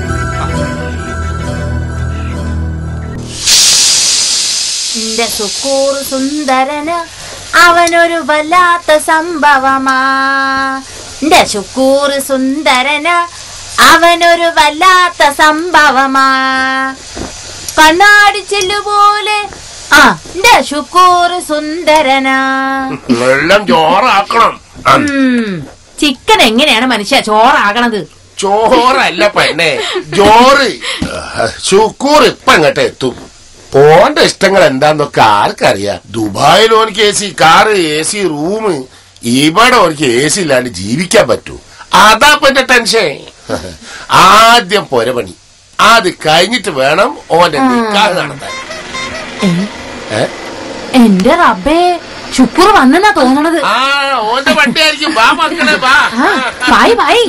എന്റെ സുക്കൂർ സുന്ദരന് അവനൊരു വല്ലാത്ത സംഭവമാ എന്റെ ശുക്കൂർ സുന്ദരന് അവനൊരു വല്ലാത്ത സംഭവമാ കണ്ണാടി ചെല്ലുപോലെ ആ എന്റെ ശുക്കൂർ സുന്ദരനാ എല്ലാം ചോറാക്കണം ഉം, ചിക്കൻ എങ്ങനെയാണ് മനുഷ്യ ചോറാകണത് ചോറല്ല പെണ്ണെ ജോറ് ശുക്കൂർ ഇപ്പൊ അങ്ങോട്ട് എത്തും പോന്റെ ഇഷ്ടങ്ങൾ എന്താന്നൊക്കെ ആർക്കറിയാം ദുബായിൽ ഓനിക്ക് A C car A C room ഇവിടെ ഓനിക്ക് എ സി ഇല്ലാണ്ട് ജീവിക്കാൻ പറ്റൂ അതാ എന്റെ ടെൻഷൻ ആദ്യം പൊരപണി അത് കഴിഞ്ഞിട്ട് വേണം ഓന്റെ നിക്കാഹ് നടത്താൻ ഏ? എന്റെ റബ്ബേ ശുക്ർ വന്നെന്നാ തോന്നണത് ആ ഓന്റെ വണ്ടിയായിരിക്കും വാ മക്കളെ വാ ആ, ബായ് ബായ്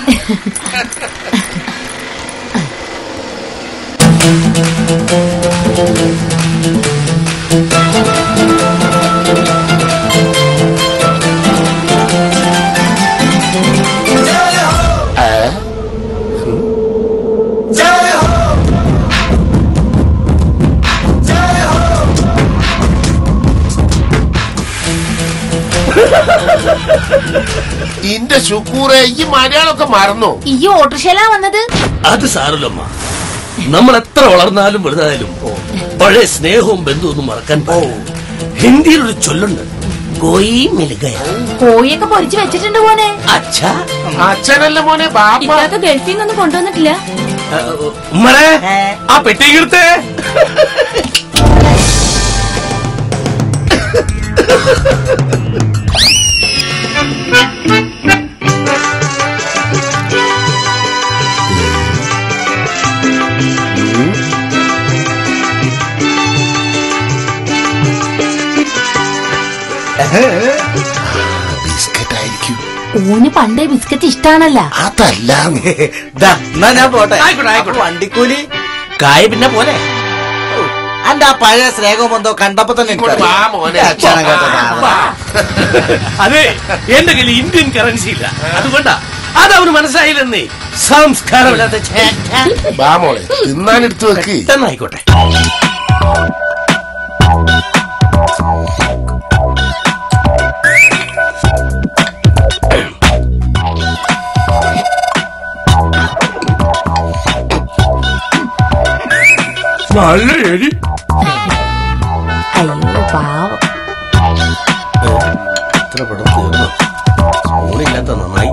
ഇന്റെ ശുക്കൂറെ ഈ മലയാളമൊക്കെ മറന്നോ ഈ ഓട്ടോറിക്ഷയിലാ വന്നത് അത് സാരല്ലമ്മ നമ്മൾ എത്ര വളർന്നാലും വലുതായാലും പഴയ സ്നേഹവും ബന്ധുവൊന്നും മറക്കാൻ പാടില്ല ഹിന്ദിയിൽ ഒരു ചൊല്ലുണ്ട് കോയി മിലുകയ കോഴിയൊക്കെ പൊരിച്ചു വെച്ചിട്ടുണ്ട് മോനെ അച്ഛാ അച്ഛനല്ല മോനെ ബാപ്പ ഇക്കാക്ക ഗൾഫിൽ നിന്നൊന്നും കൊണ്ടുവന്നിട്ടില്ല ഉമ്മറെ ആ പെട്ടി എടുത്തേ ബിസ്ക്കറ്റ് ആയിരിക്കും ഓന് പണ്ടേ ബിസ്ക്കറ്റ് ഇഷ്ടാണല്ല അതല്ല ദാ, എന്നാ ഞാൻ പോട്ടെ ആയിക്കോട്ടെ, ആയിക്കോട്ടെ. അപ്പൊ വണ്ടിക്കൂലി കായ പിന്നെ പോലെ അന്റെ ആ പഴയ സ്നേഹവും എന്തോ കണ്ടപ്പോ തന്നെ ഇങ്ങോട്ട് വാ മോനെ. അക്ഷരം കേട്ട സാധനം. അതെ എന്റെ കയ്യിൽ ഇന്ത്യൻ കറൻസി ഇല്ല അതുകൊണ്ടാ അതവന് മനസ്സിലായില്ലെന്നേ സംസ്കാരമില്ലാത്ത ചേട്ട. വാ മോളെ തിന്നാനെടുത്ത് വെക്ക് പെട്ടെന്ന് ആയിക്കോട്ടെ നല്ല എരി അയ്യോ പാവം ഇത്ര പെട്ടെന്ന് തീർന്നു സ്പൂണില്ലാത്ത നന്നായി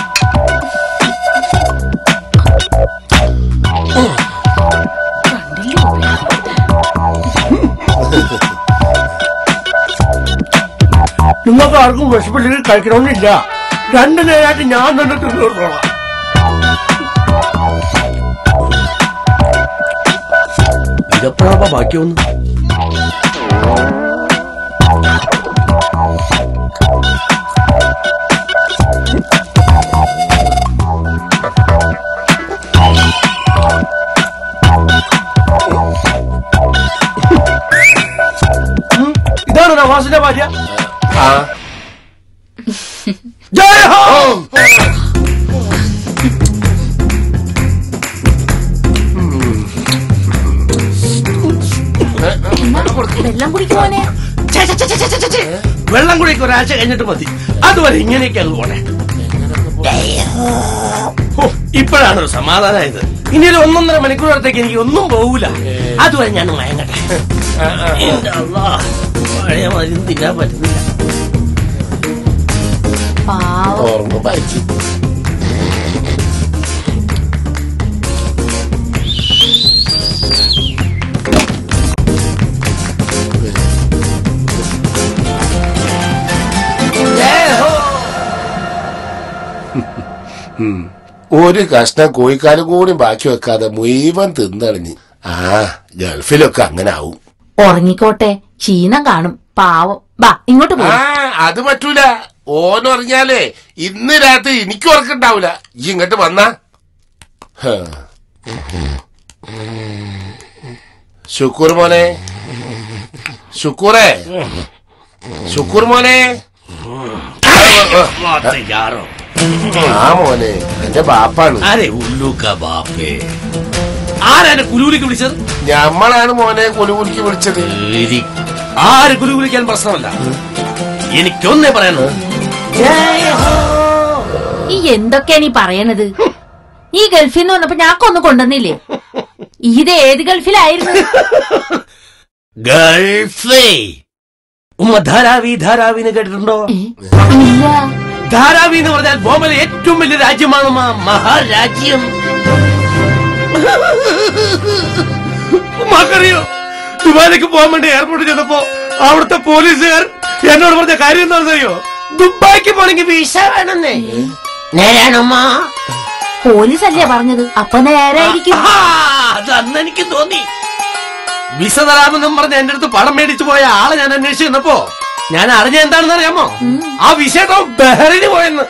നിങ്ങൾക്ക് ആർക്കും വിശപ്പില്ലെങ്കിൽ കഴിക്കണമെന്നില്ല രണ്ടു നേരമായിട്ട് ഞാൻ തന്നെ തിന്നു തീർത്തോളാം ഇതെപ്പോഴാ ബാക്കി വന്നു ഇതാണ് നവാസിന്റെ ഭാര്യ ആ ജയ ഹോ വെള്ളം കുടിക്കുമോനെ വെള്ളം കുടിക്ക് ഒരാഴ്ച കഴിഞ്ഞിട്ട് മതി അതുവരെ ഇങ്ങനെയൊക്കെ അങ്ങ് പോണേ ഹോ, ഇപ്പോഴാണ് ഒരു സമാധാനമായത് ഇനി ഒരു ഒന്നൊന്നര മണിക്കൂറത്തേക്ക് എനിക്ക് ഒന്നും പോകൂല അതുവരെ ഞാൻ മയങ്ങട്ടെ എന്റെ അള്ളാ, പഴയ മരുന്ന് തിന്നാൻ പറ്റുന്നില്ല പാവം ഓർമ്മ വായിച്ചു ഉം. ഒരു കഷ്ണം കോഴിക്കാലും കൂടി ബാക്കി വെക്കാതെ മുഴുവൻ തിന്നണിഞ്ഞ് ആ ഗൾഫിലൊക്കെ അങ്ങനെ ആവും ഉറങ്ങിക്കോട്ടെ ക്ഷീണം കാണും പാവം ബാ ഇങ്ങോട്ട് പോ ആ അത് പറ്റൂല ഓനുറങ്ങിയാലേ ഇന്ന് രാത്രി എനിക്ക് ഉറക്കുണ്ടാവൂല ഈ ഇങ്ങോട്ട് വന്നാ ഹ. ശുക്കൂർ മോനെ ശുക്കൂറേ ശുക്കൂർ മോനെ ആ മോനെ എന്റെ ബാപ്പാണ് ആരെ ഉള്ളൂക്ക ബാപ്പേ ആരാണ് കുലൂലിക്ക് വിളിച്ചത് ഞമ്മളാണ് മോനെ കുലുകുലിക്ക് വിളിച്ചത് ശരി. ആര് കുലുകുലിക്കാൻ പ്രശ്നമല്ല എനിക്കൊന്നേ പറയാനോ ഈ എന്തൊക്കെയാ നീ പറയണത് ഈ ഗൾഫിൽ നിന്ന് വന്നപ്പോ ഞാക്കൊന്നും കൊണ്ടുവന്നില്ലേ ഇത് ഏത് ഗൾഫിലായിരുന്നു ഗൾഫേ ഉമ്മ ധാരാവി ധാരാവിന്ന് കേട്ടിട്ടുണ്ടോ ഇല്ല ധാരാവി എന്ന് പറഞ്ഞാൽ ബോംബെയിലെ ഏറ്റവും വലിയ രാജ്യമാണ് ഉമ്മ. മഹാരാജ്യം ഉമ്മാക്കറിയോ ദുബായിലേക്ക് പോകാൻ വേണ്ടി എയർപോർട്ടിൽ ചെന്നപ്പോ അവിടുത്തെ പോലീസുകാർ എന്നോട് പറഞ്ഞ കാര്യം എന്താണെന്നറിയോ ദുബായിക്ക് പോണെങ്കിൽ വിസ വേണമെന്നേ നേരാണമ്മ പോലീസ് അല്ലേ പറഞ്ഞത് അപ്പൊ നേരായിരിക്കും അത് അന്ന് എനിക്ക് തോന്നി വിസ തരാമെന്നും പറഞ്ഞ് എന്റെ അടുത്ത് പണം മേടിച്ചു പോയ ആളെ ഞാൻ അന്വേഷിച്ചു ചെന്നപ്പോ ഞാൻ അറിഞ്ഞ എന്താണെന്ന് അറിയാമോ ആ വിഷയത്തോ ബഹറിന് പോയെന്ന്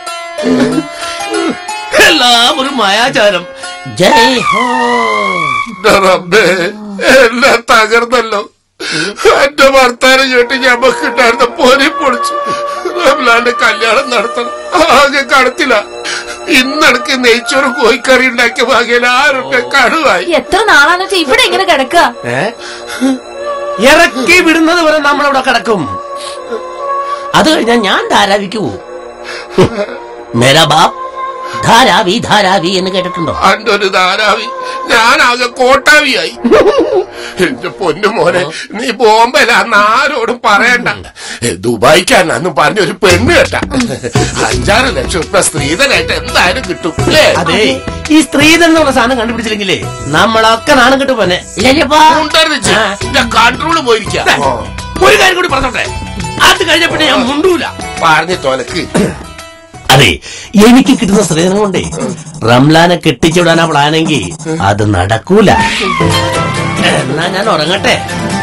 എല്ലാം ഒരു മായാചാരം ജയ് ഹോ റബ്ബേ എല്ലാം തകർന്നല്ലോ എന്റെ ഭർത്താനം കേട്ട് ഞമ്മക്കുണ്ടായിരുന്ന പൊരി പൊളിച്ചു റംലാന്റെ കല്യാണം നടത്തണം ആകെ കടത്തില്ല ഇന്നടക്ക് നെയ്ച്ചോറ് കോഴിക്കറി ഉണ്ടാക്കിയ ഭാഗ്യം ആരുടെ കടുവായി എത്ര നാളാന്ന് വെച്ചാ ഇവിടെ ഇങ്ങനെ കിടക്കുക ഏ? ഇറക്കി വിടുന്നത് വരെ നമ്മളിവിടെ കിടക്കും അത് കഴിഞ്ഞാൽ ഞാൻ ധാരാവിക്ക് പോവും മേരാ ബാപ്പ് ധാരാവി ധാരാവി എന്ന് കേട്ടിട്ടുണ്ടോ അന്റെ ഒരു ധാരാവി ഞാനാകെ കോട്ടാവിയായി എന്റെ പൊന്നു മോനെ നീ ബോംബെലാന്ന് ആരോടും പറയണ്ട ദുബായിക്കാന്നു പറഞ്ഞൊരു പെണ്ണ് കേട്ട അഞ്ചാറ് ലക്ഷം രൂപ സ്ത്രീധനായിട്ട് എന്തായാലും കിട്ടും അല്ലേ അതെ ഈ സ്ത്രീധനം എന്നുള്ള സാധനം കണ്ടുപിടിച്ചില്ലെങ്കിലേ നമ്മളൊക്കെ നാണം കിട്ടും പോലെ കൺട്രോള് പോയിരിക്കാം ഒരു കാര്യം കൂടി പറഞ്ഞോട്ടെ അത് കഴിഞ്ഞപ്പോ ഞാൻ മുണ്ടൂല പറഞ്ഞു തോലക്ക് അതെ എനിക്ക് കിട്ടുന്ന സ്ത്രീധനം കൊണ്ടേ റംലാനെ കെട്ടിച്ചുവിടാനാ പ്ലാനെങ്കിൽ അത് നടക്കൂല എന്നാ ഞാൻ ഉറങ്ങട്ടെ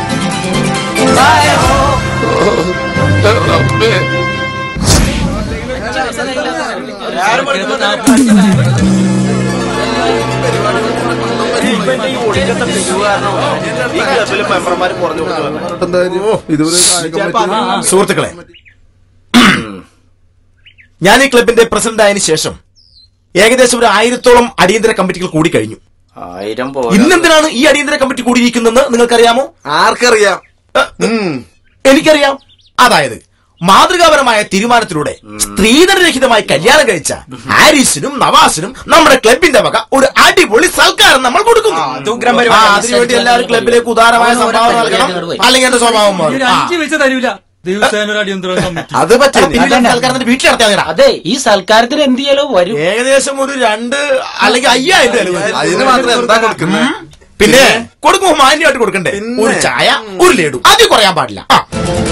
സുഹൃത്തുക്കളെ ഞാൻ ഈ ക്ലബിന്റെ പ്രസിഡന്റ് ആയതിനു ശേഷം ഏകദേശം ഒരു ആയിരത്തോളം അടിയന്തര കമ്മിറ്റികൾ കൂടി കഴിഞ്ഞു ആയിരം ഇന്നെന്തിനാണ് ഈ അടിയന്തര കമ്മിറ്റി കൂടിയിരിക്കുന്നതെന്ന് നിങ്ങൾക്കറിയാമോ ആർക്കറിയാം എനിക്കറിയാം അതായത് മാതൃകാപരമായ തീരുമാനത്തിലൂടെ സ്ത്രീധനരഹിതമായി കല്യാണം കഴിച്ച ഹാരിസിനും നവാസിനും നമ്മുടെ ക്ലബിന്റെ വക ഒരു അടിപൊളി സൽക്കാരം നമ്മൾ കൊടുക്കുന്നു ഉഗ്രം പരിപാടി. ആ, അതിനുവേണ്ടി എല്ലാവരും ക്ലബിലേക്ക് ഉദാരമായ സംഭാവന നൽകണം അല്ലെങ്കിൽ എന്റെ സ്വഭാവം മാറും ഒരു ആ. അഞ്ച് പൈസ തരൂല ദിവസേന ഒരു അടിയന്തര കമ്മിറ്റി അത് പറ്റില്ല സൽക്കാരത്തിന്റെ വീട്ടിൽ നടത്തിയാ അതെ ഈ സൽക്കാരത്തിന് എന്ത് ചെയ്യാലോ വരും ഏകദേശം ഒരു രണ്ട് അല്ലെങ്കിൽ അയ്യായിരം രൂപ വരും. അതിന് മാത്രം എന്താ കൊടുക്കുന്നത് പിന്നെ കൊടുക്കുമ്പോ മാന്യമായിട്ട് കൊടുക്കണ്ടേ ഒരു ചായ ഒരു ലഡു അത് കുറയാൻ പാടില്ല ആ.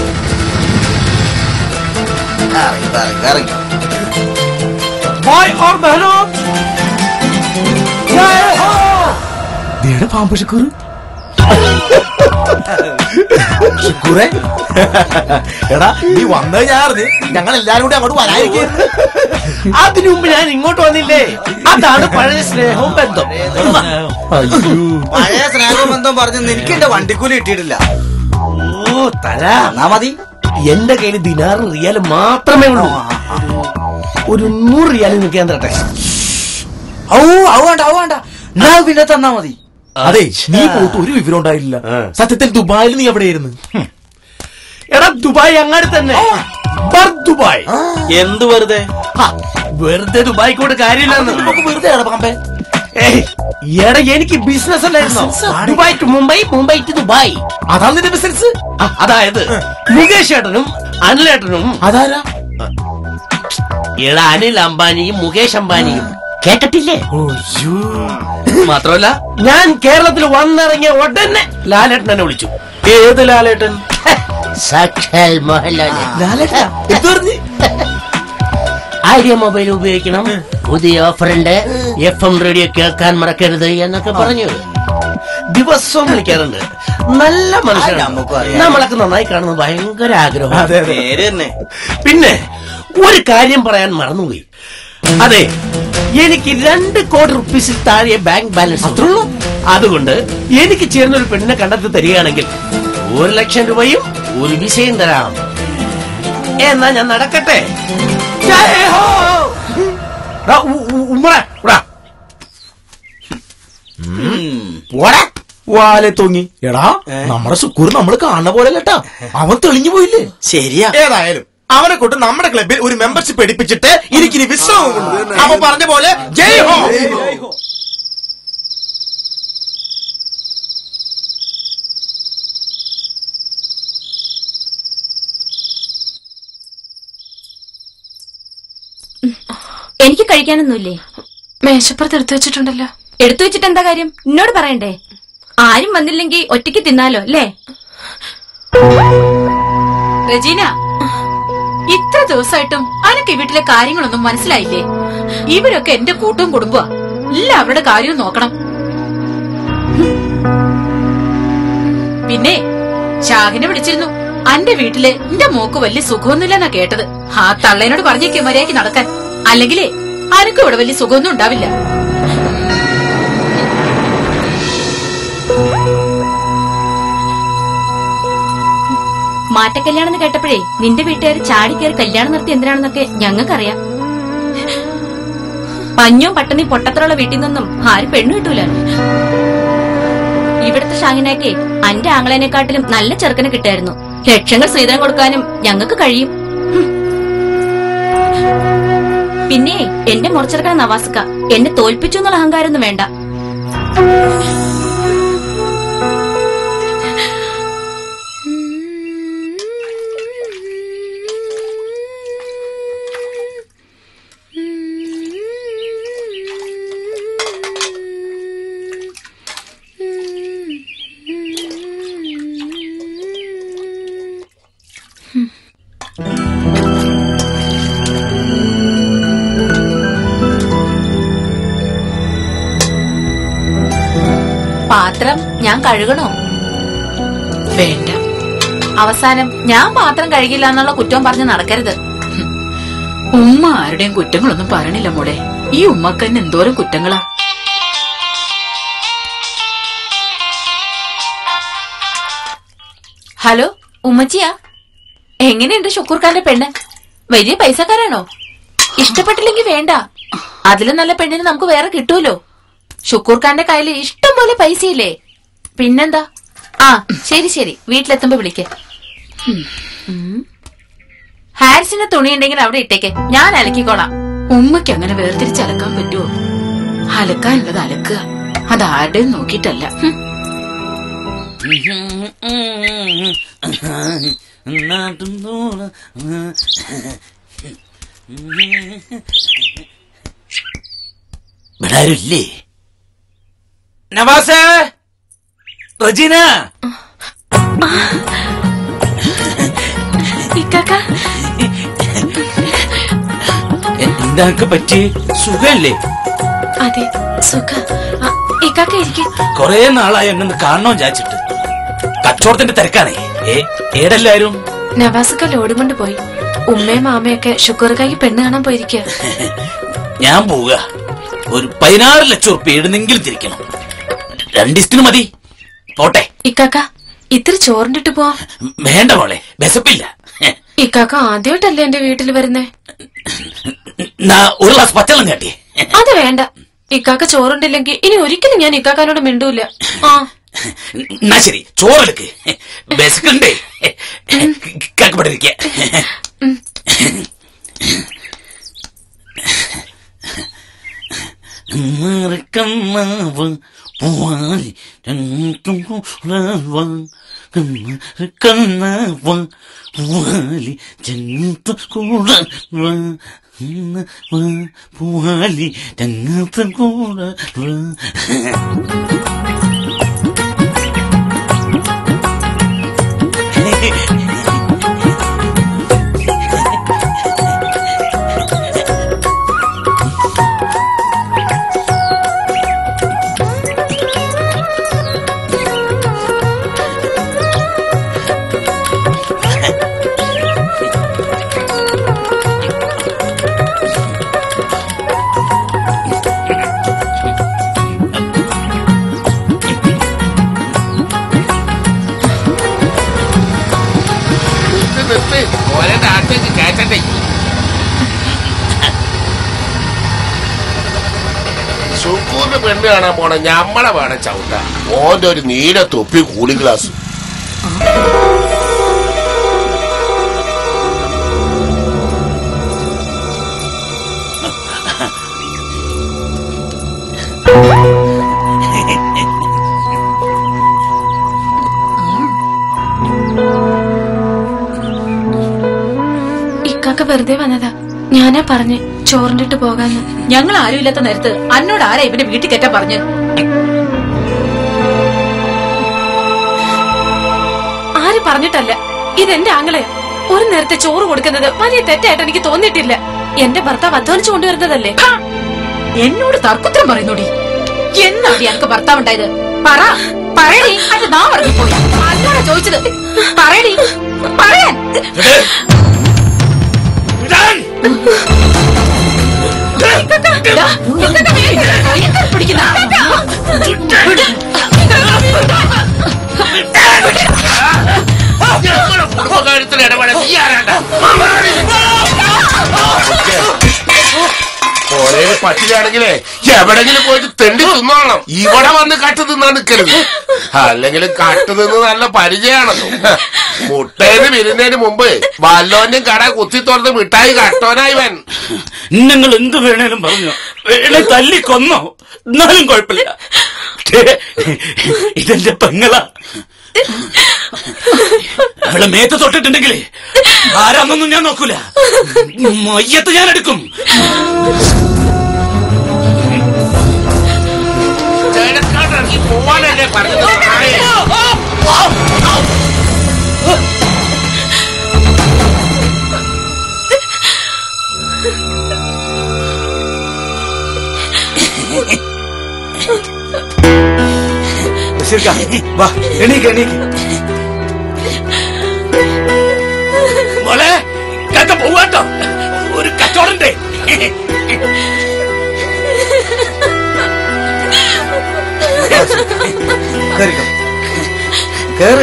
भाई और बहनों जय हो പാമ്പ് ഷുക്കൂർ ഷുക്കൂറെ എടാ നീ വന്നത് ഞാൻ അറിഞ്ഞ് ഞങ്ങൾ എല്ലാരും കൂടി അങ്ങോട്ട് വരാതിരിക്കുന്നു അതിനു മുമ്പ് ഞാൻ ഇങ്ങോട്ട് വന്നില്ലേ അതാണ് പഴയ സ്നേഹവും ബന്ധം പഴയ സ്നേഹബന്ധം പറഞ്ഞ് എനിക്ക് എന്റെ വണ്ടിക്കൂലി കിട്ടിയിട്ടില്ല ഓ തരാ എന്നാ മതി എന്റെ കയ്യിൽ ദിനാറും റിയാലും മാത്രമേ ഉള്ളൂ ഒരു നൂറ് റിയാൽ നിൽക്കാൻ തരട്ടെ ഔ ഔ വേണ്ട ഔ വേണ്ട എന്നാ പിന്നെ തന്നാ മതി അതെ നീ പോയിട്ട് ഒരു വിവരം ഉണ്ടായില്ല സത്യത്തിൽ ദുബായിൽ നീ എവിടെയായിരുന്നു എടാ ദുബായ് അങ്ങാടി തന്നെ ബർ ദുബായ് എന്ത് വെറുതെ ഹ, വെറുതെ ദുബായിക്കോട്ട് കാര്യമില്ലെന്ന് വെറുതെ പാമ്പേ ഏയ്, എടാ എനിക്ക് ബിസിനസ് അല്ലായിരുന്നോ ദുബായ് ടു മുംബൈ മുംബൈ ടു ദുബായ് അതാണ് നിന്റെ ബിസിനസ് അതായത് മുകേഷ് ഏട്ടനും അനിലേട്ടനും അതാരാ എടാ അനിൽ അംബാനിയും മുകേഷ് അംബാനിയും കേട്ടിട്ടില്ലേ മാത്രമല്ല ഞാൻ കേരളത്തിൽ വന്നിറങ്ങിയ ഉടനെ ലാലേട്ടൻ എന്നെ വിളിച്ചു ഏത് ലാലേട്ടൻ സാക്ഷാൽ മോഹൻലാൽ ലാലേട്ടാ എന്ത് പറഞ്ഞു ഐഡിയ മൊബൈൽ ഉപയോഗിക്കണം പുതിയ ഓഫറുണ്ട് എഫ് എം റേഡിയോ കേൾക്കാൻ മറക്കരുത് എന്നൊക്കെ പറഞ്ഞു ദിവസവും വിളിക്കാറുണ്ട് നല്ല മനുഷ്യനാണ് നമുക്കും അറിയാം. നമ്മളൊക്കെ നന്നായി കാണുന്നത് ഭയങ്കര ആഗ്രഹം അതെ അതെ പേര് തന്നെ പിന്നെ ഒരു കാര്യം പറയാൻ മറന്നുപോയി അതെ എനിക്ക് രണ്ട് കോടി റുപ്പീസിൽ താഴെ ബാങ്ക് ബാലൻസ് അത്രയുള്ളൂ അതുകൊണ്ട് എനിക്ക് ചേർന്ന ഒരു പെണ്ണിനെ കണ്ടെത്തി തരികയാണെങ്കിൽ ഒരു ലക്ഷം രൂപയും ഒരു വിസയും തരാം എന്നാ ഞാൻ നടക്കട്ടെ ജയ് ഹോ! ടാ, ഉ- ഉ- ഉമ്മറ, ഇവിടാ. പോടാ. വാലെ തൂങ്ങി എടാ നമ്മുടെ സുക്കൂർ നമ്മൾ കാണുന്ന പോലെ അല്ലട്ടാ അവൻ തെളിഞ്ഞു പോയില്ലേ ശരിയാ ഏതായാലും അവനെ കൊണ്ട് നമ്മുടെ ക്ലബിൽ ഒരു മെമ്പർഷിപ്പ് എടുപ്പിച്ചിട്ട് എനിക്കിനി വിശ്രമം കൊണ്ടു അവൻ പറഞ്ഞ പോലെ ജയ് ഹോ എനിക്ക് കഴിക്കാനൊന്നുമില്ലേ മേശപ്പുറത്ത് എടുത്തു വെച്ചിട്ടുണ്ടല്ലോ എടുത്തു വെച്ചിട്ട് എന്താ കാര്യം എന്നോട് പറയണ്ടേ ആരും വന്നില്ലെങ്കിൽ ഒറ്റയ്ക്ക് തിന്നാലോ അല്ലേ റജീന ഇത്ര ദിവസമായിട്ടും അനക്ക് ഈ വീട്ടിലെ കാര്യങ്ങളൊന്നും മനസ്സിലായില്ലേ ഇവരൊക്കെ എന്റെ കൂട്ടും കുടുംബമാ എല്ലാവരുടെ കാര്യവും നോക്കണം പിന്നെ ഷാഹിനെ വിളിച്ചിരുന്നു അന്റെ വീട്ടില് എന്റെ മോക്ക് വലിയ സുഖമൊന്നുമില്ലെന്നാ കേട്ടത് ആ തള്ളേനോട് പറഞ്ഞേക്ക് മര്യാദക്ക് നടക്കാൻ അല്ലെങ്കിലേ അനക്കും ഇവിടെ വലിയ സുഖമൊന്നും ഉണ്ടാവില്ല മാറ്റക്കല്യാണം എന്ന് കേട്ടപ്പോഴേ നിന്റെ വീട്ടുകാർ ചാടിക്കേറി കല്യാണം നടത്തി എന്തിനാണെന്നൊക്കെ ഞങ്ങൾക്കറിയാം പഞ്ഞോ പട്ടണി പൊട്ടത്തറുള്ള വീട്ടിൽ നിന്നും ആരും പെണ്ണു കിട്ടൂല ഇവിടുത്തെ ഷാഹിനാക്കെ അന്റെ ആങ്ങളേനെക്കാട്ടിലും നല്ല ചെറുക്കനെ കിട്ടായിരുന്നു ലക്ഷങ്ങൾ ശ്രീധരം കൊടുക്കാനും ഞങ്ങൾക്ക് കഴിയും ഹും. പിന്നെ എന്റെ മുറച്ചെറുക്കൻ നവാസുക്ക എന്നെ തോൽപ്പിച്ചു എന്നുള്ള അഹങ്കാരമൊന്നും വേണ്ട പാത്രം ഞാൻ കഴുകണോ വേണ്ട അവസാനം ഞാൻ പാത്രം കഴുകില്ല എന്നുള്ള കുറ്റവും പറഞ്ഞ് നടക്കരുത് ഉമ്മ ആരുടെയും കുറ്റങ്ങളൊന്നും പറയണില്ല മോളെ ഈ ഉമ്മക്ക് തന്നെ എന്തോരം കുറ്റങ്ങളാ ഹലോ ഉമ്മച്ചിയാ എങ്ങനെയുണ്ട് ഷുക്കൂർഖാന്റെ പെണ്ണ് വലിയ പൈസക്കാരാണോ ഇഷ്ടപ്പെട്ടില്ലെങ്കിൽ വേണ്ട അതിലും നല്ല പെണ്ണിന് നമുക്ക് വേറെ കിട്ടൂലോ ഷുക്കൂർഖാന്റെ കയ്യിൽ ഇഷ്ടം പോലെ പൈസയില്ലേ പിന്നെന്താ ആ ശരി ശരി വീട്ടിലെത്തുമ്പോ വിളിക്ക ഹാരിസിന്റെ തുണി ഉണ്ടെങ്കിൽ അവിടെ ഇട്ടേക്ക് ഞാൻ അലക്കിക്കോളാം ഉമ്മയ്ക്ക് അങ്ങനെ വേർതിരിച്ച് അലക്കാൻ പറ്റുമോ അലക്കാനുള്ളത് അലക്കുക അത് ആരുടെയും നോക്കിയിട്ടല്ല ഹും. ഇവിടെ ആരുമില്ലേ നവാസേ റജീന ഇക്കാക്ക എന്താക്ക് പറ്റി സുഖല്ലേ അതെ സുഖ ആ, ഇക്കാക്ക ഇരിക്കും കൊറേ നാളായി എന്നൊന്ന് കാണണോ ചാച്ചിട്ട് കച്ചവടത്തിന്റെ തിരക്കാണേ ഏ ഏടെല്ലാരും നവാസുക്ക ലോഡ് കൊണ്ട് പോയി ഉമ്മയും മാമയൊക്കെ ഷുഗർക്കായി പെണ്ണ് കാണാൻ പോയിരിക്കുക ഞാൻ പോവുക ഒരു പതിനാറ് ലക്ഷം ഉറുപ്പ് ഇടുന്നെങ്കിലും തിരിക്കണം രണ്ടിസ്റ്റിന് മതി പോട്ടെ ഇക്കാക്ക ഇത്തിരി ചോറിണ്ടിട്ട് പോവാം വേണ്ട മോളെ വിശപ്പില്ല ഇക്കാക്ക ആദ്യമായിട്ടല്ലേ എന്റെ വീട്ടിൽ വരുന്നേ നാ ഒരു ഗ്ലാസ് പച്ചവെള്ളം കാട്ടിയേ അത് വേണ്ട ഇക്കാക്ക ചോറുണ്ടില്ലെങ്കിൽ ഇനി ഒരിക്കലും ഞാൻ ഇക്കാക്കാനോട് മിണ്ടൂല ആ എന്നാ ശരി ചോറെടുക്ക് വിശക്കുണ്ടേ കേൾക്കപ്പെട്ടിരിക്കുക മറക്കമാവ് പൂവാലി രണ്ടും കുളവ കണ്ണവ പൂവാലി ചെങ്ങത്ത കൂടവ പൂവാലി ചെങ്ങത്ത കൂടവ നിർത്ത് നിർത്ത് ഓരോ നാട്ടിലേക്ക് കയറ്റണ്ടേ ശുക്കൂറിന് പെണ്ണ് കാണാൻ പോണ ഞമ്മളെ വേണം ചവിട്ട ഓന്റെ ഒരു നീല തൊപ്പി കൂളി ഗ്ലാസ് ഇക്കാക്ക വെറുതെ വന്നതാ ഞാനാ പറഞ്ഞ് ചോറിണ്ടിട്ട് പോകാന്ന് ഞങ്ങൾ ആരുമില്ലാത്ത നേരത്ത് അന്നോട് ആരാ ഇവന്റെ വീട്ടിൽ കയറ്റാൻ പറഞ്ഞു ആര് പറഞ്ഞിട്ടല്ല ഇതെന്റെ ആങ്ങളെ ഒരു നേരത്തെ ചോറ് കൊടുക്കുന്നത് വലിയ തെറ്റായിട്ട് എനിക്ക് തോന്നിയിട്ടില്ല എന്റെ ഭർത്താവ് അധ്വാനിച്ചു കൊണ്ടുവരുന്നതല്ലേ എന്നോട് തർക്കുത്തരം പറയുന്നോടി എന്നാടി എനിക്ക് ഭർത്താവ് ഉണ്ടായത് പറ പറയടി അത് നാ പറഞ്ഞു പോയി അല്ല ആരോടാ ചോദിച്ചത് പറയടി പറയാൻ ഇതാ, ഇതൊക്കെ വേഗം കയ്യൊക്കെ പിടിക്കുന്ന. വിട്. കുടുംബകാര്യത്തിൽ ഇടപെടാൻ നീ ആരാണ്ടാ ഒരേ പട്ടിലാണെങ്കിലേ എവിടെങ്കിലും പോയിട്ട് തെണ്ടി തിന്നോളണം ഇവിടെ വന്ന് കട്ട് തിന്നാൻ നിൽക്കരുത് അല്ലെങ്കിൽ കട്ട് തിന്ന് നല്ല പരിചയമാണല്ലോ മുട്ടേന്ന് വിരുന്നതിന് മുമ്പ് വല്ലോന്റെയും കട കുത്തി തുറന്ന് മിഠായി കട്ടോനായി വൻ നിങ്ങൾ എന്ത് വേണേലും പറഞ്ഞു വേണേ തല്ലി കൊന്നോ എന്നാലും കുഴപ്പമില്ല പക്ഷേ, ഇതെന്റെ പെങ്ങളാ അവളെ മേത്ത് തൊട്ടിട്ടുണ്ടെങ്കിലേ ആരാന്നൊന്നും ഞാൻ നോക്കൂല മയ്യത്ത് ഞാൻ എടുക്കും ഇറങ്ങി പോവാനല്ലേ പറഞ്ഞത് നായേ. ബഷീർക്ക, വാ എണീക്ക് എണീക്ക് മോളെ കേട്ട പോവാട്ടോ ഒരു കച്ചവടണ്ടേ കേറിക്കോ കേറ്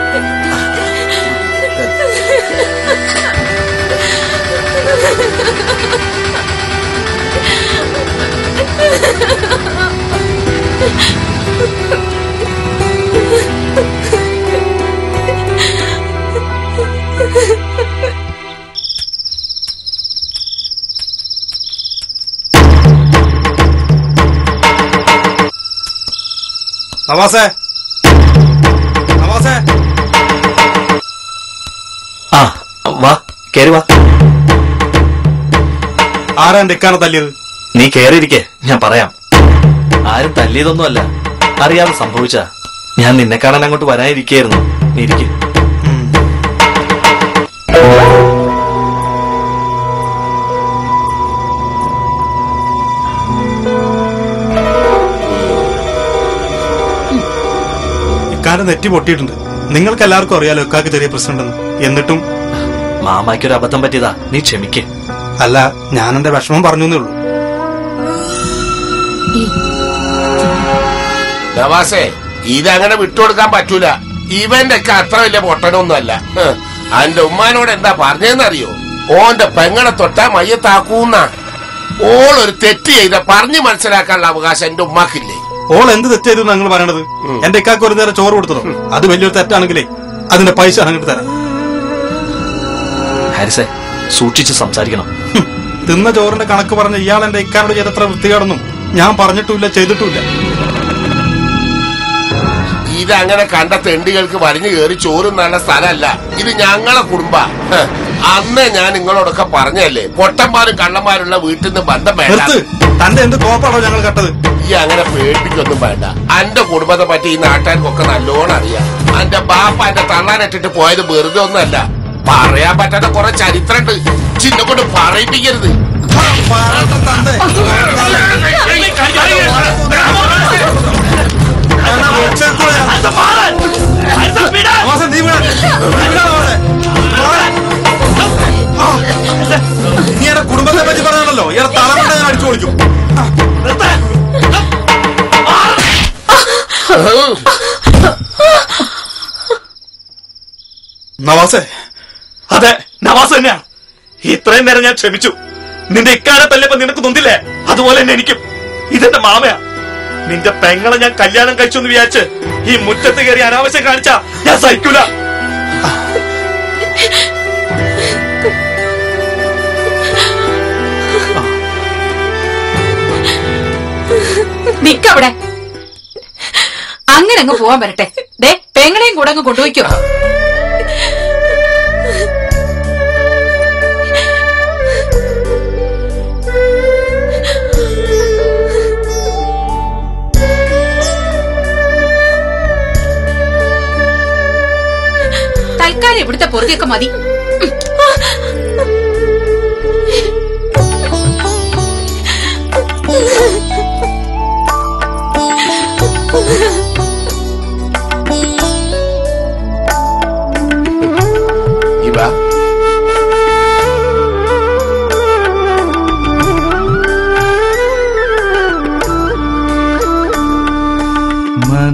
നവാസേ നവാസേ ആ വാ കേറി വാ ആരാ എന്റെ ഇക്കാനെ തല്ലിയത് നീ കേറിയിരിക്കെ ഞാൻ പറയാം ആരും തല്ലിയതൊന്നുമല്ല അറിയാതെ സംഭവിച്ച ഞാൻ നിന്നെ കാണാൻ അങ്ങോട്ട് വരാനിരിക്കായിരുന്നു നീ ഇരിക്കെ ഇക്കാന്റെ നെറ്റി പൊട്ടിയിട്ടുണ്ട് നിങ്ങൾക്ക് എല്ലാവർക്കും അറിയാലോ ഇക്കാക്ക് ചെറിയ പ്രശ്നമുണ്ടെന്ന് എന്നിട്ടും മാമായ്ക്കൊരു അബദ്ധം പറ്റിയതാ നീ ക്ഷമിക്കേ അല്ല ഞാൻ എന്റെ വിഷമം പറഞ്ഞു എന്നേ ഉള്ളൂ നവാസേ ഇതങ്ങനെ വിട്ടുകൊടുക്കാൻ പറ്റൂല ഇവന്റെ ഒക്കെ അത്ര വലിയ പൊട്ടനൊന്നുമല്ല ഹ്. അന്റെ ഉമ്മാനോട് എന്താ പറഞ്ഞതെന്നറിയോ ഓന്റെ പെങ്ങളെ തൊട്ടാ മയ്യത്താക്കൂന്ന ഓളൊരു തെറ്റ് ചെയ്ത പറഞ്ഞു മനസ്സിലാക്കാനുള്ള അവകാശം എന്റെ ഉമ്മാക്കില്ലേ ഓൾ എന്ത് തെറ്റ് ചെയ്തു നിങ്ങൾ പറയണത് എന്റെ ഇക്കാക്ക് ഒരു നേരം ചോറ് കൊടുത്തതോ അത് വലിയൊരു തെറ്റാണെങ്കിലേ അതിന്റെ പൈസ അങ്ങോട്ട് തരാം ഹാരിസെ സൂക്ഷിച്ച് സംസാരിക്കണം തിന്ന ചോറിന്റെ കണക്ക് പറഞ്ഞ ഇയാൾ എന്റെ ഇക്കാനോട് ചെയ്തത്ര വൃത്തികേടൊന്നും ഞാൻ പറഞ്ഞിട്ടുമില്ല ചെയ്തിട്ടുമില്ല ഇതങ്ങനെ കണ്ട തെണ്ടികൾക്ക് വലിഞ്ഞു കയറി ചോറുന്നുള്ള സ്ഥലമല്ല ഇത് ഞങ്ങളെ കുടുംബ ഹ്. അന്നേ ഞാൻ നിങ്ങളോടൊക്കെ പറഞ്ഞല്ലേ പൊട്ടന്മാരും കള്ളന്മാരുള്ള വീട്ടിൽ നിന്ന് ബന്ധം വേണ്ട നിർത്ത് തന്റെ എന്ത് കോപ്പാണോ ഞങ്ങൾ കട്ടത് ഈ അങ്ങനെ പേടിപ്പിക്കൊന്നും വേണ്ട അന്റെ കുടുംബത്തെ പറ്റി ഈ നാട്ടുകാർക്കൊക്കെ നല്ലോണം അറിയാം അന്റെ ബാപ്പ എന്റെ തള്ളാനിട്ടിട്ട് പോയത് വെറുതെ ഒന്നല്ല പറയാൻ പറ്റാത്ത കുറെ ചരിത്രമുണ്ട് ചിന്നെ കൊണ്ട് പറയിപ്പിക്കരുത് നീ എന്റെ കുടുംബത്തെ പറ്റി പറഞ്ഞാണല്ലോ ഇയാളെ തലമുണ്ട ഞാൻ അടിച്ചു കൊടുക്കും നവാസേ അതെ നവാസ് തന്നെയാ ഇത്രയും നേരം ഞാൻ ക്ഷമിച്ചു നിന്റെ ഇക്കാനെ തല്ലിയപ്പോ നിനക്ക് നൊന്തില്ലേ അതുപോലെ തന്നെ എനിക്കും ഇതെന്റെ മാമയാ നിന്റെ പെങ്ങളെ ഞാൻ കല്യാണം കഴിച്ചു എന്ന് വിചാരിച്ച് ഈ മുറ്റത്ത് കയറി അനാവശ്യം കാണിച്ച ഞാൻ സഹിക്കൂല നിക്കവിടെ അങ്ങനെ അങ്ങ് പോവാൻ വരട്ടെ ദേ പെങ്ങളെയും കൂടെ അങ്ങ് കൊണ്ടുപോയിക്കോ തൽക്കാലം ഇവിടുത്തെ പൊറുതിയൊക്കെ മതി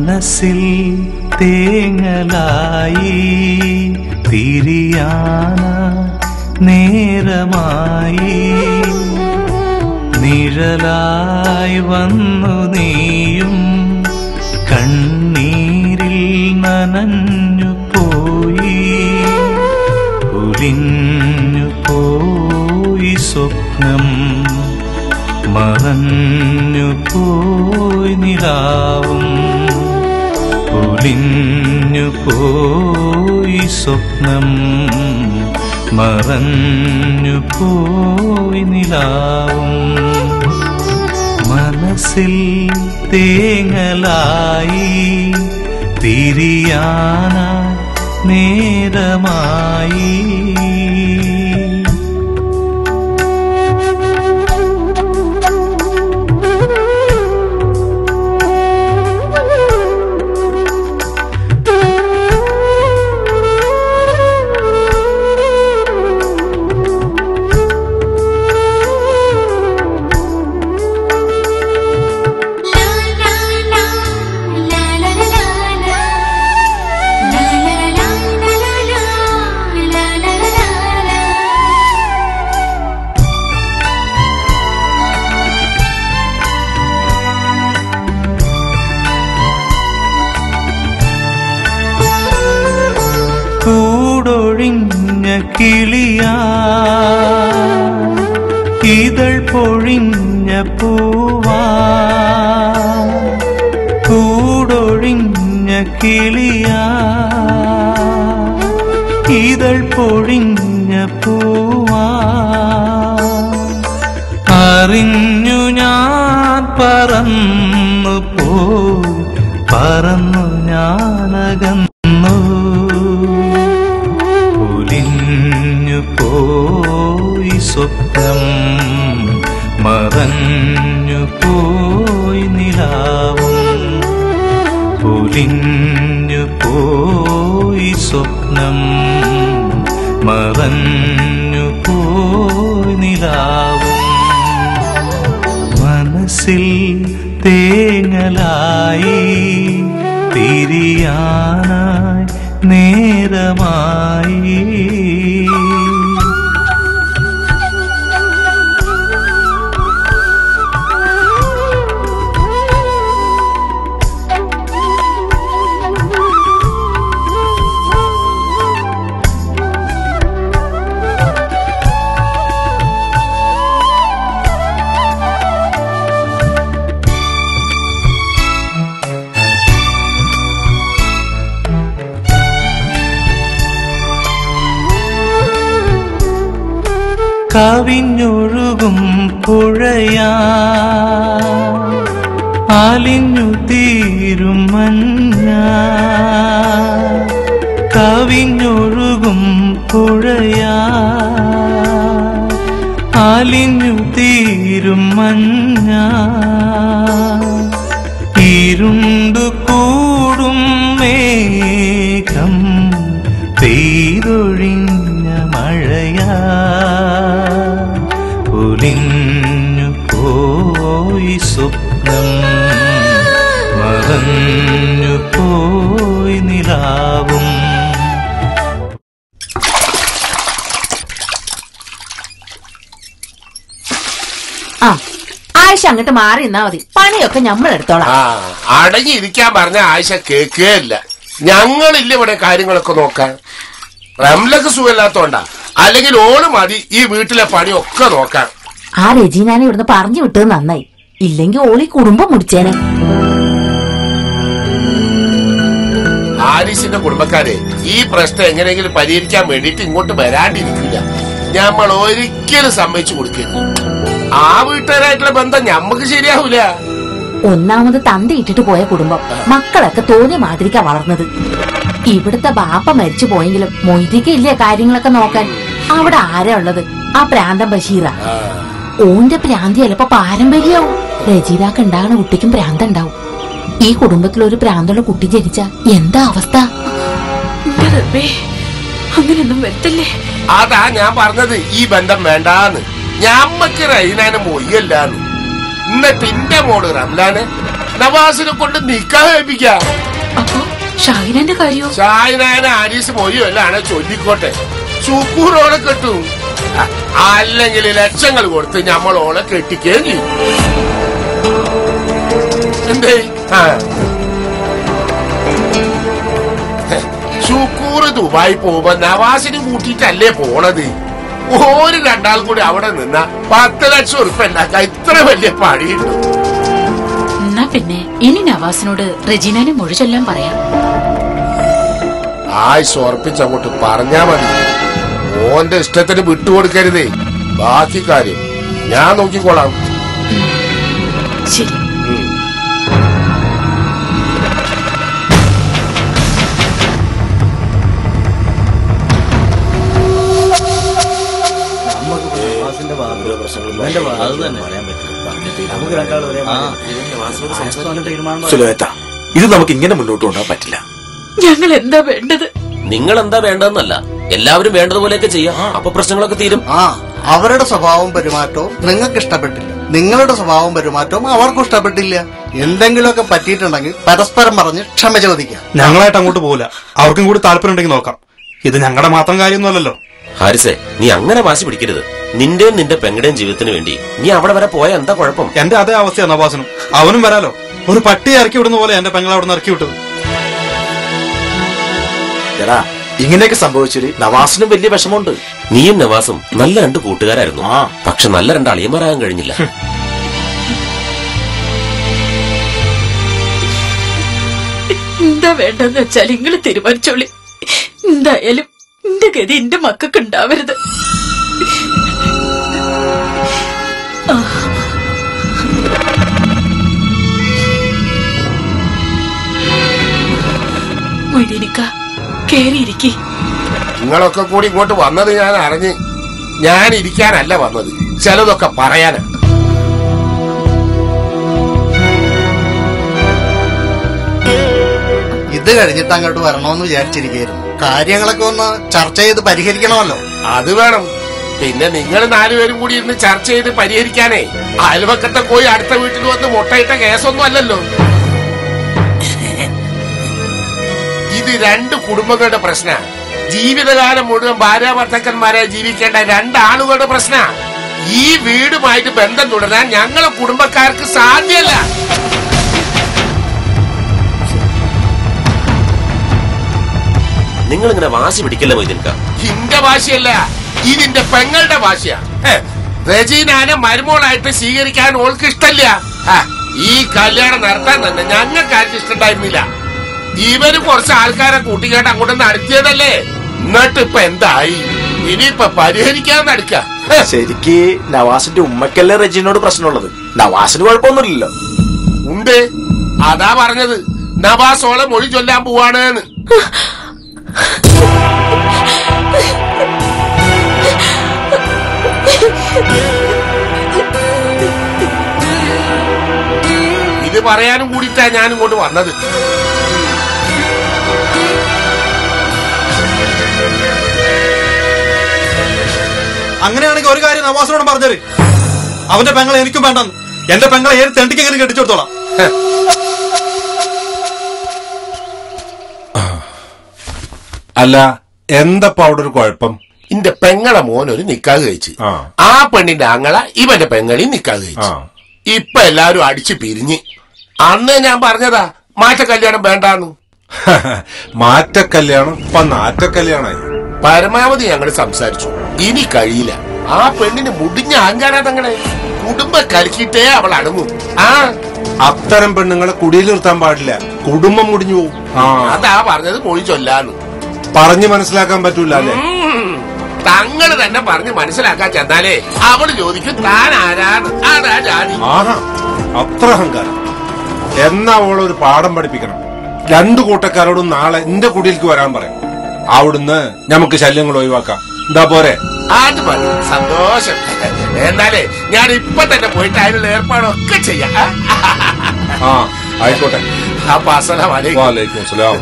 മനസ്സിൽ തേങ്ങലായി തിരിയാന നേരമായി നിഴലായി വന്നു നീയും കണ്ണീരിൽ നനഞ്ഞു പോയി ഉലിഞ്ഞു പോയി സ്വപ്നം മറഞ്ഞു പോയി നിലാവും ഒലിഞ്ഞു പോയി സ്വപ്നം മറഞ്ഞു പോയി നിലാവും മനസ്സിൽ തേങ്ങലായി തിരിയാന നേരമായി കൂടൊഴിഞ്ഞ കിളിയാ ഇതൾ പൊഴിഞ്ഞ പൂവാ കൂടൊഴിഞ്ഞ കിളിയാ ഇതൾ പൊഴിഞ്ഞ പൂവാ അറിഞ്ഞു ഞാൻ പറന്നു പോയി പറന്നു ഞാനകന്നു ഒലിഞ്ഞു പോയി സ്വപ്നം മറഞ്ഞു പോയി നിലാവും ഒലിഞ്ഞു പോയി സ്വപ്നം മറഞ്ഞു പോയി നിലാവും മനസ്സിൽ തേങ്ങലായി തിരിയാനായി നേരമായി കവിഞ്ഞൊഴുകും പുഴയാ ആലിഞ്ഞു തീരും മഞ്ഞ കവിഞ്ഞൊഴുകും പുഴയാ ആലിഞ്ഞു തീരും മഞ്ഞ ഇരുണ്ടു കൂടും മേഘം പെയ്തൊഴിഞ്ഞ മഴയാ ഒലിഞ്ഞു പോയി സ്വപ്നം മറഞ്ഞു പോയി നിലാവും ആ ആയിഷ അങ്ങോട്ട് മാറി നിന്നാ മതി പണിയൊക്കെ നമ്മൾ എടുത്തോളാം ആ അടങ്ങിയിരിക്കാൻ പറഞ്ഞ ആയിഷ കേൾക്കുകയില്ല ഞങ്ങളില്ല ഇവിടെ കാര്യങ്ങളൊക്കെ നോക്കാൻ റംലക്ക് സുഖമില്ലാത്തോണ്ടാ അല്ലെങ്കിൽ ഓള് മതി ഈ വീട്ടിലെ പണിയൊക്കെ നോക്കാൻ ആ രജീനാനെ ഇവിടുന്ന് പറഞ്ഞു വിട്ടത് നന്നായി ഇല്ലെങ്കിൽ ഓളി കുടുംബം മുടിച്ചേനെ ആരിസിന്റെ കുടുംബക്കാരെ ഈ പ്രശ്നം എങ്ങനെയെങ്കിലും പരിഹരിക്കാൻ വേണ്ടിയിട്ട് ഇങ്ങോട്ട് വരാണ്ടിരിക്കില്ല നമ്മൾ ഒരിക്കലും സമ്മതിച്ചു കൊടുക്കരുത് ആ വീട്ടുകാരായിട്ടുള്ള ബന്ധം ഞമ്മക്ക് ശരിയാവൂല ഒന്നാമത് തന്ത ഇട്ടിട്ട് പോയ കുടുംബം മക്കളൊക്കെ തോന്നിയ മാതിരിക്കാ വളർന്നത് ഇവിടുത്തെ ബാപ്പ മരിച്ചു പോയെങ്കിലും മൊയ്തിക്ക് ഇല്ലേ കാര്യങ്ങളൊക്കെ നോക്കാൻ അവിടെ ആരാ ഉള്ളത് ആ പ്രാന്തം ബഷീറ ഓന്റെ പ്രാന്തി ചിലപ്പോ പാരമ്പര്യാവും രചയിതാക്ക് ഉണ്ടാകുന്ന കുട്ടിക്കും പ്രാന്തം ഉണ്ടാവും ഈ കുടുംബത്തിൽ ഒരു പ്രാന്തമുള്ള കുട്ടി ജനിച്ച എന്താ അവസ്ഥ അങ്ങനെയൊന്നും വരുത്തല്ലേ അതാ ഞാൻ പറഞ്ഞത് ഈ ബന്ധം വേണ്ടാന്ന് ഞമ്മക്ക് റൈനാന് മൊയ്യല്ലാന്ന് എന്നിട്ട് ഇന്റെ മോള് റംലാന് നവാസിനെ കൊണ്ട് നിക്കാ കഴിപ്പിക്കാം അപ്പൊ ഷാഹിനന്റെ കാര്യോ ഷാഹിനാന ആരീസ് മൊഴിയല്ലാണ് ചൊല്ലിക്കോട്ടെ സുക്കൂറോളെ കെട്ടും അ- അല്ലെങ്കിൽ ലക്ഷങ്ങൾ കൊടുത്ത് നമ്മൾ ഓളെ കെട്ടിക്കുകയും ചെയ്യും എന്തേ ആ. ഹെ, സുക്കൂറ് ദുബായി പോകുമ്പോ നവാസിന് കൂട്ടിയിട്ടല്ലേ പോണത് ഒരു രണ്ടാൾ കൂടി അവിടെ നിന്ന പത്ത് ലക്ഷം ഉറുപ്പ ഉണ്ടാക്കാൻ ഇത്ര വലിയ പണിയുണ്ട് എന്നാ പിന്നെ ഇനി നവാസിനോട് റെജീനാനെ മൊഴി ചൊല്ലാൻ പറയാം ആയുസ് ഉറപ്പിച്ചങ്ങോട്ട് പറഞ്ഞാ മതി ഓന്റെ ഇഷ്ടത്തിന് വിട്ടുകൊടുക്കരുതേ ബാക്കി കാര്യം ഞാൻ നോക്കിക്കോളാം ശരി സുലോയത്ത ഇത് നമുക്ക് ഇങ്ങനെ മുന്നോട്ട് കൊണ്ടുപോകാൻ പറ്റില്ല ഞങ്ങൾ എന്താ വേണ്ടത് നിങ്ങൾ എന്താ വേണ്ടതെന്നല്ല എല്ലാവരും വേണ്ടതുപോലെയൊക്കെ ചെയ്യാം അപ്പൊ പ്രശ്നങ്ങളൊക്കെ തീരും ആ അവരുടെ സ്വഭാവവും പെരുമാറ്റവും നിങ്ങൾക്ക് ഇഷ്ടപ്പെട്ടില്ല നിങ്ങളുടെ സ്വഭാവവും പെരുമാറ്റവും അവർക്കും ഇഷ്ടപ്പെട്ടില്ല എന്തെങ്കിലുമൊക്കെ പറ്റിയിട്ടുണ്ടെങ്കിൽ പരസ്പരം പറഞ്ഞ് ക്ഷമ ചോദിക്കാം ഞങ്ങളായിട്ട് അങ്ങോട്ട് പോകില്ല അവർക്കും കൂടി താല്പര്യം ഉണ്ടെങ്കിൽ നോക്കാം ഇത് ഞങ്ങളുടെ മാത്രം കാര്യമൊന്നുമല്ലല്ലോ ഹാരിസേ നീ അങ്ങനെ വാശി പിടിക്കരുത് നിന്റെയും നിന്റെ പെങ്ങളുടെയും ജീവിതത്തിന് വേണ്ടി നീ അവിടെ വരെ പോയ എന്താ കുഴപ്പം എന്റെ അതേ അവസ്ഥയാണ് നവാസനും അവനും വരാലോ ഒരു പട്ടി ഇറക്കി വിടുന്ന പോലെ എന്റെ പെങ്ങളെ അവിടെ നിന്ന് ഇറക്കി വിട്ടത് എടാ ഇങ്ങനെയൊക്കെ സംഭവിച്ചാല് നവാസിനും വലിയ വിഷമമുണ്ട് നീയും നവാസും നല്ല രണ്ട് കൂട്ടുകാരായിരുന്നു പക്ഷെ നല്ല രണ്ട് അളിയന്മാരാകാൻ കഴിഞ്ഞില്ല എന്താ വേണ്ടെന്ന് വെച്ചാൽ നിങ്ങൾ തീരുമാനിച്ചോളി എന്തായാലും എന്റെ ഗതി എന്റെ മക്കൾക്ക് ഉണ്ടാവരുത് ആ. മൊയ്തീനിക്ക കേറിയിരിക്കേ നിങ്ങളൊക്കെ കൂടി ഇങ്ങോട്ട് വന്നത് ഞാൻ അറിഞ്ഞ് ഞാൻ ഇരിക്കാനല്ല വന്നത് ചിലതൊക്കെ പറയാനാ ഇത് കഴിഞ്ഞിട്ട് അങ്ങോട്ട് വരണമെന്ന് വിചാരിച്ചിരിക്കുകയായിരുന്നു കാര്യങ്ങളൊക്കെ ഒന്ന് ചർച്ച ചെയ്ത് പരിഹരിക്കണമല്ലോ അത് വേണം പിന്നെ നിങ്ങൾ നാലുപേരും കൂടി ഇരുന്ന് ചർച്ച ചെയ്ത് പരിഹരിക്കാനേ അയൽവക്കത്തെ പോയി അടുത്ത വീട്ടിൽ വന്ന് മുട്ടയിട്ട കേസൊന്നും അല്ലല്ലോ ഇത് രണ്ട് കുടുംബങ്ങളുടെ പ്രശ്ന ജീവിതകാലം മുഴുവൻ ഭാര്യ ഭർത്താക്കന്മാരെ ജീവിക്കേണ്ട രണ്ടാളുകളുടെ പ്രശ്ന ഈ വീടുമായിട്ട് ബന്ധം തുടരാൻ ഞങ്ങളെ കുടുംബക്കാർക്ക് സാധ്യമല്ല നിങ്ങൾ ഇങ്ങനെ വാശി പിടിക്കല്ലേ മൊയ്തീൻക ഹിന്റെ ഭാഷയല്ല ഇതിന്റെ പെങ്ങളുടെ ഭാഷയാ ഹെ, റജീനാനെ മരുമോളായിട്ട് സ്വീകരിക്കാൻ ഓൾക്ക് ഇഷ്ടല്ല ഹ, ഈ കല്യാണം നടത്താൻ തന്നെ ഞങ്ങൾക്ക് ആർക്കും ഇഷ്ടണ്ടായിരുന്നില്ല ഇവര് കുറച്ച് ആൾക്കാരെ കൂട്ടിക്കേട്ട് അങ്ങോട്ട് നടത്തിയതല്ലേ എന്നിട്ട് ഇപ്പൊ എന്തായി ഇനിയിപ്പൊ പരിഹരിക്കാൻ നടക്ക ശരിക്ക് നവാസിന്റെ ഉമ്മക്കല്ലേ റെജിനോട് പ്രശ്നമുള്ളത് നവാസിന് കുഴപ്പമൊന്നുമില്ലല്ലോ ഉണ്ട് അതാ പറഞ്ഞത് നവാസോളെ മൊഴി ചൊല്ലാൻ പോവാണ് ഇത് പറയാനും കൂടിയിട്ടാ ഞാൻ ഇങ്ങോട്ട് വന്നത് അങ്ങനെയാണെങ്കിൽ ഒരു കാര്യം നവാസിനോട് പറഞ്ഞത് അവന്റെ പെങ്ങളെ എനിക്കും വേണ്ടെന്ന് എന്റെ പെങ്ങളെ ഏത് തെണ്ടിക്കെങ്കിലും കെട്ടിച്ചു കൊടുത്തോളാം അല്ല എന്തപ്പോ അവിടെ ഒരു കുഴപ്പം ഇന്റെ പെങ്ങളെ മോൻ ഒരു നിക്കാഹ് കഴിച്ച് ആ പെണ്ണിന്റെ ആങ്ങള ഇവന്റെ പെങ്ങളി നിക്കാഹ് കഴിച്ചു ഇപ്പൊ എല്ലാരും അടിച്ചു പിരിഞ്ഞ് അന്ന് ഞാൻ പറഞ്ഞതാ മാറ്റ കല്യാണം വേണ്ടാന്ന് മാറ്റ കല്യാണം ഇപ്പൊ നാറ്റ കല്യാണമായി പരമാവധി ഞങ്ങൾ സംസാരിച്ചു ഇനി കഴിയില്ല ആ പെണ്ണിന് മുടിഞ്ഞ അഹങ്കാരാ തങ്ങളെ കുടുംബ കലക്കിയിട്ടേ അവൾ അടങ്ങും ആ അത്തരം പെണ്ണുങ്ങളെ കുടിയിൽ നിർത്താൻ പാടില്ല കുടുംബം മുടിഞ്ഞു പോകും ആ അതാ പറഞ്ഞത് മൊഴി ചൊല്ലാന്ന് പറഞ്ഞു മനസ്സിലാക്കാൻ പറ്റൂല അല്ലേ തങ്ങള് തന്നെ പറഞ്ഞ് മനസ്സിലാക്കാൻ ചെന്നാലേ അവള് ചോദിക്കും താൻ ആരാണ് അതാ ജാതി ആഹാ അത്ര അഹങ്കാരം എന്നാ അവളെ ഒരു പാഠം പഠിപ്പിക്കണം രണ്ടു കൂട്ടക്കാരോടും നാളെ എന്റെ കുടിയിലേക്ക് വരാൻ പറയും അവിടുന്ന് നമുക്ക് ശല്യങ്ങൾ ഒഴിവാക്കാം എന്താ പോരെ അത് മതി സന്തോഷം എന്നാലേ ഞാൻ ഇപ്പൊ തന്നെ പോയിട്ട് അതിനുള്ള ഏർപ്പാടൊക്കെ ചെയ്യാം ആ? ആ ആയിക്കോട്ടെ അപ്പൊ അസ്സലാം വലൈക്കും വാലേക്കും അസ്സലാം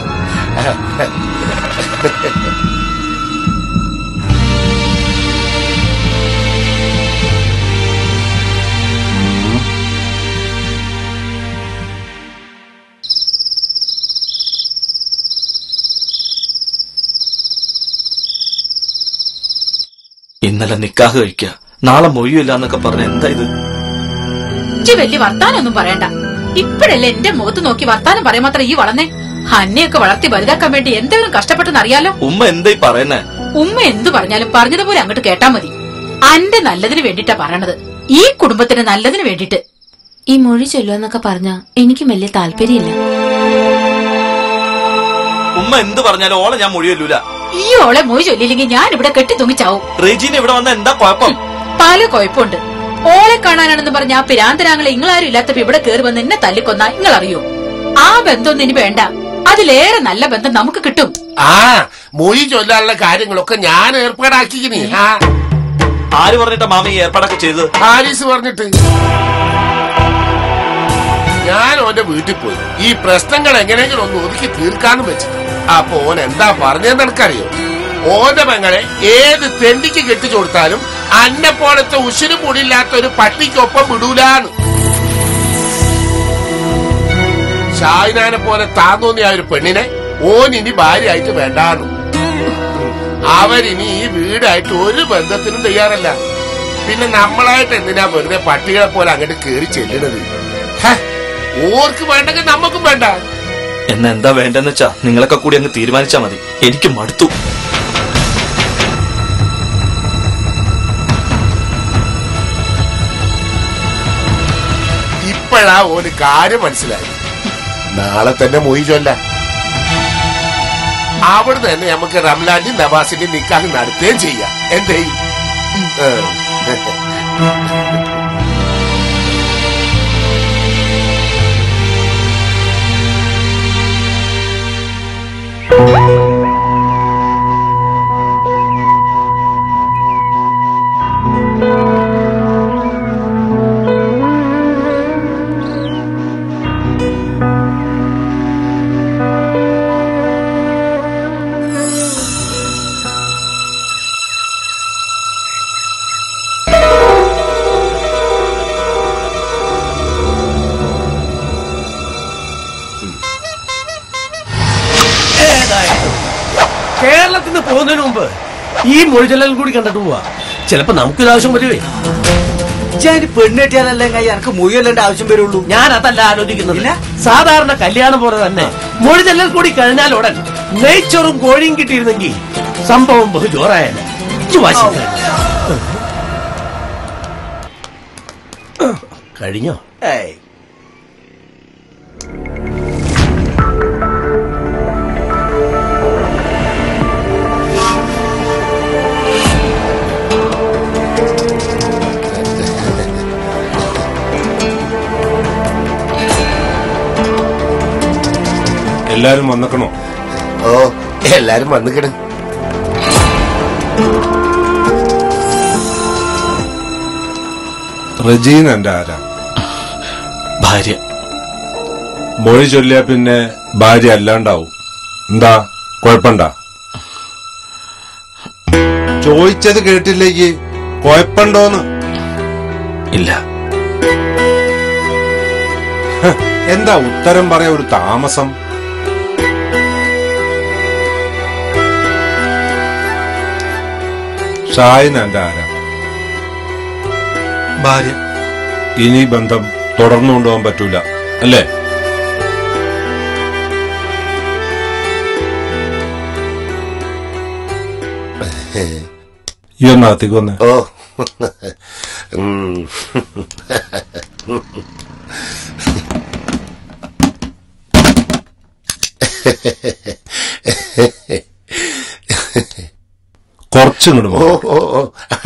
ഇന്നലെ നിക്കാഹ് കഴിക്കുക നാളെ മൊഴിയില്ല എന്നൊക്കെ പറഞ്ഞ എന്താ ഇത് ഇജ്ജ് വലിയ വർത്താനൊന്നും പറയണ്ട ഇപ്പഴല്ലേ എന്റെ മുഖത്ത് നോക്കി വർത്താനം പറയാൻ മാത്രം ഈ വളർന്നേ അന്നയൊക്കെ വളർത്തി വലുതാക്കാൻ വേണ്ടി എന്തെങ്കിലും കഷ്ടപ്പെട്ടെന്ന് അറിയാലോ ഉമ്മ എന്താ ഈ പറയുന്നേ ഉമ്മ എന്തു പറഞ്ഞാലും പറഞ്ഞതുപോലെ അങ്ങോട്ട് കേട്ടാ മതി അന്റെ നല്ലതിന് വേണ്ടിട്ടാ പറയണത് ഈ കുടുംബത്തിന് നല്ലതിന് വേണ്ടിട്ട് ഈ മൊഴി ചൊല്ലുമെന്നൊക്കെ പറഞ്ഞ എനിക്കും വലിയ താല്പര്യമില്ല ഉമ്മ എന്ത് പറഞ്ഞാലും ഓളെ ഞാൻ മൊഴിയല്ലൂല ഈ ഓളെ മൊഴി ചൊല്ലിയില്ലെങ്കിൽ ഞാൻ ഇവിടെ കെട്ടി തൂങ്ങിച്ചാവും റെജീന ഇവിടെ വന്ന എന്താ കുഴപ്പം പല കുഴപ്പമുണ്ട് ഓളെ കാണാനാണെന്ന് പറഞ്ഞ ആ പിരാന്തരാങ്ങളെ ഇങ്ങളാരും ഇല്ലാത്തപ്പോ ഇവിടെ കയറി വന്ന് എന്നെ തല്ലിക്കൊന്ന നിങ്ങൾ അറിയോ ആ ബന്ധമൊന്നും ഇനി വേണ്ട അതിലേറെ നല്ല ബന്ധം നമുക്ക് കിട്ടും ആ മൊഴി ചൊല്ലാനുള്ള കാര്യങ്ങളൊക്കെ ഞാൻ ഏർപ്പാടാക്കിക്കിനി ആ ആര് പറഞ്ഞിട്ടാ മാമ ഈ ഏർപ്പാടൊക്കെ ചെയ്തത് ഹാരിസ് പറഞ്ഞിട്ട് ഞാൻ ഓന്റെ വീട്ടിൽ പോയി ഈ പ്രശ്നങ്ങൾ എങ്ങനെയെങ്കിലും ഒന്ന് ഒതുക്കി തീർക്കാന്ന് വെച്ചു അപ്പൊ ഓൻ എന്താ പറഞ്ഞതെന്ന് എനിക്കറിയോ ഓന്റെ പെങ്ങളെ ഏത് തെണ്ടിക്ക് കെട്ടിച്ചു കൊടുത്താലും അന്നെ പോലത്തെ ഉശിരു പൊടിയില്ലാത്ത ഒരു പട്ടിക്കൊപ്പം വിടൂലാന്ന് ഷാഹിനാനെ പോലെ താന്നോന്നിയ ഒരു പെണ്ണിനെ ഓൻ ഇനി ഭാര്യയായിട്ട് വേണ്ടാന്ന് അവരിനി ഈ വീടായിട്ട് ഒരു ബന്ധത്തിനും തയ്യാറല്ല പിന്നെ നമ്മളായിട്ട് എന്തിനാ വെറുതെ പട്ടികളെ പോലെ അങ്ങോട്ട് കേറി ചെല്ലണത് ഹ, ഓർക്ക് വേണ്ടെങ്കിൽ നമുക്കും വേണ്ട എന്നാ എന്താ വേണ്ടെന്ന് വെച്ചാ നിങ്ങളൊക്കെ കൂടി അങ്ങ് തീരുമാനിച്ചാ മതി എനിക്ക് മടുത്തു ഇപ്പോഴാ ഒരു കാര്യം മനസ്സിലായി നാളെ തന്നെ മൊയ് ചൊല്ല അവിടെ തന്നെ നമുക്ക് റംലാന്റെയും നവാസിന്റെയും നിക്കാഹ് നടത്തുകയും ചെയ്യാം എന്തേ ഏ. കേരളത്തിൽ നിന്ന് പോകുന്നതിന് മുമ്പ് ഈ മൊഴിചൊല്ലൽ കൂടി കണ്ടിട്ട് പോവാ ചിലപ്പോ നമുക്കൊരു ആവശ്യം വരുവേ ഞാൻ പെണ്ണ് കെട്ടിയാലല്ലേ എനിക്ക് മുയല്ലേണ്ട ആവശ്യം വരുള്ളൂ ഞാൻ അതല്ല ആലോചിക്കുന്നത് സാധാരണ കല്യാണം പോലെ തന്നെ മൊഴിചൊല്ലൽ കൂടി കഴിഞ്ഞാൽ ഉടൻ നെയ്ച്ചോറും കോഴിയും കിട്ടിയിരുന്നെങ്കിൽ സംഭവം ബഹു ജോറായല്ല ഇജ്ജ് വാശി കഴിഞ്ഞോ? കഴിഞ്ഞോ ഏയ് എല്ലാരും വന്നക്കണോ ഓ എല്ലാരും വന്നിക്കണ് റജീൻ എന്റെ ആരാ ഭാര്യ മൊഴി ചൊല്ലിയ പിന്നെ ഭാര്യ അല്ലാണ്ടാവും എന്താ കുഴപ്പണ്ട ചോദിച്ചത് കേട്ടില്ലേക്ക് കുഴപ്പമുണ്ടോന്ന് ഇല്ല ഹ, എന്താ ഉത്തരം പറയാ ഒരു താമസം ഷായിൻ എന്റെ ആരാ ഭാര്യ ഇനി ബന്ധം തുടർന്നു കൊണ്ടുപോകാൻ പറ്റൂല അല്ലേ ഈ ഒന്നകത്തേക്ക് വന്നേ ഓ ഉം. കുറച്ചിങ്ങോട്ട് ഓ ഓ ഓ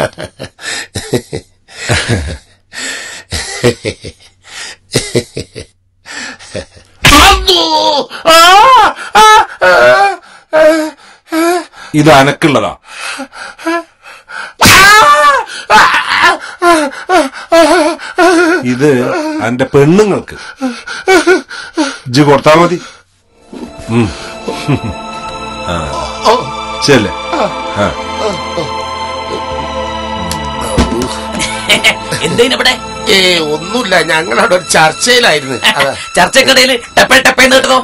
അയ്യോ! ആ! ആ! ആ! ആ! ഇത് അനക്കുള്ളതാ ഇത് എന്റെ പെണ്ണുങ്ങൾക്ക് ഇജ്ജ് കൊടുത്താ മതി ഉം. ആ. ശരിയല്ലേ ആ എന്തേനവിടെ ഏ ഒന്നുമില്ല ഞങ്ങളവിടെ ഒരു ചർച്ചയിലായിരുന്നു അതാ. ചർച്ചക്കടയിൽ ടപ്പേ ടപ്പേന്ന് കേട്ടോ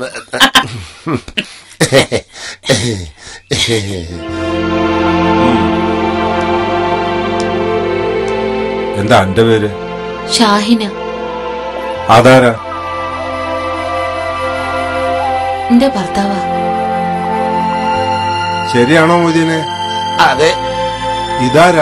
എന്താ എന്റെ പേര് ഷാഹിന അതാരാ എന്റെ ഭർത്താവാ ശരിയാണോ മൊയ്തീനെ അതെ ഇതാരാ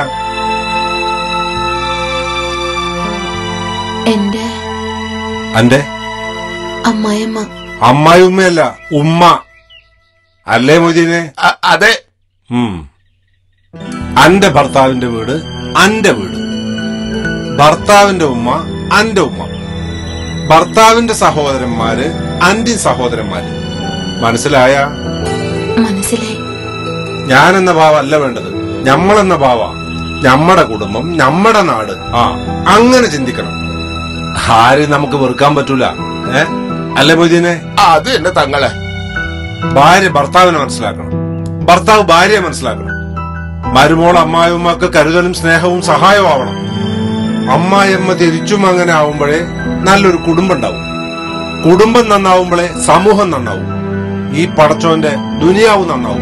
എന്റെ അന്റെ അമ്മായിയമ്മ അമ്മായി ഉമ്മയല്ല ഉമ്മ അല്ലേ മൊയ്തീനെ അതെ ഉം അന്റെ ഭർത്താവിന്റെ വീട് അന്റെ വീട് ഭർത്താവിന്റെ ഉമ്മ അന്റെ ഉമ്മ ഭർത്താവിന്റെ സഹോദരന്മാര് അന്റെ സഹോദരന്മാര് മനസ്സിലായ മനസ്സിലായി ഞാനെന്ന ഭാവ അല്ല വേണ്ടത് ഞമ്മളെന്ന ഭാവ ഞമ്മടെ കുടുംബം ഞമ്മടെ നാട് ആ അങ്ങനെ ചിന്തിക്കണം ആരും നമുക്ക് വെറുക്കാൻ പറ്റൂല ഏ അല്ലേ മൊയ്തീനെ അത് എന്നെ തങ്ങളെ ഭാര്യ ഭർത്താവിനെ മനസ്സിലാക്കണം ഭർത്താവ് ഭാര്യയെ മനസ്സിലാക്കണം മരുമോൾ അമ്മായിയമ്മക്ക് കരുതലും സ്നേഹവും സഹായവും ആവണം അമ്മായിയമ്മ തിരിച്ചും അങ്ങനെ ആവുമ്പോഴേ നല്ലൊരു കുടുംബം ഉണ്ടാവും കുടുംബം നന്നാവുമ്പോഴേ സമൂഹം നന്നാവും ഈ പടച്ചോന്റെ ദുനിയാവ് നന്നാവും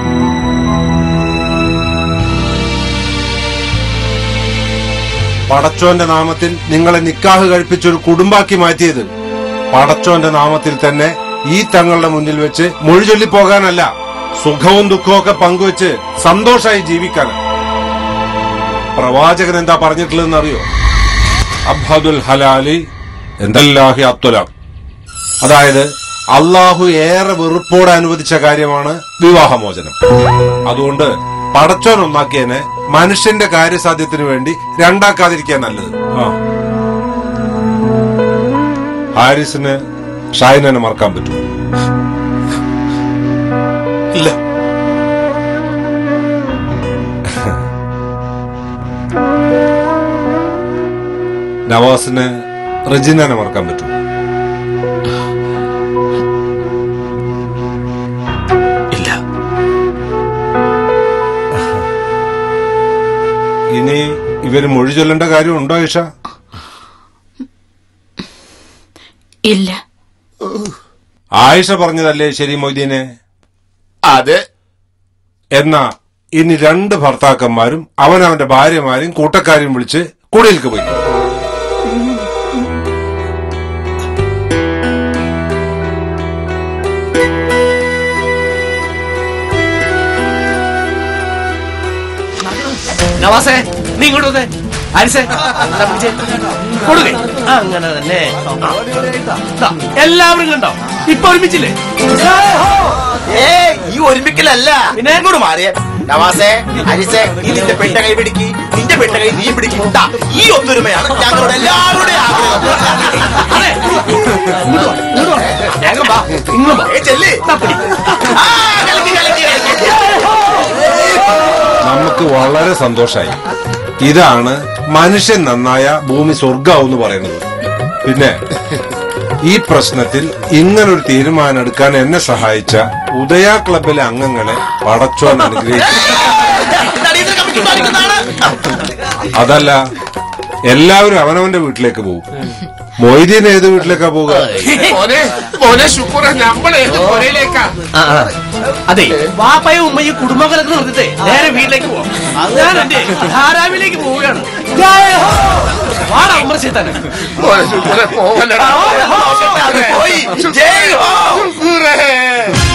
പടച്ചോന്റെ നാമത്തിൽ നിങ്ങളെ നിക്കാഹ് കഴിപ്പിച്ചൊരു കുടുംബാക്കി മാറ്റിയത് പടച്ചോന്റെ നാമത്തിൽ തന്നെ ഈ തങ്ങളുടെ മുന്നിൽ വെച്ച് മൊഴി ചൊല്ലി പോകാനല്ല സുഖവും ദുഃഖവും ഒക്കെ പങ്കുവെച്ച് സന്തോഷമായി ജീവിക്കാൻ പ്രവാചകൻ എന്താ പറഞ്ഞിട്ടുള്ളതെന്ന് അറിയോ അബ്ഹദുൽ ഹലാലി എന്തല്ലാഹി അത്വലാം അതായത് അള്ളാഹു ഏറെ വെറുപ്പോടെ അനുവദിച്ച കാര്യമാണ് വിവാഹമോചനം അതുകൊണ്ട് പടച്ചോൻ ഒന്നാക്കിയതിനെ മനുഷ്യന്റെ കാര്യസാധ്യത്തിന് വേണ്ടി രണ്ടാക്കാതിരിക്കാൻ നല്ലത് ആ ഹാരിസിന് ഷാഹിനെ മറക്കാൻ പറ്റും ഇല്ല നവാസിന് റജിനെ മറക്കാൻ പറ്റും ഇല്ല ഇനി ഇവര് മൊഴി ചൊല്ലേണ്ട കാര്യം ഉണ്ടോ ഇഷ ഇല്ല ആയിഷ പറഞ്ഞതല്ലേ ശരി മൊയ്തീനെ അതെ എന്നാ ഇനി രണ്ട് ഭർത്താക്കന്മാരും അവനവന്റെ ഭാര്യമാരെയും കൂട്ടക്കാരെയും വിളിച്ച് കുടിയിലേക്ക് പോയി നവാസേ നീ ഇങ്ങോട്ട് വന്നേ ആരിസേ എന്നാ പിടിച്ചേ. കൊടുക്കേ അങ്ങനെ തന്നെ ആ. ദാ, എല്ലാവരും കണ്ടോ ഇപ്പൊ ഒരുമിച്ചില്ലേ ഏ ഈ ഒരുമിക്കലല്ല പിന്നെ ഇങ്ങോട്ട് മാറിയേ നവാസേ ഹരിസേ നീ നിന്റെ പെട്ട കൈ പിടിക്ക് നിന്റെ പെട്ട കൈ നീ പിടിക്കും ദാ, ഈ ഒത്തൊരുമയാണ് ഞങ്ങളുടെ എല്ലാവരുടെയും വേഗം വാ ഇങ്ങോട്ട് വാ. ആഗ്രഹം ചെല്ലേ നമുക്ക് വളരെ സന്തോഷായി ഇതാണ് മനുഷ്യൻ നന്നായ ഭൂമി സ്വർഗാവും എന്ന് പറയുന്നത് പിന്നെ ഈ പ്രശ്നത്തിൽ ഇങ്ങനൊരു തീരുമാനം എടുക്കാൻ എന്നെ സഹായിച്ച ഉദയ ക്ലബിലെ അംഗങ്ങളെ പടച്ചോൻ അനുഗ്രഹിച്ചു അതല്ല എല്ലാവരും അവനവന്റെ വീട്ടിലേക്ക് പോകും മൊയ്തീൻ ഏത് വീട്ടിലേക്കാ പോവുക മോനെ മോനെ ശുക്ര നമ്മളെ പുരയിലേക്കാ ആ, ആ. അതെ വാപ്പയും ഉമ്മയും കുടുംബങ്ങളൊക്കെ നിർത്തിട്ട് നേരെ വീട്ടിലേക്ക് പോവാം ഞാൻ എന്റെ ധാരാവിലേക്ക് പോവുകയാണ് ജയ് ഹോ! വാടാ ഉമ്മർ ചേത്താൻ മോനെ ശുക്ര പോവല്ലടാ പോയി ജയ് ഹോ ശുക്രേ